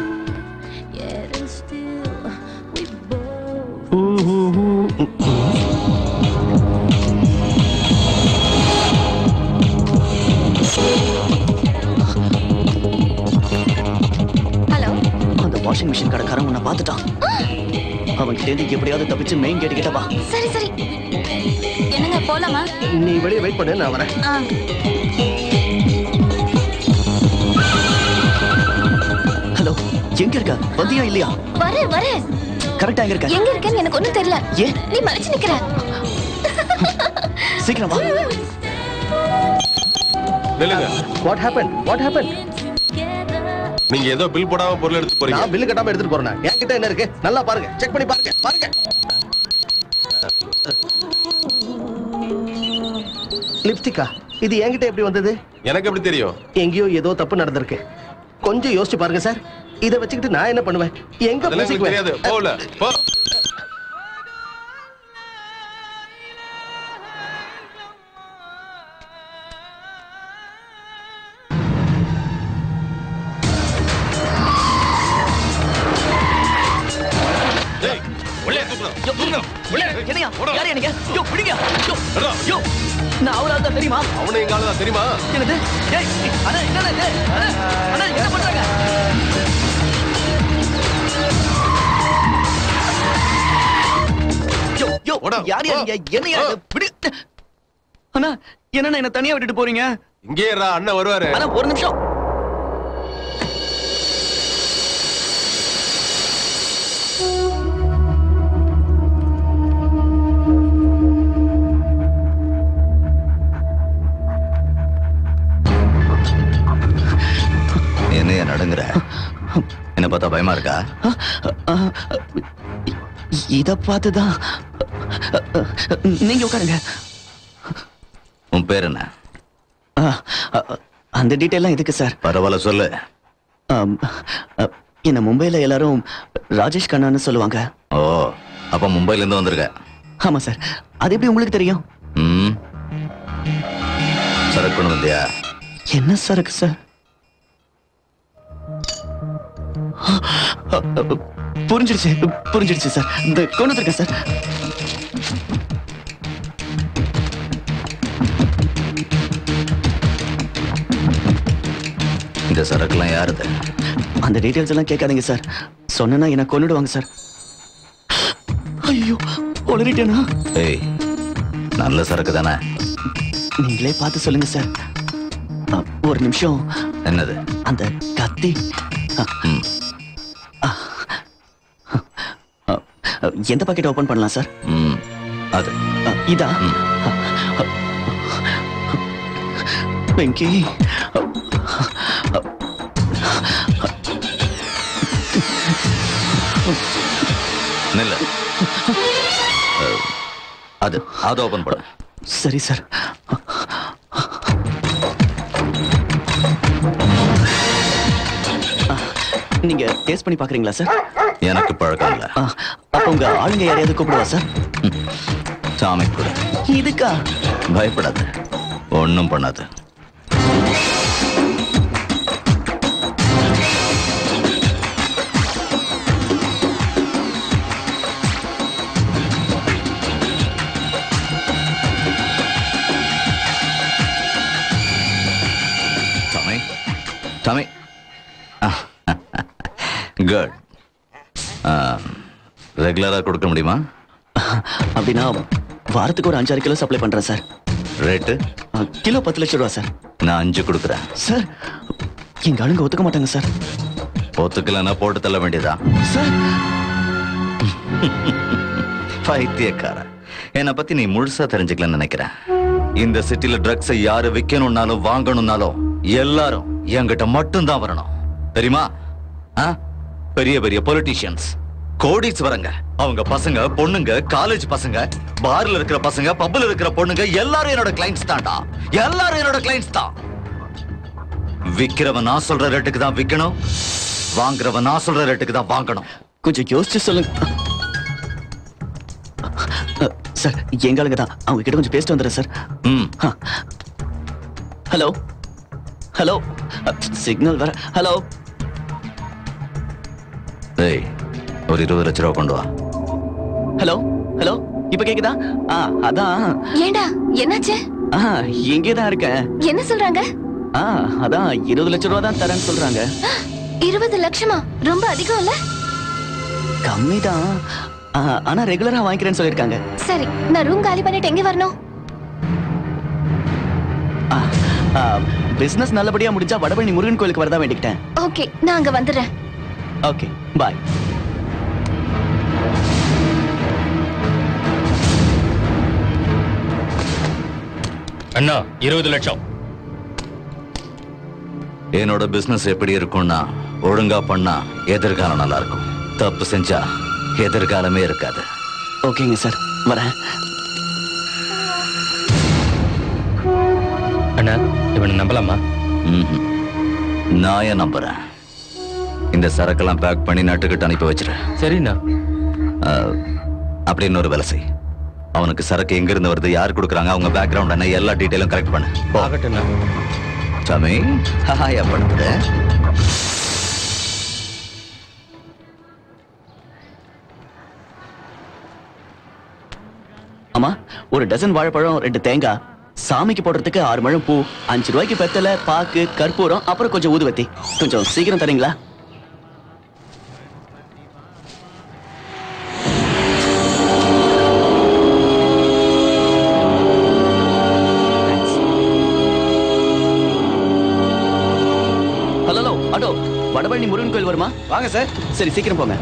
ஹலோ அந்த வாஷிங் மிஷின் கடைக்காரன் உன்னை பார்த்துட்டான் அவன் கிட்ட இருந்து எப்படியாவது தப்பிச்சு மெயின் கேட் கிட்ட வா சரி சரி என்னங்க போலாமா நீ வெளியே வெயிட் பண்ணு நான் வரேன் ஆ. ஹலோ எங்க இருக்க வந்தியா இல்லையா வரேன் வரேன் கரெக்டா எங்க இருக்க எங்க இருக்கேன்னு எனக்கு ஒண்ணும் தெரியல ஏன் நீ மலைச்சு நிக்கிற சீக்கிரம் வா நில்லுங்க வாட் ஹேப்பன் வாட் ஹேப்பன் நீங்க ஏதோ பில் போடாம பொருள் எடுத்து போறீங்க நான் பில்லு கட்டாம எடுத்துட்டு போறேன் என்கிட்ட என்ன இருக்கு நல்லா பாருங்க செக் பண்ணி பாருங்க பாருங்க லிப்ஸ்டிக்கா இது என்கிட்ட எப்படி வந்தது எனக்கு எப்படி தெரியும் எங்கேயோ ஏதோ தப்பு நடந்திருக்கு கொஞ்சம் யோசிச்சு பாருங்க சார் இத வச்சுக்கிட்டு நான் என்ன பண்ணுவேன் எங்க அதெல்லாம் எனக்கு தெரியாது பூசிக்குவேன்? போகல போ டேய், உள்ளே தூக்குறோம். தூக்குறோம். உள்ளே. என்னையா ஓடு. யாரு எனக்கு யோ பிடிங்க யோ யோ நான் அவரால் தான் தெரியுமா அவனை எங்க ஆளுதான் தெரியுமா என்னது ஏய் அண்ணா என்னடா இது அண்ணா, அண்ணா என்ன பண்றாங்க யோ யோ யார் யார் நீங்க என்னையா இது? பிடி அண்ணா என்னண்ணா என்ன தனியா விட்டுட்டு போறீங்க இங்கே இருடா, அண்ணன் வருவாரு அண்ணா ஒரு நிமிஷம் என்னையா நடுங்குற என்ன பார்த்தா பயமா இருக்கா இத பார்த்துதான் நீங்க உட்காருங்க உன் பேர் என்ன ஆ, அ, அந்த டீட்டெயிலாம் எதுக்கு சார் பரவாயில்ல சொல்லு ஆம், அ, என்ன மும்பைல எல்லாரும் ராஜேஷ் கண்ணான்னு சொல்லுவாங்க ஓ அப்ப மும்பைல இருந்து வந்திருக்க ஆமா சார் அது எப்படி உங்களுக்கு தெரியும் ம் சரக்கு கொண்டு வந்தியா என்ன சரக்கு சார் புரிஞ்சிடுச்சு புரிஞ்சிடுச்சு சார் இந்த கொண்டு வந்திருக்கேன் சார் இந்த சரக்குலாம் யாருது அந்த டீட்டெயில்ஸ் எல்லாம் கேட்காதீங்க சார் சொன்னா என்ன கொன்னுடுவாங்க சார் ஐயோ உளறிட்டேனா ஏய் நல்ல சரக்கு தானே நீங்களே பார்த்து சொல்லுங்க சார் அ, ஒரு நிமிஷம் என்னது அந்த கத்தி அ, ம். அ, அ, எந்த பாக்கெட் ஓபன் பண்ணலாம் சார் ம் அது அ, இதா வெங்கி நில்ல அஹ், அது அது ஓபன் பண்ணு சரி சார் நீங்க டேஸ்ட் பண்ணி பாக்குறீங்களா சார் எனக்கு பழக்கம் இல்ல ஆ, அப்ப உங்க ஆளுங்க யாரையாவது கூப்பிடுவா சார் சாமி கூட இதுக்கா பயப்படாத ஒண்ணும் பண்ணாது சாமி சாமி குட் ரெகுலரா கொடுக்க முடியுமா அப்படின்னா வாரத்துக்கு ஒரு அஞ்சாறு கிலோ சப்ளை பண்றேன் சார் ரேட்டு கிலோ பத்து லட்சம் ரூபா சார் நான் அஞ்சு கொடுக்குறேன் சார் எங்க ஆளுங்க ஒத்துக்க மாட்டாங்க சார் ஒத்துக்கலன்னா போட்டு தள்ள வேண்டியதா சார் பைத்தியக்கார என்னை பத்தி நீ முழுசா தெரிஞ்சுக்கலன்னு நினைக்கிறேன் இந்த சிட்டில ட்ரக்ஸை யாரு விக்கணும்னாலும் வாங்கணும்னாலும் எல்லாரும் என்கிட்ட மட்டும்தான் வரணும் தெரியுமா ஆ? பெரிய பெரிய பொலிட்டீஷியன்ஸ் கோடீஸ்வரங்க அவங்க பசங்க பொண்ணுங்க காலேஜ் பசங்க பார்ல இருக்கிற பசங்க பப்ல இருக்கிற பொண்ணுங்க எல்லாரும் என்னோட கிளைண்ட்ஸ் தான்டா எல்லாரும் என்னோட கிளைண்ட்ஸ் தான் விக்கிறவன் நான் சொல்ற ரேட்டுக்கு தான் விக்கணும் வாங்குறவன் நான் சொல்ற ரேட்டுக்கு தான் வாங்கணும் கொஞ்சம் யோசிச்சு சொல்லுங்க அ, சார் எங்க ஆளுங்க தான் அவங்க கிட்ட கொஞ்சம் பேசிட்டு வந்துடுறேன் சார் ஹலோ ஹலோ சிக்னல் வர ஹலோ ஏய் ஒரு இருபது லட்ச ரூபா கொண்டு வா ஹலோ ஹலோ இப்ப கேக்குதா ஆ அதான் ஏண்டா என்னாச்சு ஆ இங்கே தான் இருக்கேன் என்ன சொல்றாங்க ஆ அதான் இருபது லட்ச ரூபா தான் தரேன்னு சொல்றாங்க இருபது லட்சமா ரொம்ப அதிகம் இல்ல கம்மி தான் ஆனா ரெகுலரா வாங்கிக்கிறேன்னு சொல்லிருக்காங்க சரி நான் ரூம் காலி பண்ணிட்டு எங்க வரணும் பிசினஸ் நல்லபடியா முடிஞ்சா வடபழனி முருகன் கோயிலுக்கு வரதா வேண்டிக்கிட்டேன் ஓகே நான் அங்க வந்துடுறேன் ஓகே பாய் அண்ணா இருபது லட்சம் என்னோட பிசினஸ் எப்படி இருக்கும்னா ஒழுங்கா பண்ணா எதிர்காலம் நல்லா இருக்கும் தப்பு செஞ்சா எதிர்காலமே இருக்காது ஓகேங்க சார் வரேன் அண்ணா இவனை நம்பலாமா ம்ஹும். நான் ஏன் நம்புறேன் இந்த சரக்கெல்லாம் பேக் பண்ணி நட்டுக்கிட்டு அனுப்பி வச்சிரு சரிண்ணா அப்படின்னு ஒரு வேலை செய் அவனுக்கு சரக்கு எங்க இருந்து வருது யார் கொடுக்குறாங்க அவங்க பேக்ரவுண்ட் என்ன எல்லா டீட்டெயிலும் கரெக்ட் பண்ணு போ. ஆகட்டும்ண்ணா சாமி ஹாயா பண்ணுது ஆமா ஒரு டசன் வாழைப்பழம் ரெண்டு தேங்காய் சாமிக்கு போடுறதுக்கு ஆறு மழம் பூ அஞ்சு ரூபாய்க்கு பெத்தல பாக்கு கற்பூரம் அப்புறம் கொஞ்சம் ஊதுவத்தி கொஞ்சம் சீக்கிரம் தரீங்களா hello hello auto Vadapalani Murugan கோயில் வருமா வாங்க சார் சரி சீக்கிரம் போங்க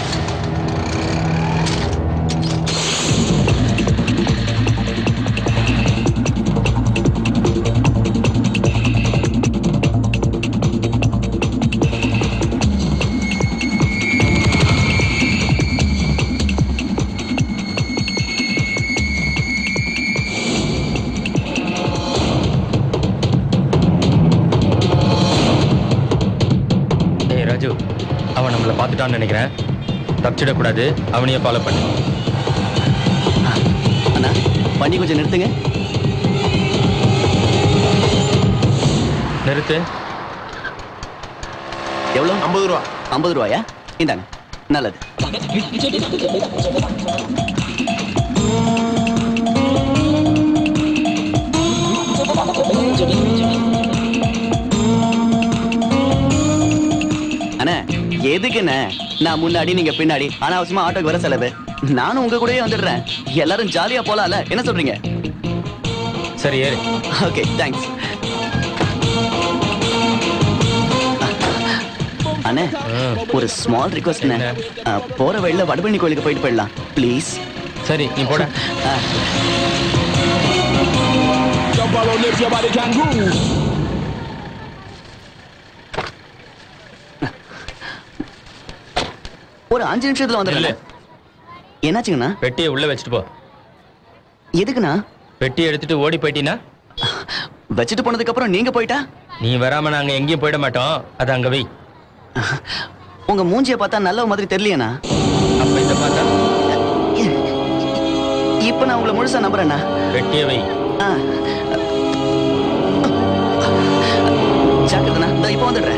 ஏய் ராஜு அவன் நம்மளை பார்த்துட்டான்னு நினைக்கிறேன் தப்பிச்சிடக்கூடாது அவனையே ஃபாலோ பண்ணு அண்ணா வண்டி கொஞ்சம் நிறுத்துங்க நிறுத்து எவ்வளோ ஐம்பது ரூபா ஐம்பது ரூபாயா இந்தாங்க நல்லது அண்ணா எதுக்குண்ணே நான் முன்னாடி நீங்க பின்னாடி அனாவசியமா ஆட்டோக்கு வர செலவு நானும் உங்க கூடயே வந்துடுறேன் எல்லாரும் ஜாலியா போலாம்ல என்ன சொல்றீங்க சரி ஏறு ஓகே தேங்க்ஸ் அண்ணே ஒரு ஸ்மால் ரிக்வஸ்ட் போற வழியில வடபழனி கோயிலுக்கு போயிட்டு போயிடலாம் ப்ளீஸ் சரி நீ போட Jump all on if your body can groove. ஒரு அஞ்சு நிமிஷத்துல வந்துடுறேன் என்னாச்சுங்கண்ணா பெட்டியை உள்ள வச்சுட்டு போ எதுக்குண்ணா பெட்டியை எடுத்துட்டு ஓடி போயிட்டீன்னா வச்சுட்டு போனதுக்கு அப்புறம் நீங்க போயிட்டா நீ வராம நாங்க எங்கேயும் போயிட மாட்டோம் அது அங்க வை உங்க மூஞ்சிய பார்த்தா நல்ல மாதிரி தெரியலையேண்ணா அப்ப இத பார்த்தா இப்ப நான் உங்களை முழுசா நம்புறேண்ணா பெட்டியை வை ஆ. ஜாக்கிரதைண்ணா இதோ இப்போ வந்துடுறேன்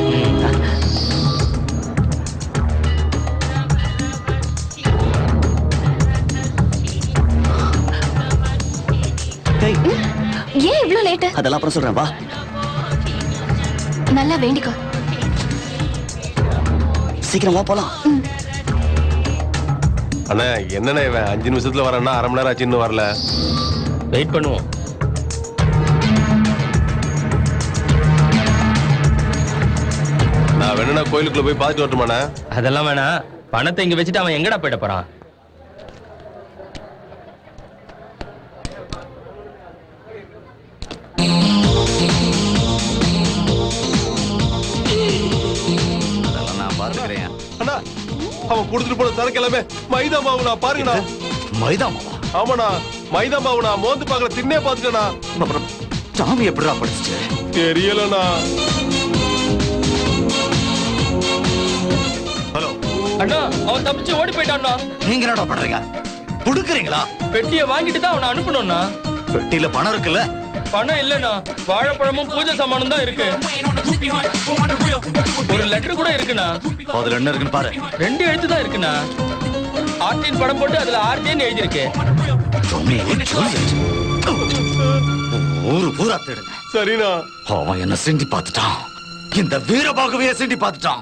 ஏய், ஏன் இவ்ளோ லேட்டு அதெல்லாம் அப்புறம் சொல்றேன் வா நல்லா வேண்டிக்கோ சீக்கிரம் வா போலாம் அண்ணா என்னண்ணே இவன் அஞ்சு நிமிஷத்துல வரேன்னா அரை மணி நேரம் ஆச்சு இன்னும் வரல வெயிட் பண்ணுவோம் நான் வேணும்னா கோயிலுக்குள்ள போய் பார்த்துட்டு வரட்டுமாண்ணே அதெல்லாம் வேணாம் பணத்தை இங்க வச்சுட்டு அவன் எங்கடா போயிட போறான் அதெல்லாம் நான் பார்த்துக்கிறேன் அண்ணா அவன் கொடுத்துட்டு போன சரக்கு எல்லாமே மைதா மாவுண்ணா பாருங்கண்ணா மைதா மாவா ஆமாண்ணா மைதா மாவுண்ணா மோந்து பார்க்கல தின்னே பார்த்துட்டேண்ணா அப்புறம் சாமி எப்படிடா படிச்சுச்சு தெரியலண்ணா ஹலோ அண்ணா அவன் தப்பிச்சு ஓடி போயிட்டான்னா நீங்க என்னடா பண்றீங்க குடுக்குறீங்களா பெட்டியை வாங்கிட்டு தான் அவனை அனுப்பணும்னா பெட்டியில பணம் இருக்குல்ல பணம் இல்லைண்ணா வாழைப்பழமும் பூஜை சாமானும் தான் இருக்கு ஒரு லெட்டர் கூட இருக்குண்ணா அதுல என்ன இருக்குன்னு பாரு ரெண்டு எழுத்து தான் இருக்குண்ணா ஆர்டின் படம் போட்டு அதுல ஆர்டின்னு எழுதியிருக்கு சுவாமி, சொல்லியாச்சு. ஊரு பூரா தேடுங்க சரிண்ணா அவன் என்ன சிண்டி பார்த்துட்டான் இந்த வீரபாகவைய சிண்டி பார்த்துட்டான்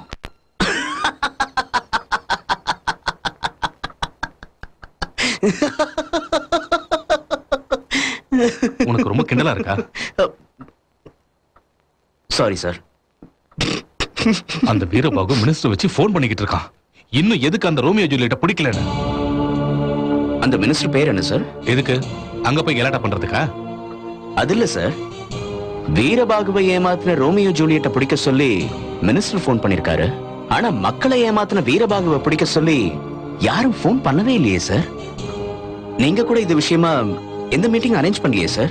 உனக்கு ரொம்ப கிண்டலா இருக்கா சாரி சார் அந்த வீரபாகு மினிஸ்டர் வச்சு ஃபோன் பண்ணிக்கிட்டு இருக்கான் இன்னும் எதுக்கு அந்த ரோமியோ ஜூலியட்ட பிடிக்கலன்னு அந்த மினிஸ்டர் பேர் என்ன சார் எதுக்கு அங்க போய் கலாட்டா பண்றதுக்கா அது இல்ல சார் வீரபாகுவை ஏமாத்தின ரோமியோ ஜூலியட்ட பிடிக்க சொல்லி மினிஸ்டர் ஃபோன் பண்ணிருக்காரு ஆனா மக்களை ஏமாத்தின வீரபாகுவை பிடிக்க சொல்லி யாரும் ஃபோன் பண்ணவே இல்லையே சார் நீங்க கூட இது விஷயமா எந்த மீட்டிங் அரேஞ்ச் பண்ணலையே sir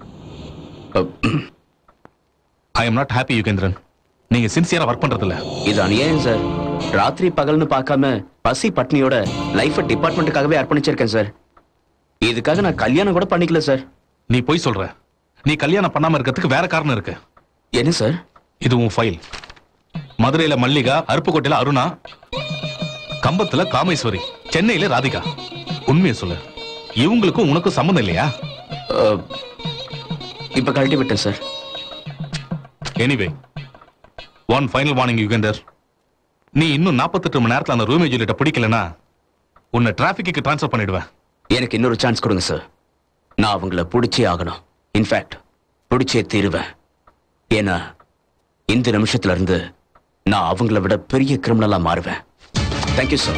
I am not happy Yugendran நீங்க சின்சியரா ஒர்க் பண்றது இல்ல இது அநியாயம் சார் ராத்திரி பகல்னு பார்க்காம பசி பட்னியோட லைஃப டிபார்ட்மெண்ட்டுக்காகவே அர்ப்பணிச்சிருக்கேன் சார் இதுக்காக நான் கல்யாணம் கூட பண்ணிக்கல சார் நீ போய் சொல்ற நீ கல்யாணம் பண்ணாம இருக்கிறதுக்கு வேற காரணம் இருக்கு என்ன சார் இது உன் ஃபைல் மதுரையில மல்லிகா அருப்புக்கோட்டையில அருணா கம்பத்துல காமேஸ்வரி சென்னையில ராதிகா உண்மையை சொல்லு இவங்களுக்கும் உனக்கும் சம்மந்தம் இல்லையா இப்ப கழட்டி விட்டேன் sir anyway one final warning Yugendar நீ இன்னும் 48 மணி நேரத்துல அந்த ரூமே ஜூலியட்ட பிடிக்கலனா உன்னை டிராபிக்கு ட்ரான்ஸ்ஃபர் பண்ணிடுவேன் எனக்கு இன்னொரு சான்ஸ் கொடுங்க சார் நான் அவங்கள பிடிச்சே ஆகணும் இன்ஃபேக்ட் பிடிச்சே தீருவேன் ஏன்னா இந்த நிமிஷத்துல இருந்து நான் அவங்கள விட பெரிய கிரிமினலா மாறுவேன் தேங்க்யூ சார்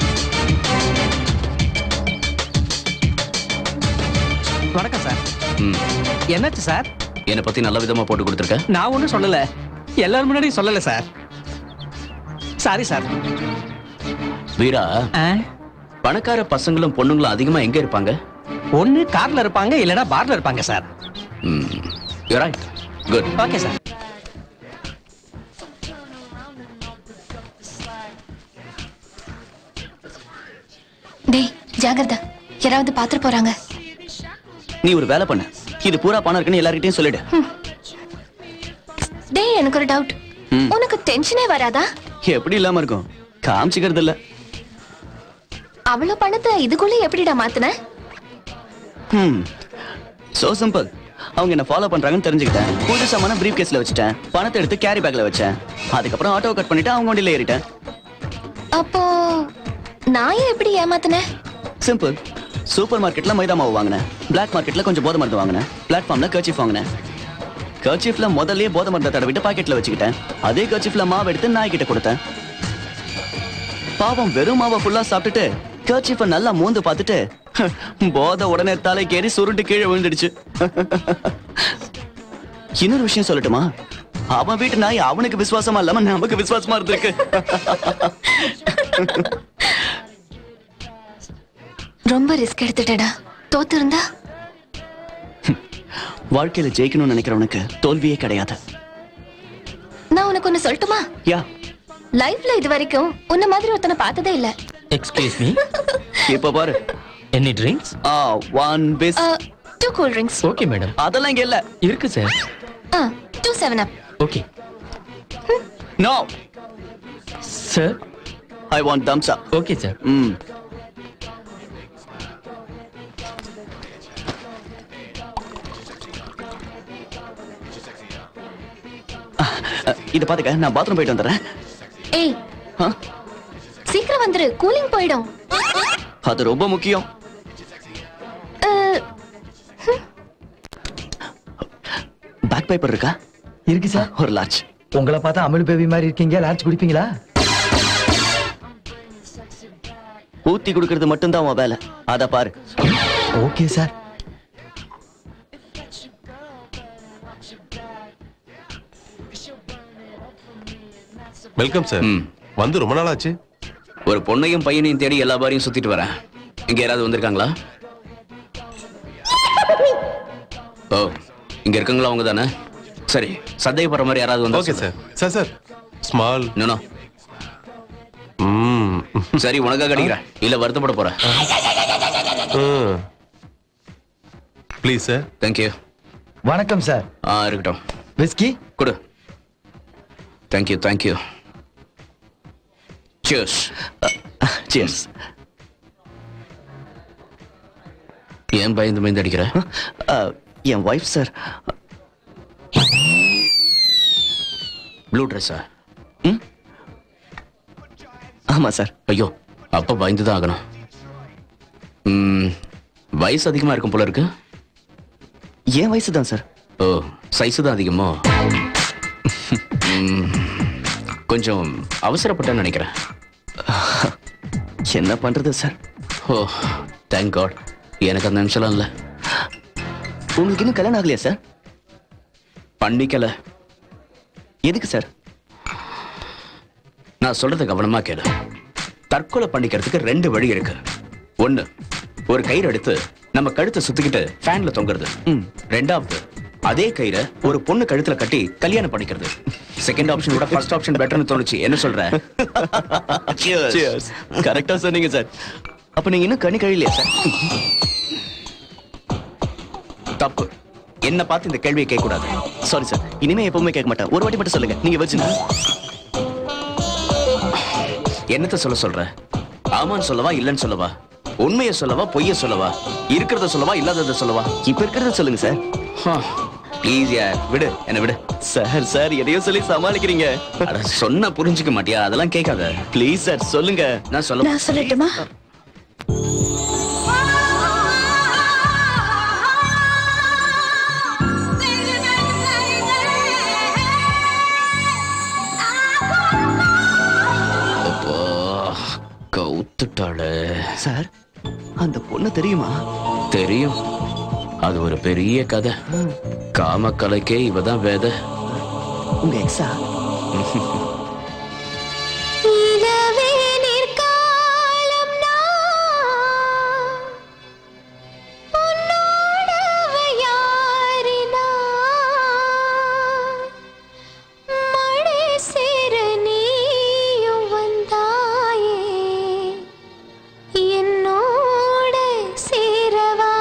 வணக்கம் சார் ம் என்னாச்சு சார் என்னை பத்தி நல்ல விதமா போட்டு கொடுத்துருக்க நான் ஒன்றும் சொல்லல எல்லாரும் முன்னாடியும் சொல்லல சார் சாரி சார் வீரா பணக்கார பசங்களும் பொண்ணுங்களும் அதிகமா எங்க இருப்பாங்க ஒண்ணு கார்ல இருப்பாங்க இல்லனா பார்ல இருப்பாங்க sir right good okay sir டேய் ஜாகிரதா யாராவது பாத்துட்டு போறாங்க நீ ஒரு வேலை பண்ணு இது பூரா பணம் இருக்குன்னு எல்லார்கிட்டயும் சொல்லிடு டேய் எனக்கு ஒரு டவுட் ம். உனக்கு டென்ஷனே வராதா எப்படி இல்லாம இருக்கும் காமிச்சுக்கிறது இல்ல அவ்வளவு பணத்தை இதுக்குள்ள எப்படிடா மாத்துன ஹம் சோ சிம்பிள் அவங்க என்ன ஃபாலோ பண்றாங்கன்னு தெரிஞ்சுக்கிட்டேன் புதுசாமான பிரீஃப் கேஸ்ல வச்சுட்டேன் பணத்தை எடுத்து கேரி பேக்ல வச்சேன் அதுக்கப்புறம் ஆட்டோ கட் பண்ணிட்டு அவங்க வண்டியில ஏறிட்டேன் அப்போ நான் ஏன் எப்படி ஏமாத்துனேன் சிம்பிள் சூப்பர் மார்க்கெட்ல மைதா மாவு வாங்கினேன் பிளாக் மார்க்கெட்ல கொஞ்சம் போதை மருந்து வாங்கினேன் பிளாட்ஃபார்ம்ல கர்ச்சீஃப் வாங்கினேன் கர்ச்சீஃப்ல முதல்லயே போதை மருந்தை தடவிட்டு பாக்கெட்ல வச்சுக்கிட்டேன் அதே கர்ச்சீஃப்ல மாவு எடுத்து நாய்கிட்ட கொடுத்தேன் பாவம் வெறும் மாவை ஃபுல்லா சாப்பிட்டுட்டு கர்ச்சீஃபை நல்லா மூந்து பார்த்துட்டு போதை உடனே தலைக்கேறி சுருண்டு கீழே விழுந்துடுச்சு இன்னொரு விஷயம் சொல்லட்டுமா அவன் வீட்டு நாய் அவனுக்கு விசுவாசமா இல்லாம நமக்கு விசுவாசமா இருந்திருக்கு ரொம்ப ரிஸ்க் எடுத்துட்டடா தோத்து இருந்தா வாழ்க்கையில ஜெயிக்கணும்னு நினைக்கிறவனுக்கு தோல்வியே கிடையாது நான் உனக்கு ஒண்ணு சொல்லட்டுமா யா லைஃப்ல இது வரைக்கும் உன்ன மாதிரி ஒருத்தனை பார்த்ததே இல்ல எக்ஸ்கியூஸ் மீ இப்ப பாரு any drinks ah one fizz two cool drinks okay madam அதெல்லாம் இங்க இல்ல இருக்கு sir two Seven Up okay no sir I want Thums Up okay sir ம் இத பாத்துக்க நான் பாத்ரூம் போயிட்டு வந்துடுறேன் ஏய் ஆ? சீக்கிரம் வந்துரு கூலிங் போயிடும் அது ரொம்ப முக்கியம் அஹ், பேக் பேப்பர் இருக்கா இருக்கு சார் ஒரு லார்ஜ் உங்களை பார்த்தா அமிழ் பேபி மாதிரி இருக்கீங்க லார்ஜ் குடிப்பீங்களா ஊத்தி கொடுக்கறது மட்டும்தான் உன் வேலை அத பாரு ஓகே சார் வெல்கம் சார் வந்து ரொம்ப நாள் ஆச்சு ஒரு பொண்ணையும் பையனையும் தேடி எல்லா பாரையும் சுத்திட்டு வரேன் இங்க யாராவது வந்திருக்காங்களா ஓ இங்க இருக்கங்களா அவங்க தானே சரி சந்தேகப்படுற மாதிரி யாராவது வந்து okay sir sir sir small no சரி உனக்காக கிடைக்கிறேன் இல்ல வருத்தப்பட போறேன் ப்ளீஸ் சார் தேங்க்யூ வணக்கம் சார் ஆ இருக்கட்டும் விஸ்கி கொடு தேங்க்யூ தேங்க்யூ சியர்ஸ் சியர்ஸ் ஏன் பயந்து பயந்து அடிக்கிற என் ஒய்ஃப் சார் ப்ளூ ட்ரெஸ்ஸா ஆமா சார் ஐயோ அப்ப பயந்து தான் ஆகணும் ம், வயசு அதிகமா இருக்கும் போல இருக்கு என் வயசு தான் சார் ஓ சைஸு தான் அதிகமோ ம், கொஞ்சம் அவசரப்பட்டேன்னு நினைக்கிறேன் என்ன பண்றது சார் ஓ தேங்க் காட் எனக்கு அந்த நிமிஷம்லாம் இல்லை உங்களுக்கு இன்னும் கல்யாணம் ஆகலையா சார் பண்ணிக்கல எதுக்கு சார் நான் சொல்றத கவனமா கேளு தற்கொலை பண்ணிக்கிறதுக்கு ரெண்டு வழி இருக்கு ஒண்ணு ஒரு கயிறு எடுத்து நம்ம கழுத்தை சுத்திக்கிட்டு ஃபேன்ல தொங்குறது ரெண்டாவது அதே கயிறை ஒரு பொண்ணு கழுத்துல கட்டி கல்யாணம் பண்ணிக்கிறது செகண்ட் ஆப்ஷன் விட ஃபர்ஸ்ட் ஆப்ஷன் பெட்டர்னு தோணுச்சு என்ன சொல்ற கரெக்டா சொன்னீங்க சார் அப்ப நீங்க இன்னும் கண்ணி கழிலையா சார் தப்பு என்ன பார்த்து இந்த கேள்வியை கேட்க கூடாது சாரி சார் இனிமே எப்பவுமே கேட்க மாட்டேன் ஒரு வாட்டி மட்டும் சொல்லுங்க நீங்க வச்சுங்க என்னத்த சொல்ல சொல்ற ஆமான்னு சொல்லவா இல்லைன்னு சொல்லவா உண்மையை சொல்லவா பொய்ய சொல்லவா இருக்கிறத சொல்லவா இல்லாதத சொல்லவா இப்ப இருக்கிறத சொல்லுங்க சார் ப்ளீஸ் யார் விடு என்ன விடு சார் சார் எதையோ சொல்லி சமாளிக்கிறீங்க அட, சொன்னா புரிஞ்சுக்க மாட்டியா அதெல்லாம் கேட்காத ப்ளீஸ் சார் சொல்லுங்க நான் சொல்ல நான் சொல்லட்டுமா அப்பா, கவுத்துட்டாளே சார் அந்த பொண்ணு தெரியுமா தெரியும் அது ஒரு பெரிய கதை காமக்கலைக்கே இவ தான் வேத உங்க எக்ஸா இளவே நிற்காலம் நான் உன்னோடவ யாரினா மழை சேர நீயும் வந்தாயே என்னோட சேரவா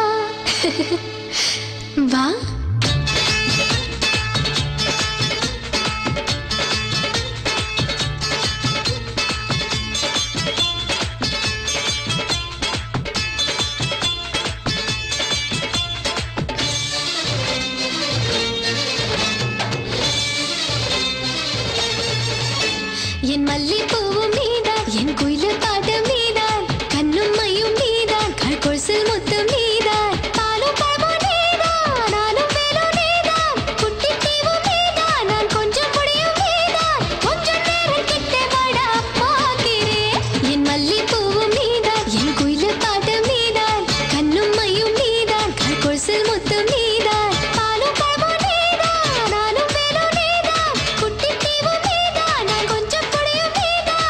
வா என் மல்லிப்பூவும் நீதான் என் குயிலு பாட்டம் நீதான் கண்ணும் மையும் நீதான் கழ்கொழுசில் முத்தம் நீதான் பாலும் பழமும் நீதான் நானும் வேலும் நீதான் குட்டி தீவும் நீதான் நான் கொஞ்சம் முடியும் நீதான் கொஞ்சம் நேரம் கிட்ட வாடா பார்க்கிறேன் என் மல்லிப்பூவும் நீதான் என் குயிலு பாட்டம் நீதான் கண்ணும் மையும் நீதான் கழ்கொழுசில் முத்தம் நீதான் பாலும் பழமும் நீதான் நானும் வேலும் நீதான் குட்டி தீவும் நீதான் நான் கொஞ்சம் முடியும் நீதான்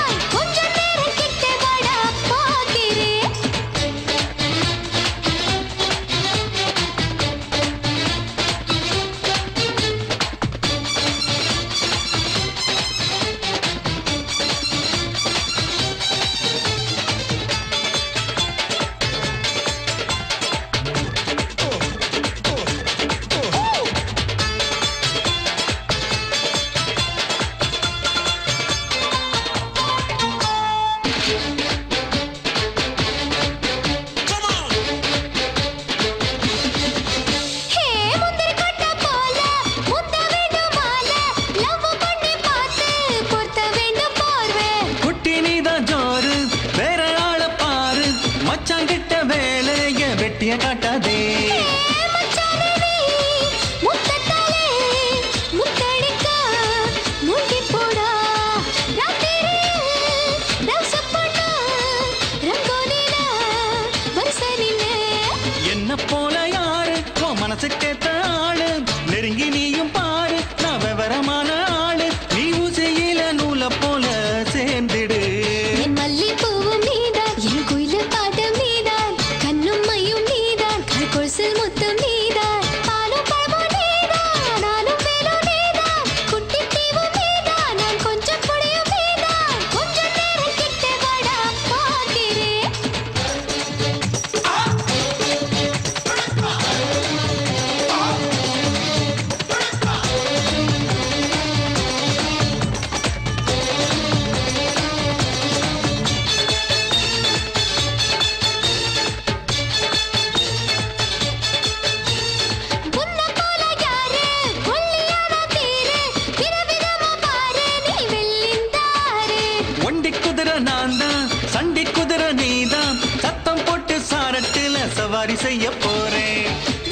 நான் தான் சண்டி குதிரை நீதான் சத்தம் போட்டு சாரட்டுல சவாரி செய்ய போறேன்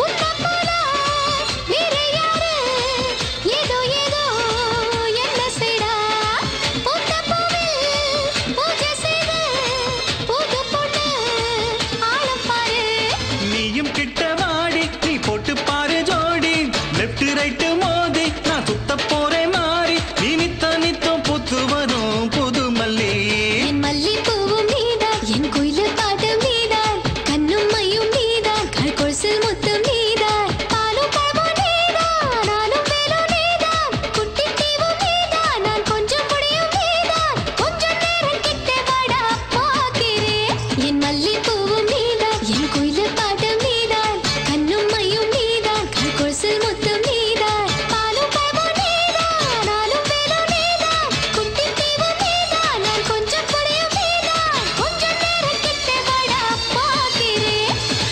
வேற யாரு ஏதோ ஏதோ என்ன செய்டா பூத்த பூவில் பூஜை செய்து பூத்த பொண்ணு ஆளப் பாரு நீயும் கிட்ட வாடி நீ போட்டு பாரு ஜோடி லெஃப்ட் ரைட்டு மோதி நான் சுத்த போறேன் மாறி நீ நித்த நித்தம் புத்து வரும் புது மல்லி என் மல்லிப்பூவும் நீதான் என் குயிலு பாட்டும் நீதான் கண்ணும் மையும் நீதான் கல் கொலுசில் முத்தும் நீதான் பாலும் பழமும் நீதான் நானும் மேலும் நீதான் குட்டி தீவும் நீதான் நான் கொஞ்சம் முடியும் நீதான் கொஞ்சம் நேரம் கிட்ட வாடா பார்க்கிறேன் என் மல்லிப்பூவும் நீதான் என் குயிலு பாட்டும் நீதான் கண்ணும் மையும் நீதான் கல் கொலுசில் முத்தும் நீதான் பாலும் பழமும் நீதான் நானும் மேலும் நீதான் குட்டி தீவும் நீதான் நான் கொஞ்சம் முடியும் நீதான் கொஞ்சம் நேரம் கிட்ட வாடா பார்க்கிறேன்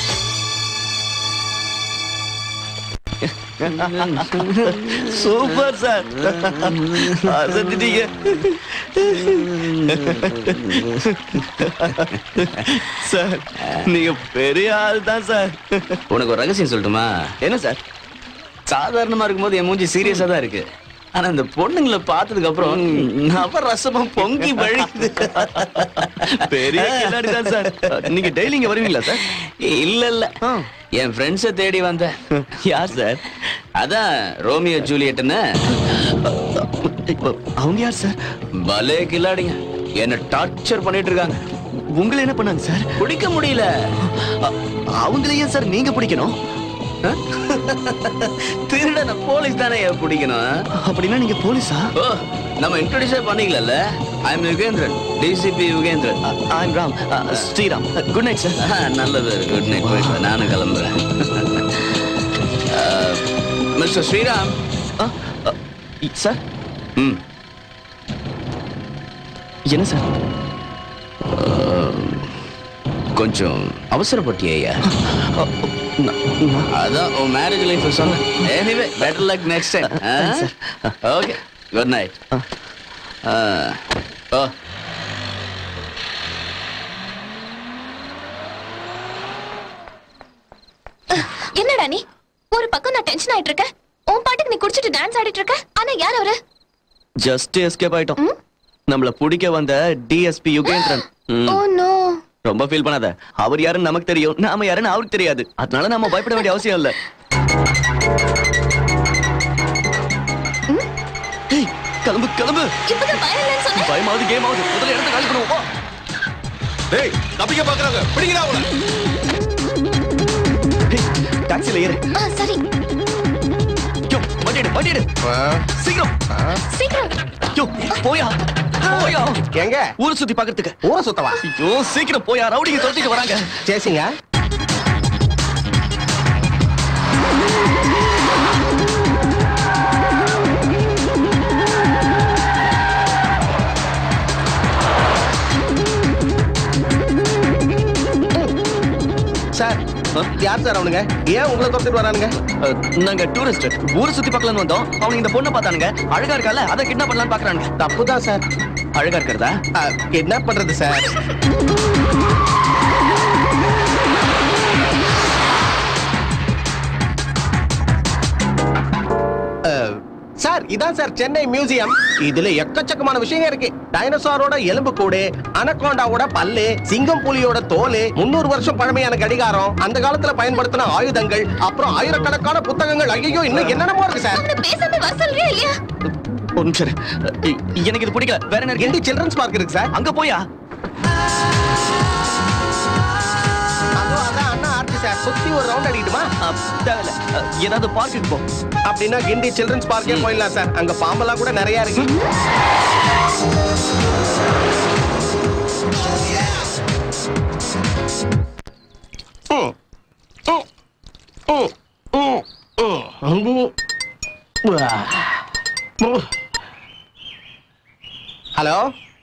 சூப்பர் சார் அசத்திட்டீங்க சார் நீங்க பெரிய ஆள் தான் சார் உனக்கு ஒரு ரகசியம் சொல்லட்டுமா என்ன சார் சாதாரணமா இருக்கும்போது என் மூஞ்சி சீரியஸா தான் இருக்கு ஆனா இந்த பொண்ணுங்களை பார்த்ததுக்கு அப்புறம் நவ ரசமும் பொங்கி வழியுது பெரிய கில்லாடி தான் சார் நீங்க டெய்லி இங்க வருவீங்களா சார் இல்ல இல்ல என் ஃப்ரெண்ட்ஸை தேடி வந்தேன் யார் சார் அதான் ரோமியோ ஜூலியட்னு அவங்க யார் சார் பலே கில்லாடிங்க என்ன டார்ச்சர் பண்ணிட்டு இருக்காங்க உங்களை என்ன பண்ணாங்க சார் பிடிக்க முடியல அவங்களையே சார் நீங்க பிடிக்கணும் திருடன போலீஸ் தானே பிடிக்கணும் அப்படின்னா நீங்க போலீஸா ஓ நம்ம இன்ட்ரோடியூஸே பண்ணிக்கல I am Yugendran DCP Yugendran I am Ram Sriram good night sir நல்லது குட் நைட் போயிட்டு வா, நானும் கிளம்புறேன் மிஸ்டர் ஸ்ரீராம் சார் ம் என்ன சார் கொஞ்சம் அவசரப்பட்டியா அதான் உன் மேரேஜ் லைஃப் சொன்னேன் anyway better luck next time okay good night ஓ என்னடா நீ ஒரு பக்கம் நான் டென்ஷன் ஆயிட்டு இருக்கேன் உன் பாட்டுக்கு நீ குடிச்சிட்டு டான்ஸ் ஆடிட்டு இருக்க ஆனா யார் அவரு ஜஸ்ட் எஸ்கேப் ஆயிட்டோம் நம்மள பிடிக்க வந்த டிஎஸ்பி யுகேந்திரன் ம். ஓ நோ ரொம்ப ஃபீல் பண்ணாத அவர் யாருன்னு நமக்கு தெரியும் நாம யாருன்னு அவருக்கு தெரியாது அதனால நாம பயப்பட வேண்டிய அவசியம் இல்ல ஏய், கிளம்பு கிளம்பு இப்பதான் பயம் இல்லைன்னு சொன்னேன் பயமாவது கேம் ஆகுது முதல்ல இடத்த காலி பண்ணுவோம் வா. டேய் தப்பிக்க பாக்குறாங்க பிடிக்கிறா அவள டாக்ஸில ஏறு ஆ சரி யோ வண்டி எடு வண்டி எடு சீக்கிரம் சீக்கிரம் யோ போயா போயா எங்க ஊரை சுத்தி பாக்குறதுக்கு ஊரை சுத்தவா ஐயோ சீக்கிரம் போயா ரவுடிங்க துரத்திட்டு வராங்க சேசிங்க சார் யார் சார் அவனுங்க ஏன் உங்களை துரத்திட்டு வரானுங்க அஹ், நாங்க டூரிஸ்ட் ஊரை சுத்தி பார்க்கலாம்னு வந்தோம் அவங்க இந்த பொண்ணை பார்த்தானுங்க அழகா இருக்கால அதை கிட்னாப் பண்ணலாம்னு பாக்குறானுங்க தப்பு தான் சார் அழகா இருக்கிறதா என்ன பண்றது சார் அஹ், சார் இதான் சார் சென்னை மியூசியம் இதுல எக்கச்சக்கமான விஷயங்க இருக்கு டைனோசாரோட எலும்பு கூடு அனகோண்டாவோட பல்லு சிங்கம் புலியோட தோல் முன்னூறு வருஷம் பழமையான கடிகாரம் அந்த காலத்துல பயன்படுத்தின ஆயுதங்கள் அப்புறம் ஆயிரக்கணக்கான புத்தகங்கள் ஐயோ இன்னும் என்னென்னமோ இருக்கு சார் அவனை பேசாம வர சொல்றியா இல்லையா ஒரு நிமிஷம் இரு. இ- எனக்கு இது பிடிக்கல வேற என்ன இருக்கு சில்ட்ரன்ஸ் பார்க் இருக்கு சார் அங்க போயா அதோ அதான் அண்ணா ஆர்த்தி சார் சுத்தி ஒரு ரவுண்ட் அடிக்கட்டுமா தேவையில்ல அஹ், ஏதாவது பார்க்குக்கு போ அப்படின்னா கிண்டி சில்ட்ரன்ஸ் பார்க்கே போயிடலாம் சார் அங்க பாம்பெல்லாம் கூட நிறைய இருக்கு ம். ம். ம். ம். ம். வா. ம். ஹலோ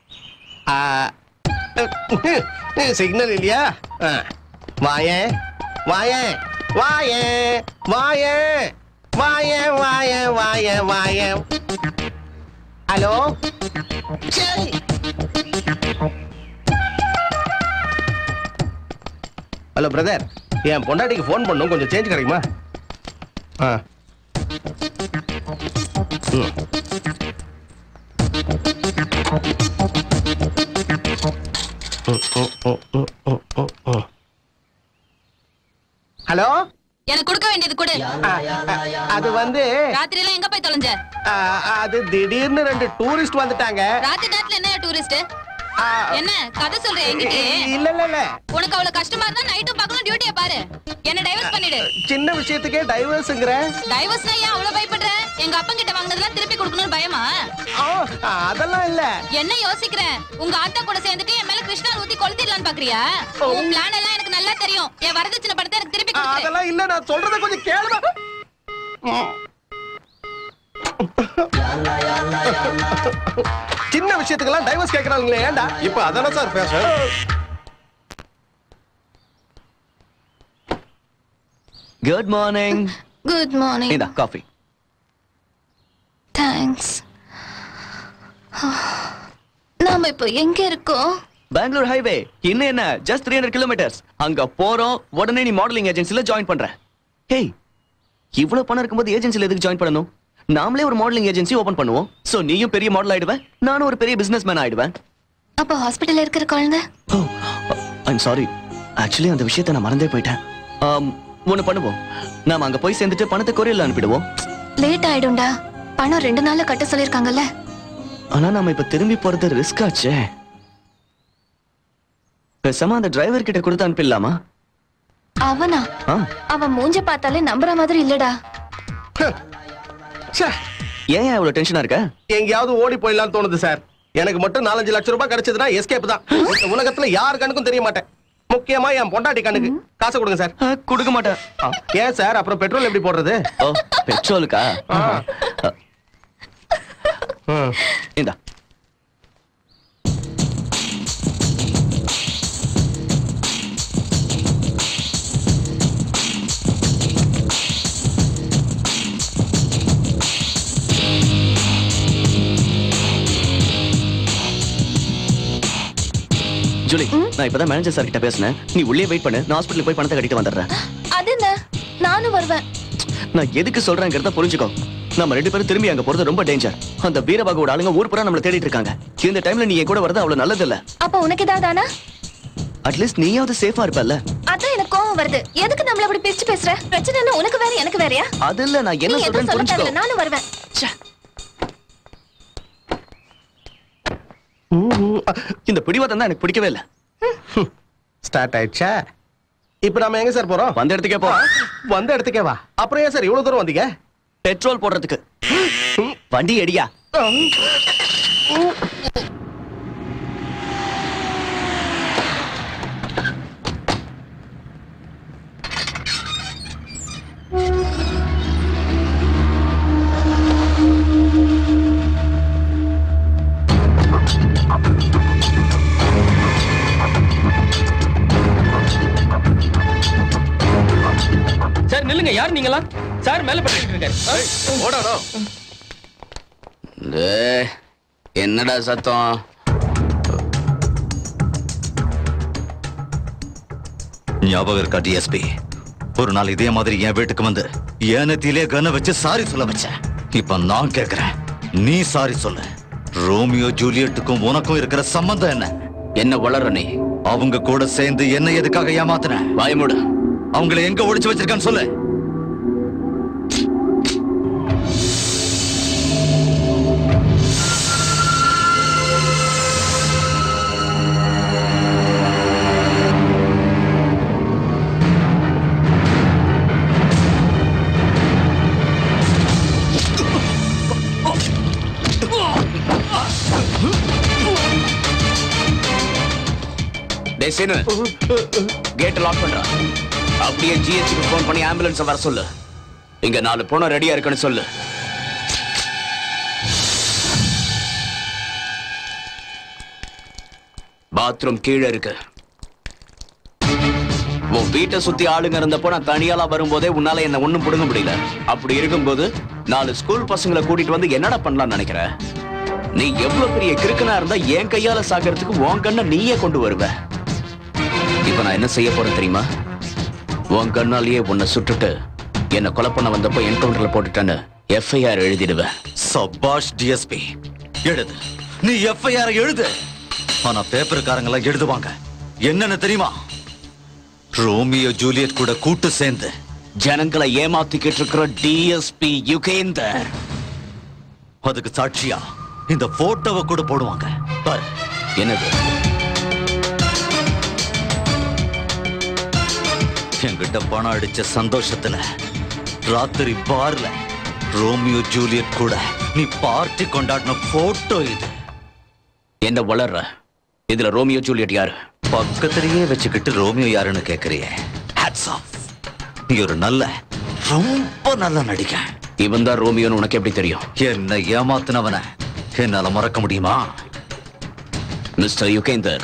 சிக்னல் இல்லையா ஆ. வாயேன் வாயேன் வாயேன் வாயேன் வாயேன் வாயேன் வாயேன் வாயேன் ஹலோ சரி ஹலோ பிரதர் என் பொண்டாட்டிக்கு ஃபோன் பண்ணும் கொஞ்சம் சேஞ்ச் கிடைக்குமா ஆ ம். ம், ம், ம், ம், ம், ம், ம். ஹலோ எனக்கு கொடுக்க வேண்டியது கொடு அது வந்து ராத்திரி எல்லாம் எங்க போய் தொலைஞ்ச ஆ, அது திடீர்னு ரெண்டு டூரிஸ்ட் வந்துட்டாங்க ராத்திரி நேரத்துல என்ன டூரிஸ்ட் என்ன கதை சொல்ற என்கிட்ட இல்ல இல்ல இல்ல உனக்கு அவ்வளவு கஷ்டமா இருந்தா நைட்டும் பகலும் டியூட்டியை பாரு என்ன டைவர்ஸ் பண்ணிடு சின்ன விஷயத்துக்கே டைவர்ஸ்ங்கிற டைவர்ஸ்னா ஏன் அவ்வளவு பயப்படுற எங்க அப்பா கிட்ட வாங்குனதெல்லாம் திருப்பி கொடுக்கணும்னு பயமா அதெல்லாம் இல்ல என்ன யோசிக்கிற உங்க ஆத்தா கூட சேர்ந்துட்டு என் மேல கிருஷ்ணா ஊத்தி கொளுத்திடலாம்னு பாக்குறியா உன் பிளான் எல்லாம் எனக்கு நல்லா தெரியும் என் வரதட்சணை படத்தை எனக்கு திருப்பி கொடுத்துரு அதெல்லாம் இல்ல நான் சொல்றத கொஞ்சம் கேளுமா சின்ன விஷயத்துக்கெல்லாம் டைவர்ஸ் கேக்குறாங்களே ஏன்டா இப்ப அதானே சார் பேசுறேன் குட் மார்னிங் குட் மார்னிங் இந்தா காஃபி தேங்க்ஸ் நாம இப்போ எங்க இருக்கோம் பெங்களூர் ஹைவே இன்னும் என்ன ஜஸ்ட் த்ரீ ஹண்ட்ரட் கிலோமீட்டர்ஸ் அங்க போறோம் உடனே நீ மாடலிங் ஏஜென்சில ஜாயின் பண்ற ஹேய் இவ்வளவு பணம் இருக்கும்போது ஏஜென்சில எதுக்கு ஜாயின் பண்ணணும் நாமளே ஒரு மாடலிங் ஏஜென்சி ஓபன் பண்ணுவோம் சோ நீயும் பெரிய மாடல் ஆயிடுவேன் நானும் ஒரு பெரிய பிசினஸ் மேன் ஆயிடுவேன் அப்ப ஹாஸ்பிடல்ல இருக்கிற குழந்தை ஐம் சாரி ஆக்சுவலி அந்த விஷயத்தை நான் மறந்தே போயிட்டேன் Um, ஒண்ணு பண்ணுவோம் நாம அங்க போய் சேர்ந்துட்டு பணத்தை கொரியர்ல அனுப்பிடுவோம் லேட் ஆயிடும்டா பணம் ரெண்டு நாள்ல கட்ட சொல்லிருக்காங்கல்ல ஆனா நாம இப்ப திரும்பி போறது ரிஸ்க் ஆச்சே பேசாம அந்த டிரைவர் கிட்ட கொடுத்து அனுப்பிடலாமா அவனா ஆ அவன் மூஞ்ச பார்த்தாலே நம்புற மாதிரி இல்லடா ஏன் இவ்வளவு டென்ஷனா இருக்க எங்கேயாவது ஓடி போயிடலாம்னு தோணுது சார் எனக்கு மட்டும் நாலஞ்சு லட்சம் ரூபாய் கிடைச்சதுன்னா எஸ்கேப் தான் இந்த உலகத்துல யார் கண்ணுக்கும் தெரிய மாட்டேன் முக்கியமா என் பொண்டாட்டி கண்ணுக்கு காசு கொடுங்க சார் கொடுக்க மாட்டேன் ஏன் சார் அப்புறம் பெட்ரோல் எப்படி போடுறது ஓ பெட்ரோலுக்கா இந்தா ஜூலி நான் இப்பதான் மேனேஜர் சார் கிட்ட பேசினேன் நீ உள்ளே வெயிட் பண்ணு நான் ஹாஸ்பிட்டல் போய் பணத்தை கட்டிட்டு வந்துடுறேன் அது என்ன நானும் வருவேன் நான் எதுக்கு சொல்றேங்கிறத புரிஞ்சுக்கோ நம்ம ரெண்டு பேரும் திரும்பி அங்க போறது ரொம்ப டேஞ்சர் அந்த வீரபாகோட ஆளுங்க ஊர் பூரா நம்மள தேடிட்டு இருக்காங்க இந்த டைம்ல நீ என் கூட வரது அவ்வளவு நல்லது இல்ல அப்ப உனக்கு ஏதாவது ஆனா அட்லீஸ்ட் நீயாவது சேஃபா இருப்பல்ல அதான் எனக்கு கோவம் வருது எதுக்கு நம்மள அப்படி பேசி பேசுற பிரச்சனை என்ன உனக்கு வேற எனக்கு வேறயா அது இல்ல நான் நீ என்ன எதுவும் சொல்றேன்னு சொல்ல புரிஞ்சுக்கோ தேவையில்ல நானும் வருவேன் இந்த பிடிவாதம் தான் எனக்கு பிடிக்கவே இல்ல ஸ்டார்ட் ஆயிடுச்சா இப்ப நாம எங்க சார் போறோம் வந்த இடத்துக்கே போ வந்த இடத்துக்கே வா அப்புறம் ஏன் சார் இவ்வளவு தூரம் வந்தீங்க பெட்ரோல் போடுறதுக்கு வண்டி எடியா சார் நில்லுங்க யார் நீங்களா சார் மேல பண்ணிட்டு இருக்காரு ஓடணும் டேய், என்னடா சத்தம் ஞாபகம் இருக்கா டிஎஸ்பி ஒரு நாள் இதே மாதிரி என் வீட்டுக்கு வந்து ஏனத்திலே கன வச்சு சாரி சொல்ல வச்சேன் இப்ப நான் கேக்குறேன் நீ சாரி சொல்லு ரோமியோ ஜூலியட்டுக்கும் உனக்கும் இருக்கிற சம்பந்தம் என்ன என்ன வளர நீ அவங்க கூட சேர்ந்து என்ன எதுக்காக ஏமாத்தின பயமுடு அவங்கள எங்க ஒளிச்சு வச்சிருக்கான்னு சொல்லு டேய் சீனு கேட் லாக் பண்றா அப்படியே ஜிஹெச்சுக்கு ஃபோன் பண்ணி ஆம்புலன்ஸ் வர சொல்லு இங்க நாலு பொண்ணு ரெடியா இருக்குன்னு சொல்லு பாத்ரூம் கீழே இருக்கு உன் வீட்டை சுத்தி ஆளுங்க இருந்தப்போ நான் தனியாளா வரும்போதே உன்னால என்ன ஒண்ணும் புடுங்க முடியல அப்படி இருக்கும்போது நாலு ஸ்கூல் பசங்களை கூட்டிட்டு வந்து என்னடா பண்ணலாம்னு நினைக்கிற நீ எவ்வளவு பெரிய கிறுக்கனா இருந்தா என் கையால சாகிறதுக்கு உன் கண்ணை நீயே கொண்டு வருவ இப்ப நான் என்ன செய்ய போறேன் தெரியுமா உன் கண்ணாலேயே உன்னை சுட்டுட்டு என்ன கொலை பண்ண வந்தப்போ என்கவுண்டர்ல போட்டுட்டேன்னு எஃப்ஐஆர் எழுதிடுவேன் சபாஷ் டிஎஸ்பி எழுது நீ எஃப்ஐஆர் எழுது ஆனா பேப்பர்காரங்க எல்லாம் எழுதுவாங்க என்னன்னு தெரியுமா ரோமியோ ஜூலியட் கூட கூட்டு சேர்ந்து ஜனங்களை ஏமாத்திக்கிட்டு இருக்கிற டிஎஸ்பி யுகேந்தர் அதுக்கு சாட்சியா இந்த போட்டோவை கூட போடுவாங்க பாரு என்னது என்கிட்ட பணம் அடிச்ச சந்தோஷத்துல ராத்திரி பார்ல ரோமியோ ஜூலியட் கூட நீ பார்ட்டி கொண்டாடின போட்டோ இது என்ன வளர்ற இதுல ரோமியோ ஜூலியட் யாரு பக்கத்திலேயே வச்சுக்கிட்டு ரோமியோ யாருன்னு கேக்குறியே ஹேட்ஸ் ஆஃப் நீ ஒரு நல்ல ரொம்ப நல்ல நடிகன் இவன் தான் ரோமியோன்னு உனக்கு எப்படி தெரியும் என்னை ஏமாத்தினவன என்னால மறக்க முடியுமா மிஸ்டர் யுகேந்தர்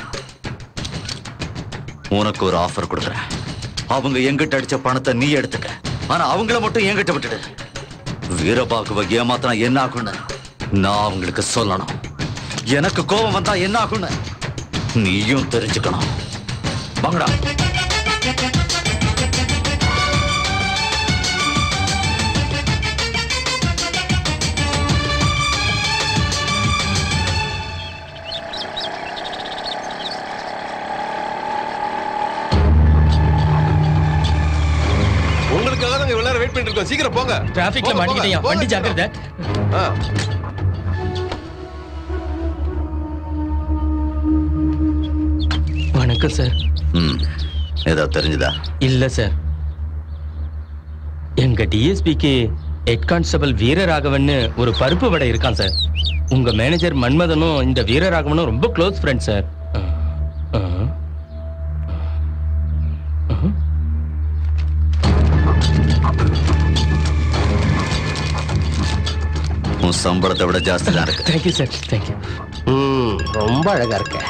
உனக்கு ஒரு ஆஃபர் கொடுக்குறேன் அவங்க எங்கிட்ட அடிச்ச பணத்தை நீ எடுத்துக்க ஆனா அவங்கள மட்டும் என்கிட்ட விட்டுடு வீரபாகுவை ஏமாத்தினா என்ன ஆகும்னு நான் அவங்களுக்கு சொல்லணும் எனக்கு கோபம் வந்தா என்ன ஆகும்னு நீயும் தெரிஞ்சுக்கணும் வாங்கடா உங்களுக்காக தான் இவ்வளவு நேரம் வெயிட் பண்ணிட்டு இருக்கோம் சீக்கிரம் போங்க டிராபிக்ல போங்க, மாட்டிக்கிட்டேன் போங்க, வண்டி போங்க. ஜாக்கிரதை ஆ. வணக்கம் சார் ம் ஏதாவது தெரிஞ்சுதா இல்ல சார் எங்க டிஎஸ்பிக்கு ஹெட் கான்ஸ்டபிள் வீரராகவன்னு ஒரு பருப்பு வடை இருக்கான் சார் உங்க மேனேஜர் மன்மதனும் இந்த வீரராகவனும் ரொம்ப க்ளோஸ் ஃப்ரெண்ட் சார் உன் சம்பளத்தை விட ஜாஸ்தி தான் இருக்கு தேங்க்யூ சார் தேங்க்யூ ம் ரொம்ப அழகா இருக்க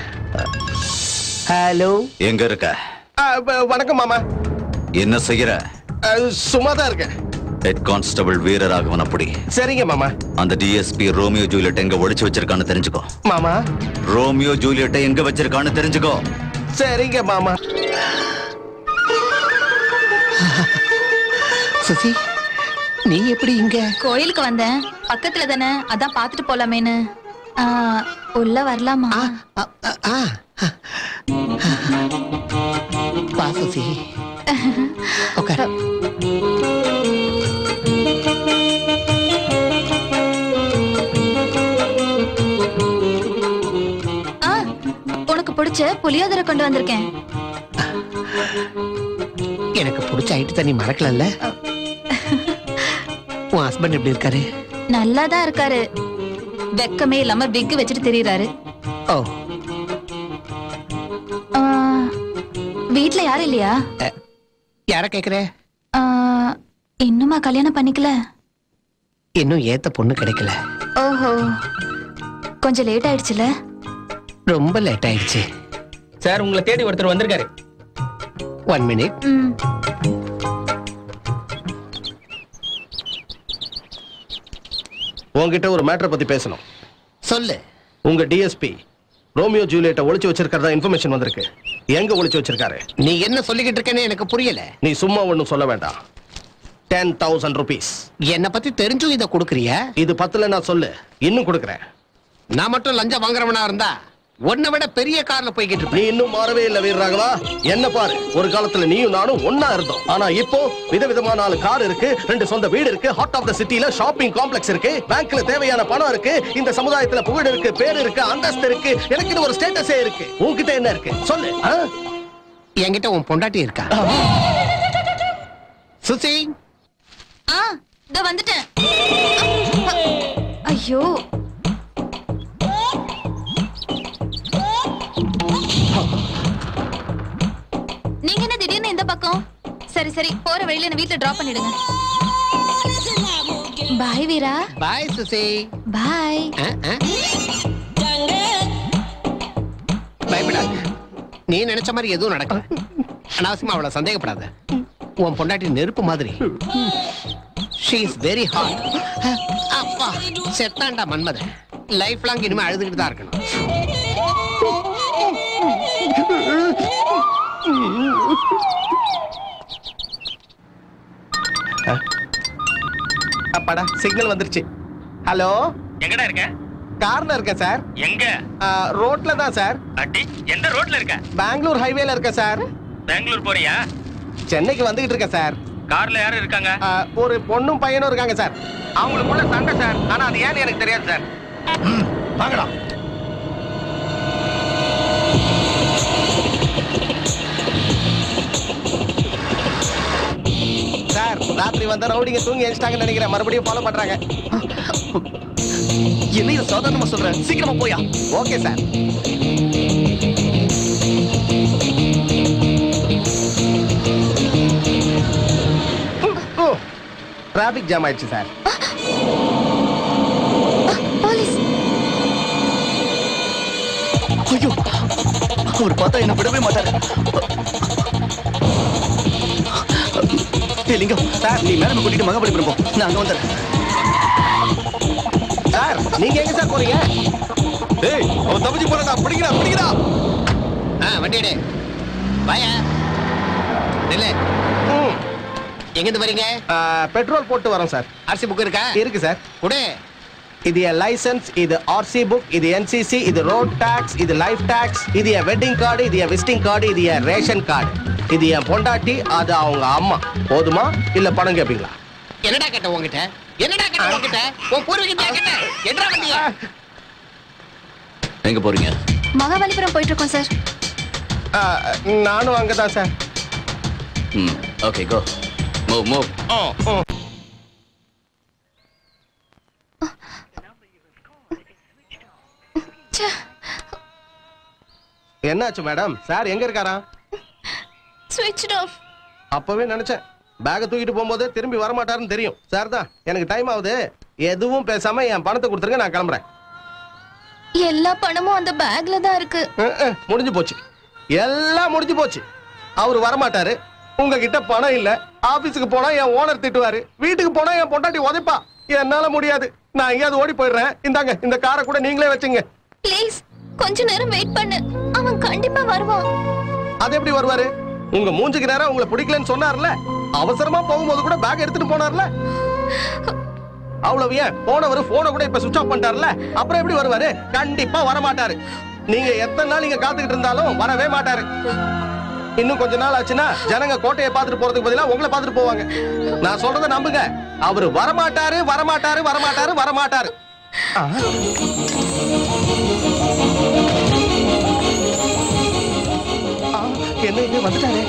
ஹலோ எங்க இருக்க வணக்கம் மாமா என்ன செய்யற சும்மா தான் இருக்கேன் ஹெட் கான்ஸ்டபிள் வீரராகவன் அப்படி சரிங்க மாமா அந்த டிஎஸ்பி ரோமியோ ஜூலியட் எங்க ஒளிச்சு வச்சிருக்கான்னு தெரிஞ்சுக்கோ மாமா ரோமியோ ஜூலியட்டை எங்க வச்சிருக்கான்னு தெரிஞ்சுக்கோ சரிங்க மாமா சுசி நீ எப்படி இங்க கோயிலுக்கு வந்தேன் பக்கத்துல தானே அதான் பாத்துட்டு போலாமேன்னு ஆ, உள்ள வரலாமா வா சுசி உட்கார் ஆ, உனக்கு பிடிச்ச புளியோதரை கொண்டு வந்திருக்கேன் எனக்கு பிடிச்ச ஐட்டு தண்ணி மறக்கலல்ல உன் ஹஸ்பண்ட் எப்படி இருக்காரு நல்லா தான் இருக்காரு வெக்கமே இல்லாம விக்கு வச்சுட்டு தெரியறாரு ஓ வீட்ல யாரும் இல்லையா யார கேக்குற ஆ, இன்னுமா கல்யாணம் பண்ணிக்கல இன்னும் ஏத்த பொண்ணு கிடைக்கல ஓஹோ கொஞ்சம் லேட் ஆயிடுச்சுல ரொம்ப லேட் ஆயிடுச்சு சார் உங்களை தேடி ஒருத்தர் வந்திருக்காரு ஒன் மினிட் ம் உன்கிட்ட ஒரு மேட்டரை பத்தி பேசணும் சொல்லு உங்க டிஎஸ்பி ரோமியோ ஜூலியட்டை ஒளிச்சு வச்சிருக்கிறதா இன்ஃபர்மேஷன் வந்திருக்கு எங்க ஒளிச்சு வச்சிருக்காரு நீ என்ன சொல்லிக்கிட்டு இருக்கேன்னு எனக்கு புரியல நீ சும்மா ஒண்ணும் சொல்ல வேண்டாம் டென் தௌசண்ட் ருபீஸ் என்ன பத்தி தெரிஞ்சும் இதை கொடுக்குறியா இது பத்துல நான் சொல்லு இன்னும் கொடுக்குறேன் நான் மட்டும் லஞ்சம் வாங்குறவனா இருந்தா உன்னை விட பெரிய கார்ல போய்கிட்டு நீ இன்னும் மாறவே இல்ல வீரராகவா என்ன பாரு ஒரு காலத்துல நீயும் நானும் ஒன்னா இருந்தோம் ஆனா இப்போ விதவிதமான நாலு கார் இருக்கு ரெண்டு சொந்த வீடு இருக்கு ஹார்ட் ஆஃப் த சிட்டில ஷாப்பிங் காம்ப்ளெக்ஸ் இருக்கு பேங்க்ல தேவையான பணம் இருக்கு இந்த சமுதாயத்துல புகழ் இருக்கு பேர் இருக்கு அந்தஸ்து இருக்கு எனக்கு ஒரு ஸ்டேட்டஸே இருக்கு உன்கிட்ட என்ன இருக்கு சொல்லு ஆ? என்கிட்ட உன் பொண்டாட்டி இருக்கா சுசி ஆ இதோ வந்துட்டேன் ஐயோ நீங்க என்ன திடீர்னு இந்த பக்கம் சரி சரி போற வழியில என்ன வீட்ல டிராப் பண்ணிடுங்க பாய் வீரா பாய் சுசி பாய் பயப்படாத நீ நினைச்ச மாதிரி எதுவும் நடக்கல அனாவசியமா அவளை சந்தேகப்படாத உன் பொண்டாட்டி நெருப்பு மாதிரி ஷீ இஸ் வெரி ஹாட் அப்பா செத்தாண்டா மன்மதன் லைஃப் லாங் இனிமே அழுதுகிட்டு தான் இருக்கணும் அப்பாடா சிக்னல் வந்துருச்சு ஹலோ எங்கடா இருக்க கார்ல இருக்கேன் சார் எங்க ரோட்ல தான் சார் அடி எந்த ரோட்ல இருக்க பெங்களூர் ஹைவேல இருக்கேன் சார் பெங்களூர் போறியா சென்னைக்கு வந்துகிட்டு இருக்கேன் சார் கார்ல யாரும் இருக்காங்க ஒரு பொண்ணும் பையனும் இருக்காங்க சார் அவங்களுக்குள்ள சண்டை சார் ஆனா அது ஏன்னு எனக்கு தெரியாது சார் வாங்கடா சார் ராத்திரி வந்த ரவுடிங்க தூங்கி எழுச்சிட்டாங்கன்னு நினைக்கிறேன் மறுபடியும் ஃபாலோ பண்றாங்க என்ன இது சாதாரணமா சொல்றேன் சீக்கிரமா போயா ஓகே சார் டிராபிக் ஜாம் ஆயிடுச்சு சார் ஐயோ அவர் பார்த்தா என்ன விடவே மாட்டாரு ஏய் லிங்கம் சார் நீ மேடம் கூட்டிட்டு மகாபலிபுரம் போ நான் அங்க வந்துடுறேன் சார் நீங்க எங்க சார் போறீங்க டேய் அவன் தப்பிச்சு போறடா பிடிக்கிறா பிடிக்கிறா ஆ வண்டி எடு வாயா நில்லு எங்கிருந்து வரீங்க பெட்ரோல் போட்டு வரோம் சார் ஆர்சி புக் இருக்கா இருக்கு சார் குடு இது என் லைசென்ஸ் இது ஆர்சி புக் இது என்சிசி இது ரோட் டாக்ஸ் இது லைஃப் டாக்ஸ் இது என் வெட்டிங் கார்டு இது என் விசிட்டிங் கார்டு இது என் ரேஷன் கார்டு இது என் பொண்டாட்டி அது அவங்க அம்மா போதுமா இல்ல பணம் கேட்பீங்களா என்னடா கேட்ட உன்கிட்ட என்னடா கேட்ட உன்கிட்ட உன் பூர்வீகத்தையா கேட்ட என்னடா வண்டியா எங்க போறீங்க மகாபலிபுரம் போயிட்டு இருக்கோம் சார் நானும் அங்கதான் சார் ம் ஓகே கோ மூவ் மூவ் என்னாச்சு மேடம் சார் எங்க இருக்காரா ஸ்விட்ச் ஆஃப் அப்பவே நினைச்சேன் பேக்கை தூக்கிட்டு போகும்போது திரும்பி வரமாட்டாருன்னு தெரியும் சார் தான் எனக்கு டைம் ஆகுது எதுவும் பேசாம என் பணத்தை கொடுத்துருங்க நான் கிளம்புறேன் எல்லா பணமும் அந்த பேக்ல தான் இருக்கு அஹ், அஹ், முடிஞ்சு போச்சு எல்லாம் முடிஞ்சு போச்சு அவர் வரமாட்டாரு உங்ககிட்ட பணம் இல்ல ஆபீஸுக்கு போனா என் ஓனர் திட்டுவாரு வீட்டுக்கு போனா என் பொண்டாட்டி உதைப்பா என்னால முடியாது நான் எங்கேயாவது ஓடி போயிடுறேன் இந்தாங்க இந்த காரை கூட நீங்களே வச்சுங்க ப்ளீஸ் கொஞ்ச நேரம் வெயிட் பண்ணு அவன் கண்டிப்பா வருவான் அது எப்படி வருவாரு உங்க மூஞ்சுக்கு நேரம் உங்களை பிடிக்கலன்னு சொன்னார்ல அவசரமா போகும்போது கூட பேக் எடுத்துட்டு போனார்ல அவ்வளவு ஏன் போனவர் போனை கூட இப்ப சுவிட்ச் ஆஃப் பண்ணிட்டார்ல அப்புறம் எப்படி வருவாரு கண்டிப்பா வர மாட்டாரு நீங்க எத்தனை நாள் இங்க காத்துக்கிட்டு இருந்தாலும் வரவே மாட்டாரு இன்னும் கொஞ்ச நாள் ஆச்சுன்னா ஜனங்க கோட்டையை பார்த்துட்டு போறதுக்கு பதிலா உங்களை பார்த்துட்டு போவாங்க நான் சொல்றதை நம்புங்க அவர் வரமாட்டாரு வரமாட்டாரு வரமாட்டாரு வரமாட்டாரு ஆ. ஆ, என்ன இது வந்துட்டாரே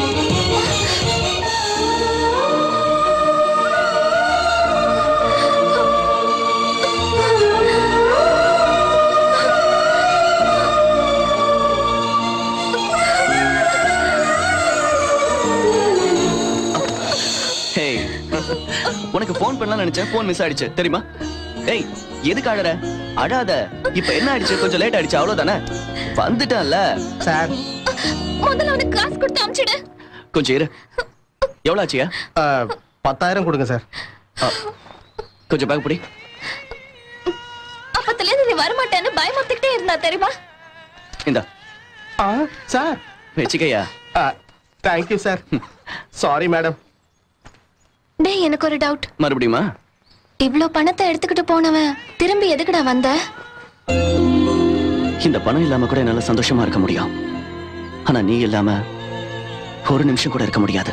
ஹேய் உனக்கு ஃபோன் பண்ணலாம் நினைச்சேன் ஃபோன் மிஸ் ஆயிடுச்சு தெரியுமா ஏய் எதுக்கு அழற அழாத இப்ப என்ன ஆயிடுச்சு கொஞ்சம் லேட் ஆயிடுச்சு அவ்வளவுதானே வந்துட்டான்ல சார் முதல்ல அவனுக்கு காசு கொடுத்து அமிச்சிடு கொஞ்சம் இரு எவ்வளவு ஆச்சியா பத்தாயிரம் கொடுங்க சார் கொஞ்சம் பேக் பிடி அப்பத்துல இருந்து நீ வரமாட்டேன்னு பயமுறுத்திக்கிட்டே இருந்தா தெரியுமா இந்தா சார் வச்சுக்கையா தேங்க்யூ சார் சாரி மேடம் டேய் எனக்கு ஒரு டவுட் மறுபடியுமா இவ்ளோ பணத்தை எடுத்துக்கிட்டு போனவன் திரும்பி எதுக்குடா வந்த இந்த பணம் இல்லாம கூட என்னால சந்தோஷமா இருக்க முடியும் ஆனா நீ இல்லாம ஒரு நிமிஷம் கூட இருக்க முடியாது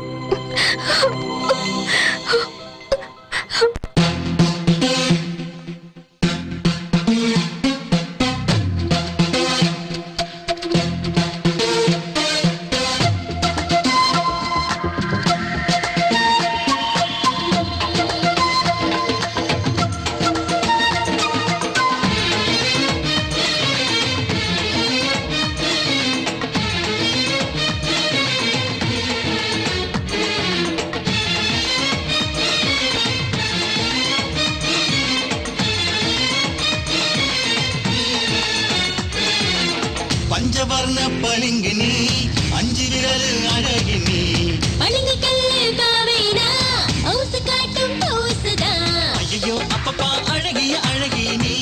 பஞ்சவர்ண பளிங்கினி அஞ்சு விரல் அழகினி பளிங்கு கல்லு காவேனா ஹவுஸ் காட்டும் ஹவுஸ்தா ஐயோ அப்பப்பா அழகிய அழகினி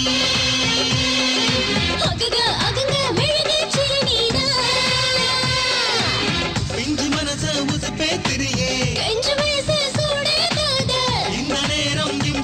அகக அகங்க மெழுகு சிறுநீதா பிஞ்சு மனச உசுப்பே திரியே கெஞ்சு வயசு சூடே காதல் இந்த நேரம்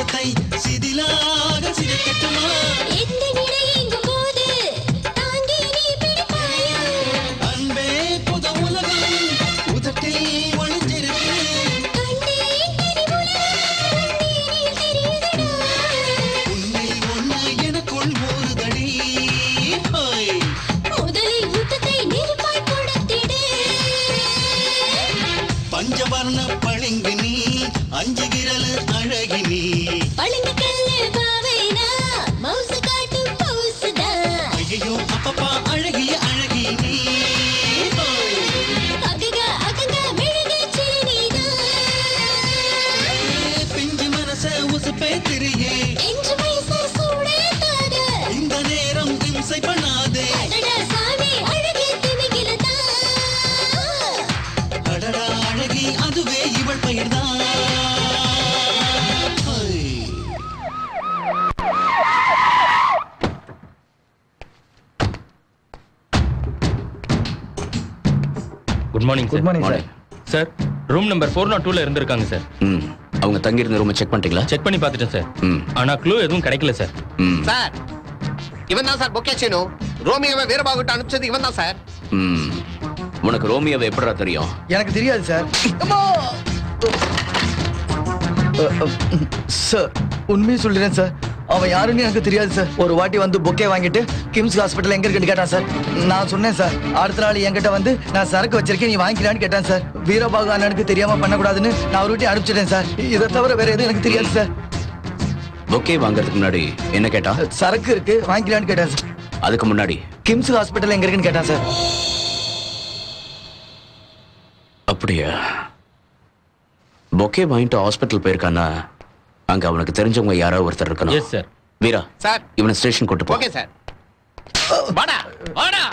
முத்தத்தை சிதிலாக சிரிக்கட்டுமா இந்த நிலை எங்கும் போது தாங்கி நீ பிடிப்பாயா அன்பே புத உலகம் உதட்டில் ஒளிஞ்சிருக்கு உன்னில் ஒன்று எனக்குள் ஊறுதடி ஹோய் முதலில் யுத்தத்தை நெருப்பாய் கொடுத்திடு பஞ்சவர்ண பளிங்கு நீ அஞ்சு விரல் அழகி நீ பளிங்கு கல்லு பாவைனா மவுசு காட்டும் பவுசுதா ஐயோ அப்பப்பா அழகிய அழகி நீ ஹோய் அகக அகக மெழுகு சிறுநீதா பிஞ்சு மனச உசுப்பே திரியே என்று வயசு சூடாத இந்த நேரம் இம்சை பண்ணாதே அடடா சாமி அழகு திமிகிலதா அடடா அழகி அதுவே இவள் பெயர்தான் good morning sir Good morning, sir. Sir room number four naught டூல இருந்திருக்காங்க சார் ம் அவங்க தங்கி இருந்த ரூமை செக் பண்ணிட்டீங்களா செக் பண்ணி பார்த்துட்டேன் சார் ம் ஆனா க்ளூ எதுவும் கிடைக்கல சார் ம் சார் இவன் தான் சார் பொக்கே சீனு ரோமியோவை வீரபாகுட்ட அனுப்பிச்சது இவன் தான் சார் ம் உனக்கு ரோமியோவை எப்படிடா தெரியும் எனக்கு தெரியாது சார் சார் உண்மையை சொல்லிடுறேன் சார் அவன் யாருன்னு எனக்கு தெரியாது சார் ஒரு வாட்டி வந்து பொக்கே வாங்கிட்டு கிம்ஸ் ஹாஸ்பிட்டல் எங்க இருக்குன்னு கேட்டான் சார் நான் சொன்னேன் சார் அடுத்த நாள் என்கிட்ட வந்து நான் சரக்கு வச்சிருக்கேன் நீ வாங்கிக்கலான்னு கேட்டான் சார் வீரபாகு அண்ணனுக்கு தெரியாம பண்ணக்கூடாதுன்னு நான் ஒரு வாட்டி அனுப்பிச்சிட்டேன் சார் இதை தவிர வேற எதுவும் எனக்கு தெரியாது சார் பொக்கே வாங்குறதுக்கு முன்னாடி என்ன கேட்டா சரக்கு இருக்கு வாங்கிக்கலான்னு கேட்டான் சார் அதுக்கு முன்னாடி கிம்ஸ் ஹாஸ்பிட்டல் எங்க இருக்குன்னு கேட்டான் சார் அப்படியா பொக்கே வாங்கிட்டு ஹாஸ்பிட்டல் போயிருக்கானா அங்க அவனுக்கு தெரிஞ்சவங்க யாரோ ஒருத்தர் இருக்கணும் எஸ் சார் வீரா சார் இவனை ஸ்டேஷன் கூட்டு போ ஓகே சார் வாடா வாடா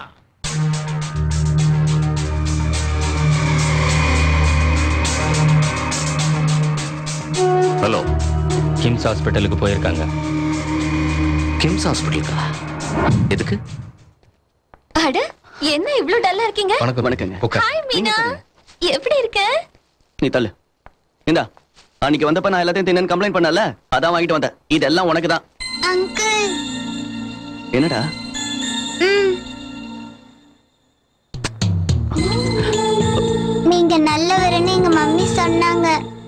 ஹலோ கிம்ஸ் ஹாஸ்பிட்டலுக்கு போயிருக்காங்க கிம்ஸ் ஹாஸ்பிட்டலுக்கா எதுக்கு அட என்ன இவ்ளோ டல்லா இருக்கீங்க வணக்கம் வணக்கங்க ஹாய் மீனா எப்படி இருக்க நீ தள்ளு இந்தா அன்னைக்கு வந்தப்ப நான் எல்லாத்தையும் தின்னு கம்ப்ளைண்ட் பண்ணல அதான் வாங்கிட்டு வந்தேன் இதெல்லாம் உனக்கு தான் அங்கிள் என்னடா நீங்க நல்லவருன்னு எங்க மம்மி சொன்னாங்க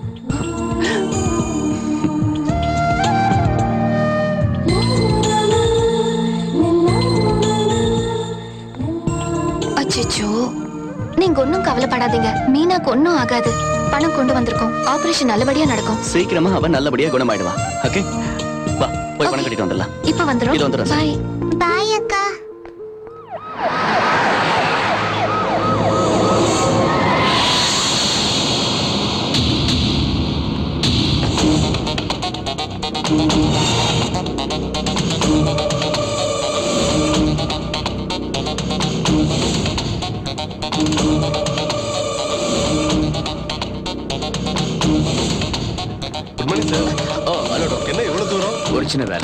அச்சச்சோ நீங்க ஒண்ணும் கவலைப்படாதீங்க மீனாக்கு ஒண்ணும் ஆகாது பணம் கொண்டு வந்திருக்கோம் ஆபரேஷன் நல்லபடியா நடக்கும் சீக்கிரமா அவன் நல்லபடியா குணமாயிடுவா ஓகே வா போய் பணம் கட்டிட்டு வந்துடலாம் இப்ப வந்துரும் இது வந்துரும். பாய் பாய் அக்கா குட் மார்னிங் சார் ஓ ஹலோ என்ன எவ்வளவு தூரம் ஒரு சின்ன வேலை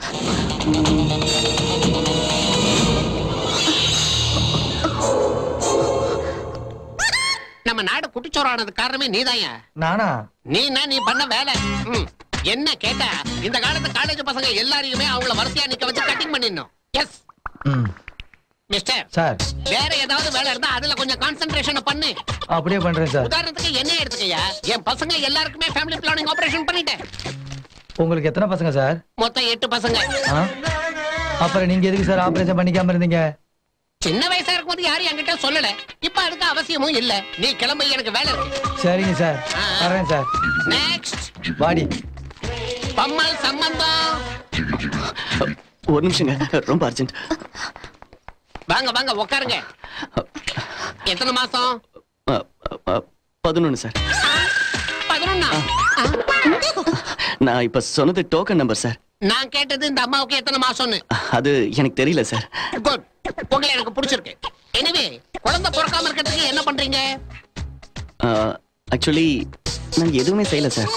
நம்ம நாடு குட்டிச்சோறானது காரணமே நீதாயா நானா நீனா நீ பண்ண வேலை ம். என்ன கேட்டா இந்த காலத்து காலேஜ் பசங்க எல்லாரையுமே அவங்கள வரிசையா நிக்க வச்சு கட்டிங் பண்ணிடணும் எஸ் ம் மிஸ்டர் சார் வேற ஏதாவது வேலை இருந்தா அதுல கொஞ்சம் கான்சென்ட்ரேஷன் பண்ணு அப்படியே பண்றேன் சார் உதாரணத்துக்கு என்ன எடுத்துக்கயா என் பசங்க எல்லாருக்குமே ஃபேமிலி பிளானிங் ஆபரேஷன் பண்ணிட்டேன் உங்களுக்கு எத்தனை பசங்க சார் மொத்தம் எட்டு பசங்க ஆ? அப்புறம் நீங்க எதுக்கு சார் ஆபரேஷன் பண்ணிக்காம இருந்தீங்க சின்ன வயசா இருக்கும்போது யாரும் என்கிட்ட சொல்லல இப்ப அதுக்கு அவசியமும் இல்ல நீ கிளம்பு எனக்கு வேலை இருக்கு சரிங்க சார் வர்றேன் சார் நெக்ஸ்ட் வாடி பம்மல் சம்பந்தம் ஒரு நிமிஷங்க ரொம்ப அர்ஜென்ட் வாங்க வாங்க உட்காருங்க எத்தனை மாசம் பதினொன்னு சார் பதினொன்னா நான் இப்ப சொன்னது டோக்கன் நம்பர் சார் நான் கேட்டது இந்த அம்மாவுக்கு எத்தனை மாசம்னு அது எனக்கு தெரியல சார் குட் உங்களை எனக்கு பிடிச்சிருக்கு எனிவே குழந்தை பிறக்காம இருக்கிறதுக்கு என்ன பண்றீங்க ஆக்சுவலி நான் எதுவுமே செய்யல சார்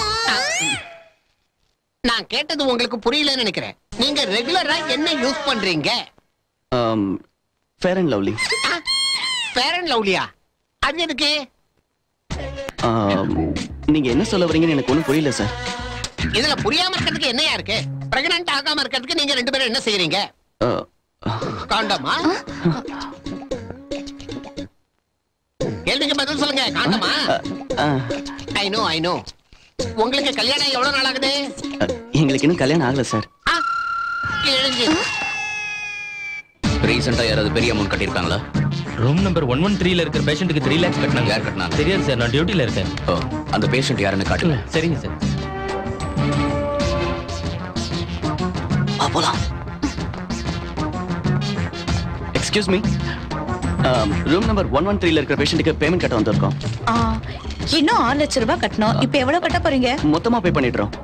நான் கேட்டது உங்களுக்கு புரியலன்னு நினைக்கிறேன் நீங்க ரெகுலரா என்ன யூஸ் பண்றீங்க Fair and Lovely Fair and லவ்லியா அது எதுக்கு நீங்க என்ன சொல்ல வரீங்கன்னு எனக்கு ஒன்றும் புரியல சார் இதுல புரியாம இருக்கிறதுக்கு என்னையா இருக்கு பிரெக்னன்ட் ஆகாம இருக்கிறதுக்கு நீங்க ரெண்டு பேரும் என்ன செய்யறீங்க காண்டமா கேள்விக்கு பதில் சொல்லுங்க காண்டமா ஐ நோ ஐ நோ உங்களுக்கு கல்யாணம் எவ்வளவு நாள் ஆகுது எங்களுக்கு இன்னும் கல்யாணம் ஆகல சார் கிழிஞ்சு ரீசெண்டா யாராவது பெரிய அமௌண்ட் கட்டியிருக்காங்களா ரூம் நம்பர் ஒன் ஒன் த்ரீல இருக்கிற பேஷண்ட்டுக்கு த்ரீ லேக்ஸ் கட்டினாங்க யார் கட்டினாங்க தெரியாது சார் நான் டியூட்டில இருக்கேன் ஓ அந்த பேஷண்ட் யாருன்னு காட்டுங்க சரிங்க சார் போலாம் excuse me room number one one த்ரீல இருக்கிற பேஷண்ட்டுக்கு பேமெண்ட் கட்ட வந்திருக்கோம் ஆ, இன்னும் ஆறு லட்சம் ரூபாய் கட்டணும் இப்ப எவ்வளவு கட்ட போறீங்க மொத்தமா பே பண்ணிடுறோம்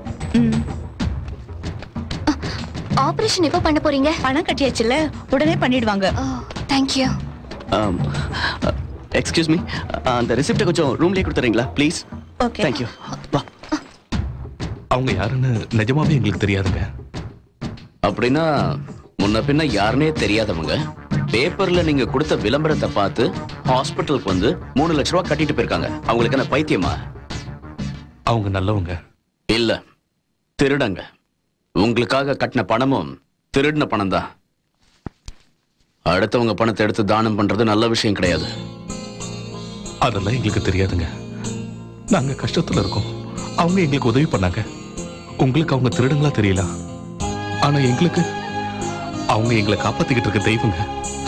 ஆபரேஷன் எப்ப பண்ண போறீங்க பணம் கட்டியாச்சுல உடனே பண்ணிடுவாங்க தேங்க்யூ எக்ஸ்கியூஸ் மீ அந்த ரிசிப்டை கொஞ்சம் ரூம்லயே கொடுத்துறீங்களா ப்ளீஸ் ஓகே தேங்க்யூ அவங்க யாருன்னு நிஜமாவே எங்களுக்கு தெரியாதுங்க அப்படின்னா முன்ன பின்ன யாருனே தெரியாதவங்க பேப்பர்ல நீங்க கொடுத்த விளம்பரத்தை பார்த்து ஹாஸ்பிட்டலுக்கு வந்து மூணு லட்ச ரூபாய் கட்டிட்டு போயிருக்காங்க அவங்களுக்கு என்ன பைத்தியமா அவங்க நல்லவங்க இல்ல திருடங்க உங்களுக்காக கட்டின பணமும் திருடின பணம் தான் அடுத்தவங்க பணத்தை எடுத்து தானம் பண்றது நல்ல விஷயம் கிடையாது அதெல்லாம் எங்களுக்கு தெரியாதுங்க நாங்க கஷ்டத்துல இருக்கோம் அவங்க எங்களுக்கு உதவி பண்ணாங்க உங்களுக்கு அவங்க திருடுங்களா தெரியல ஆனா எங்களுக்கு அவங்க எங்களை காப்பாத்திக்கிட்டு இருக்க தெய்வங்க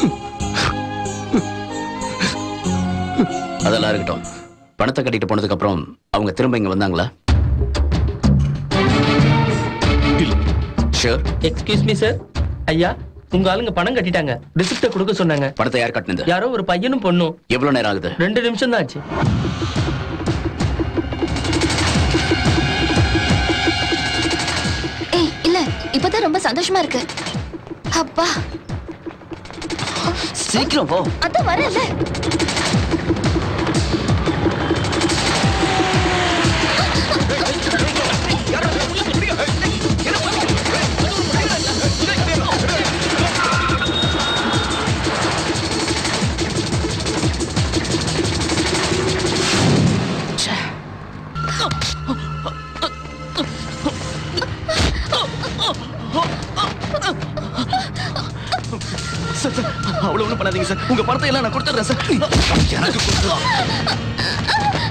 அதெல்லாம் இருக்கட்டும் பணத்தை கட்டிட்டு போனதுக்கு அப்புறம் அவங்க திரும்ப இங்க வந்தாங்களா ஷூர் எக்ஸ்கியூஸ் மீ சார் ஐயா உங்க ஆளுங்க பணம் கட்டிட்டாங்க ரிசிப்ட கொடுக்க சொன்னாங்க பணத்தை யார் கட்டினது யாரோ ஒரு பையனும் பொண்ணும் எவ்வளவு நேரம் ஆகுது ரெண்டு நிமிஷம் தான் ஆச்சு ஏய் இல்ல இப்பதான் ரொம்ப சந்தோஷமா இருக்கு அப்பா சீக்கிரம் போ அதான் வரல சார் சார் அவ்வளவு ஒண்ணும் பண்ணாதீங்க சார் உங்க பணத்தை எல்லாம் நான் கொடுத்துறேன் சார் எனக்கு கொடுத்துருவோம்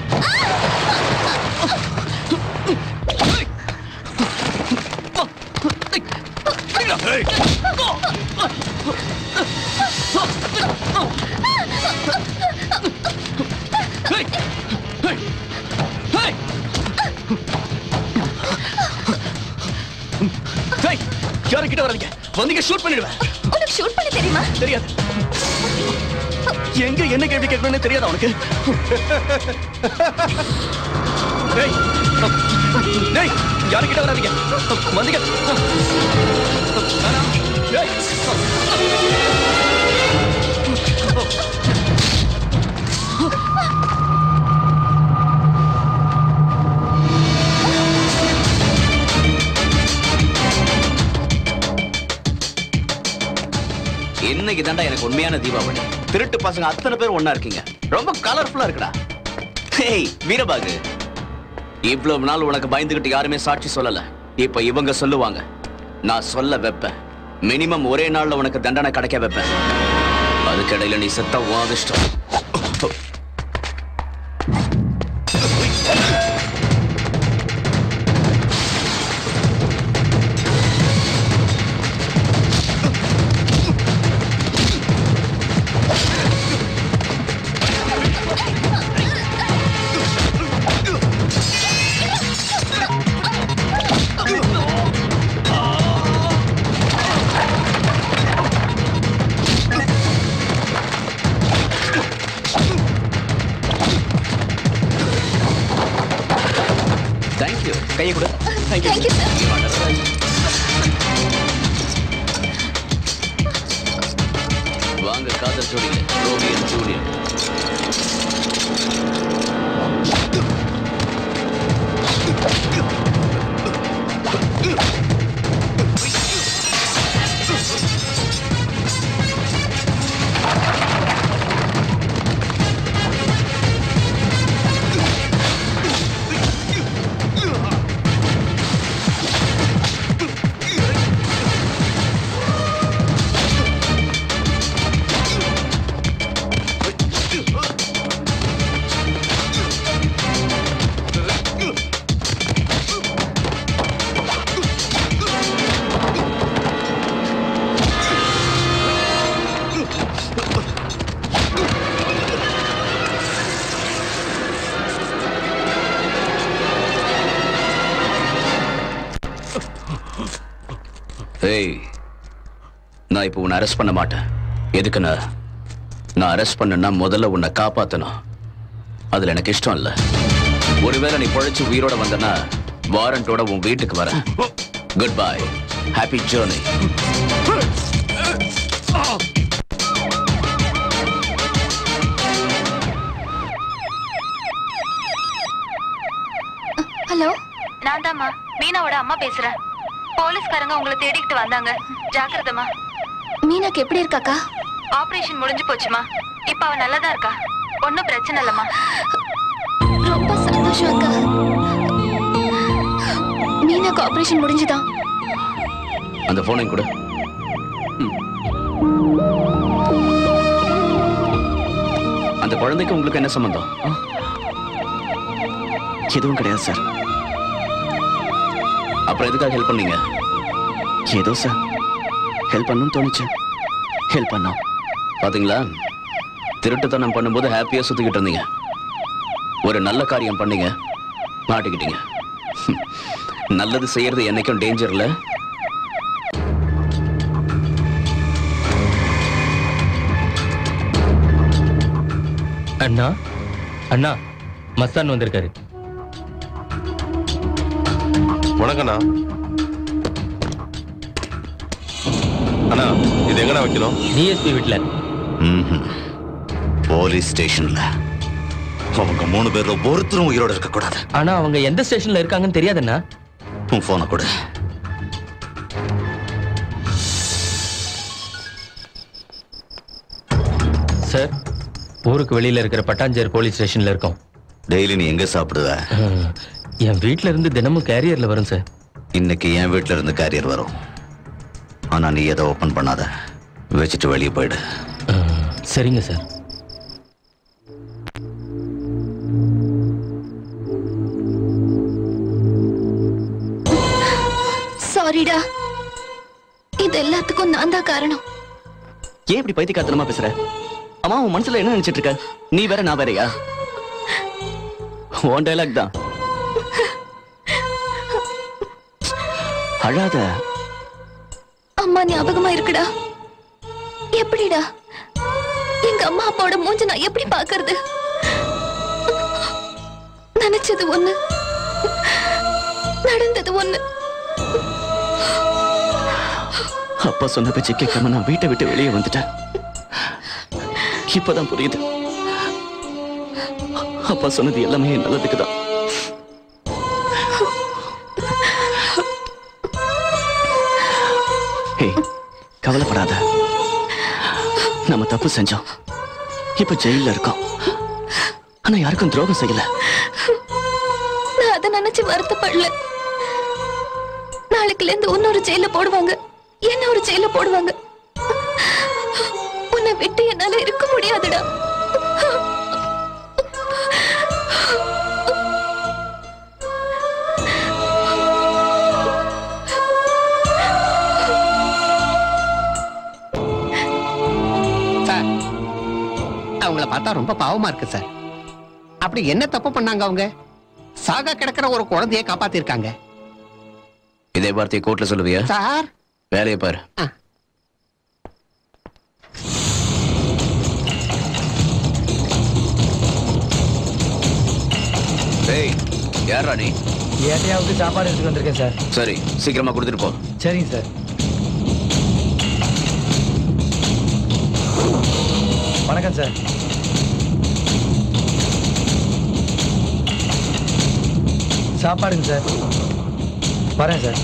யாரு கிட்ட வராதீங்க வந்தீங்க ஷூட் பண்ணிடுவேன் உனக்கு ஷூட் பண்ண தெரியுமா தெரியாது எங்க என்ன கேள்வி கேட்கணும்னு தெரியாதா உனக்கு டேய் டேய் யாரு கிட்ட வராதீங்க வந்தீங்க வேணாம். டேய். இன்னைக்கு தாண்டா எனக்கு உண்மையான தீபாவளி திருட்டு பசங்க அத்தனை பேர் ஒண்ணா இருக்கீங்க ரொம்ப கலர்ஃபுல்லா இருக்குடா ஹேய் வீரபாகு இவ்வளவு நாள் உனக்கு பயந்துகிட்டு யாருமே சாட்சி சொல்லல இப்ப இவங்க சொல்லுவாங்க நான் சொல்ல வைப்பேன் மினிமம் ஒரே நாள்ல உனக்கு தண்டனை கிடைக்க வைப்பேன் அதுக்கிடையில நீ செத்த உன் அதிர்ஷ்டம் தேங்க்யூ கையை கொடு தேங்க்யூ சார் வாங்க காதல் ஜோடியில ரோமியோ ஜூலியட் ஏய் நான் இப்போ உன்னை அரெஸ்ட் பண்ண மாட்டேன் எதுக்குன்னா நான் அரெஸ்ட் பண்ணனா முதல்ல உன்னை காப்பாத்தணும் அதுல எனக்கு இஷ்டம் இல்ல ஒருவேளை நீ பொழைச்சு உயிரோட வந்தனா வாரண்டோட உன் வீட்டுக்கு வரேன் good bye happy journey hello நான் தாம்மா மீனாவோட அம்மா பேசுறேன் போலீஸ்காரங்க உங்களை தேடிக்கிட்டு வந்தாங்க ஜாக்கிரதமா மீனாக்கு எப்படி இருக்காக்கா ஆபரேஷன் முடிஞ்சு போச்சுமா இப்ப அவ நல்லதா இருக்கா ஒன்னும் பிரச்சனை இல்லம்மா ரொம்ப சந்தோஷம் அக்கா மீனாக்கு ஆபரேஷன் முடிஞ்சுதா அந்த போனையும் கொடு அந்த குழந்தைக்கு உங்களுக்கு என்ன சம்பந்தம் எதுவும் கிடையாது சார் அப்புறம் எதுக்காக ஹெல்ப் பண்ணீங்க ஏதோ சார் ஹெல்ப் பண்ணணும்னு தோணுச்சு ஹெல்ப் பண்ணோம் பாத்தீங்களா திருட்டுத்தனம் பண்ணும்போது ஹாப்பியா சுத்திக்கிட்டு இருந்தீங்க ஒரு நல்ல காரியம் பண்ணீங்க மாட்டிக்கிட்டீங்க நல்லது செய்யறது என்னைக்கும் டேஞ்சர் இல்ல அண்ணா அண்ணா மஸ்தான் வந்திருக்காரு வணக்கண்ணா அண்ணா இது எங்கடா வைக்கணும் டிஎஸ்பி வீட்ல போலீஸ் ஸ்டேஷன்ல அவங்க மூணு பேர்ல ஒருத்தரும் உயிரோட இருக்க கூடாது ஆனா அவங்க எந்த ஸ்டேஷன்ல இருக்காங்கன்னு தெரியாதுண்ணா உன் போனை கொடு சார் ஊருக்கு வெளியில இருக்கிற பட்டாஞ்சேரி போலீஸ் ஸ்டேஷன்ல இருக்கோம் டெய்லி நீ எங்க சாப்பிடுவ என் வீட்ல இருந்து தினமும் கேரியர்ல வரும் சார் இன்னைக்கு என் வீட்ல இருந்து கேரியர் வரும் ஆனா நீ எதை ஓபன் பண்ணாத வச்சுட்டு வெளியே போயிடு சரிங்க சார் சாரிடா இது எல்லாத்துக்கும் நான் தான் காரணம் ஏன் இப்படி பைத்தியக்காரத்தனமா பேசுற அம்மா உன் மனசுல என்ன நினைச்சிட்டு இருக்க நீ வேற நான் வேறயா உன் டைலாக் தான் அழாத அம்மா ஞாபகமா இருக்குடா எப்படிடா எங்க அம்மா அப்பாவோட மூஞ்ச நான் எப்படி பாக்குறது நினைச்சது ஒண்ணு நடந்தது ஒண்ணு அப்பா சொன்ன பேச்சு கேட்காம நான் வீட்டை விட்டு வெளியே வந்துட்டேன் இப்பதான் புரியுது அப்பா சொன்னது எல்லாமே என் நல்லதுக்கு தான் ஏய் கவலைப்படாத நம்ம தப்பு செஞ்சோம் இப்ப ஜெயில இருக்கோம் ஆனா யாருக்கும் துரோகம் செய்யல நான் அதை நினைச்சு வருத்தப்படல நாளைக்குல இருந்து இன்னொரு ஜெயில போடுவாங்க என்ன ஒரு ஜெயில போடுவாங்க உன்னை விட்டு என்னால இருக்க முடியாதுடா சார் அவங்கள பார்த்தா ரொம்ப பாவமா இருக்கு சார் அப்படி என்ன தப்பு பண்ணாங்க அவங்க சாகா கிடக்கிற ஒரு குழந்தைய காப்பாத்திருக்காங்க இதே வார்த்தையை கோர்ட்ல சொல்லுவியா சார் வேலையை பாரு டேய் யாரா நீ ஏட்டையாவுக்கு சாப்பாடு எடுத்துட்டு வந்திருக்கேன் சார் சரி சீக்கிரமா கொடுத்துட்டு போ சரிங்க சார் வணக்கம் சார் சாப்பாடுங்க சார் வரேன் sir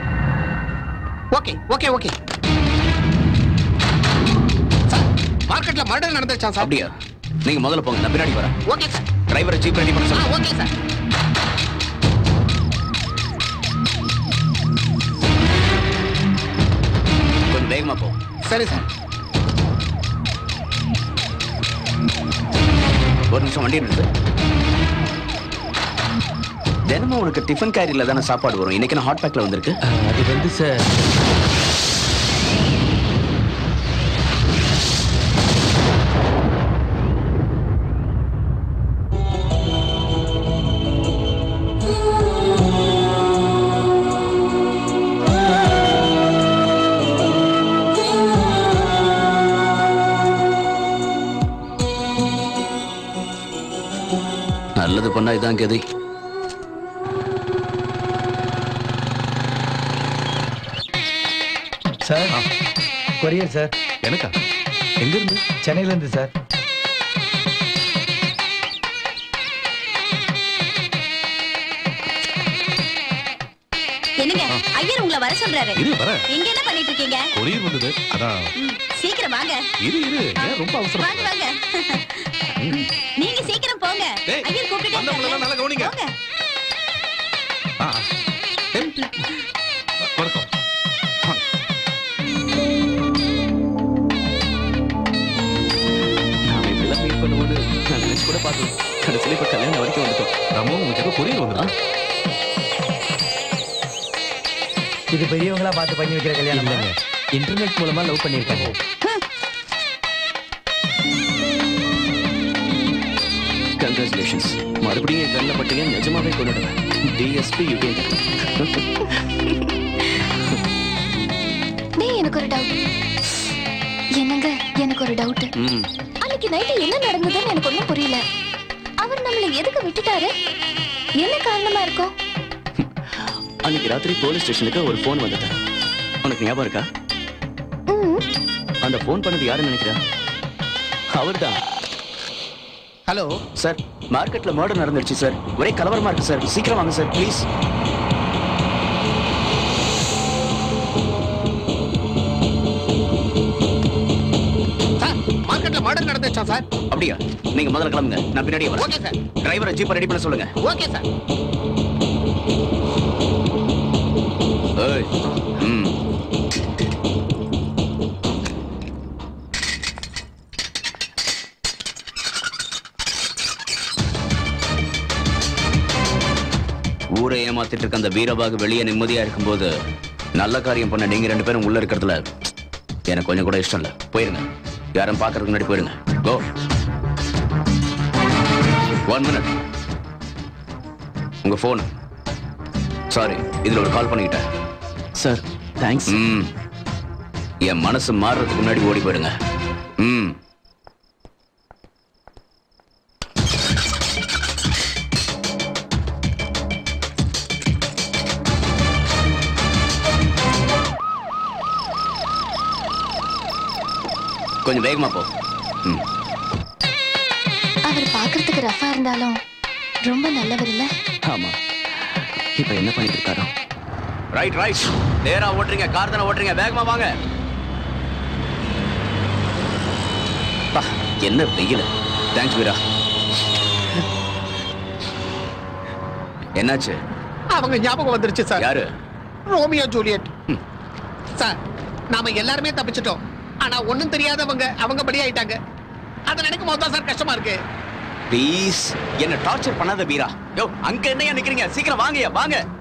okay okay okay sir market மார்க்கெட்ல மர்டர் நடந்துச்சான் சார் அப்படியா நீங்க முதல்ல போங்க நான் பின்னாடி வரேன் ஓகே சார் டிரைவரை ஜீப் ரெடி பண்ண ஆ சொல்லுங்க ஓகே சார் கொஞ்சம் வேகமா போ சரி சார் ஒரு நிமிஷம் வண்டி நிறுத்து தினமும் உனக்கு டிஃபன் கேரியில தானே சாப்பாடு வரும் இன்னைக்கு நான் ஹாட் பேக்ல வந்திருக்கு அது வந்து சார் நல்லது பண்ணா இதான் கதை சார் கொரியர் சார் எனக்கா எங்க இருந்து சென்னையில இருந்து சார் என்னங்க ஐயர் உங்களை வர சொல்றாரு இரு, வரேன். இங்க என்ன பண்ணிட்டு இருக்கீங்க கொரியர் வந்தது அதான் ம், சீக்கிரம் வாங்க இரு இரு ஏன் ரொம்ப அவசரம் வாங்க வாங்க நீங்க சீக்கிரம் போங்க டேய், ஐயர் கூப்பிட்டுட்டே வந்தவங்களெல்லாம் நல்லா கவனிங்க. போங்க ஆ, டெம், டெம். வணக்கம் நாம இப்படிலாம் மீட் பண்ணும்போது நான் நினைச்சு கூட பார்த்தேன் கடைசியில் இப்ப கல்யாணம் வரைக்கும் வந்துட்டோம் நம்ம உங்களுக்கு ஏதோ கொரியர் வந்துடும் இது பெரியவங்களா பார்த்து பண்ணி வைக்கிற கல்யாணம் இல்லைங்க இன்டர்நெட் மூலமா லவ் பண்ணியிருக்காங்க கங்க்ராச்சுலேஷன்ஸ் மறுபடியும் என் கண்ணில் பட்டீங்க நிஜமாவே கொண்டுடுவேன் டிஎஸ்பி யூகே டேய் எனக்கு ஒரு டவுட் என்னங்க எனக்கு ஒரு டவுட் ம் அன்னைக்கு நைட்டு என்ன நடந்ததுன்னு எனக்கு ஒண்ணும் புரியல அவர் நம்மள எதுக்கு விட்டுட்டாரு என்ன காரணமா இருக்கும் அன்னைக்கு ராத்திரி போலீஸ் ஸ்டேஷனுக்கு ஒரு ஃபோன் வந்தது உனக்கு ஞாபகம் இருக்கா அந்த ஃபோன் பண்ணது யாருன்னு நினைக்கிறா அவர்தான் ஹலோ சார் மார்க்கெட்ல மர்டர் நடந்துருச்சு சார் ஒரே கலவரமா இருக்கு சார் சீக்கிரம் வாங்க சார் ப்ளீஸ் சார் மார்க்கெட்ல மர்டர் நடந்துச்சா சார் அப்படியா நீங்க முதல்ல கிளம்புங்க நான் பின்னாடியே வரேன் ஓகே சார் டிரைவரை ஜீப்பை ரெடி பண்ண சொல்லுங்க ஓகே சார் ஏய் ம் ஊரை ஏமாத்திட்டு இருக்க அந்த வீரபாகு வெளியே நிம்மதியா இருக்கும்போது நல்ல காரியம் பண்ண நீங்க ரெண்டு பேரும் உள்ள இருக்கிறதுல எனக்கு கொஞ்சம் கூட இஷ்டம் இல்ல போயிருங்க யாரும் பாக்குறதுக்கு முன்னாடி போயிருங்க கோ ஒன் மினிட் உங்க போன் சாரி இதுல ஒரு கால் பண்ணிக்கிட்டேன் சார் தேங்க்ஸ் ம் என் மனசு மாறுறதுக்கு முன்னாடி ஓடி போயிடுங்க ம் கொஞ்சம் வேகமா போ ம் அவர் பார்க்கிறதுக்கு ரஃபா இருந்தாலும் ரொம்ப நல்லவர் இல்ல ஆமா இப்ப என்ன பண்ணிட்டு இருக்காரோ ரைட் ரைட் நேரா ஓட்டுறீங்க கார் தானே ஓட்டுறீங்க வேகமா வாங்க பா, என்ன வெயில் தேங்க்ஸ் வீரா என்னாச்சு அவங்க ஞாபகம் வந்துருச்சு சார் யாரு ரோமியோ ஜூலியட் சார் நாம எல்லாருமே தப்பிச்சிட்டோம் ஆனா ஒண்ணும் தெரியாதவங்க அவங்க படி ஆயிட்டாங்க அதை நினைக்கும் போது தான் சார் கஷ்டமா இருக்கு ப்ளீஸ் என்ன டார்ச்சர் பண்ணாத வீரா யோ அங்க என்னையா நிக்கிறீங்க சீக்கிரம் வாங்கயா வாங்க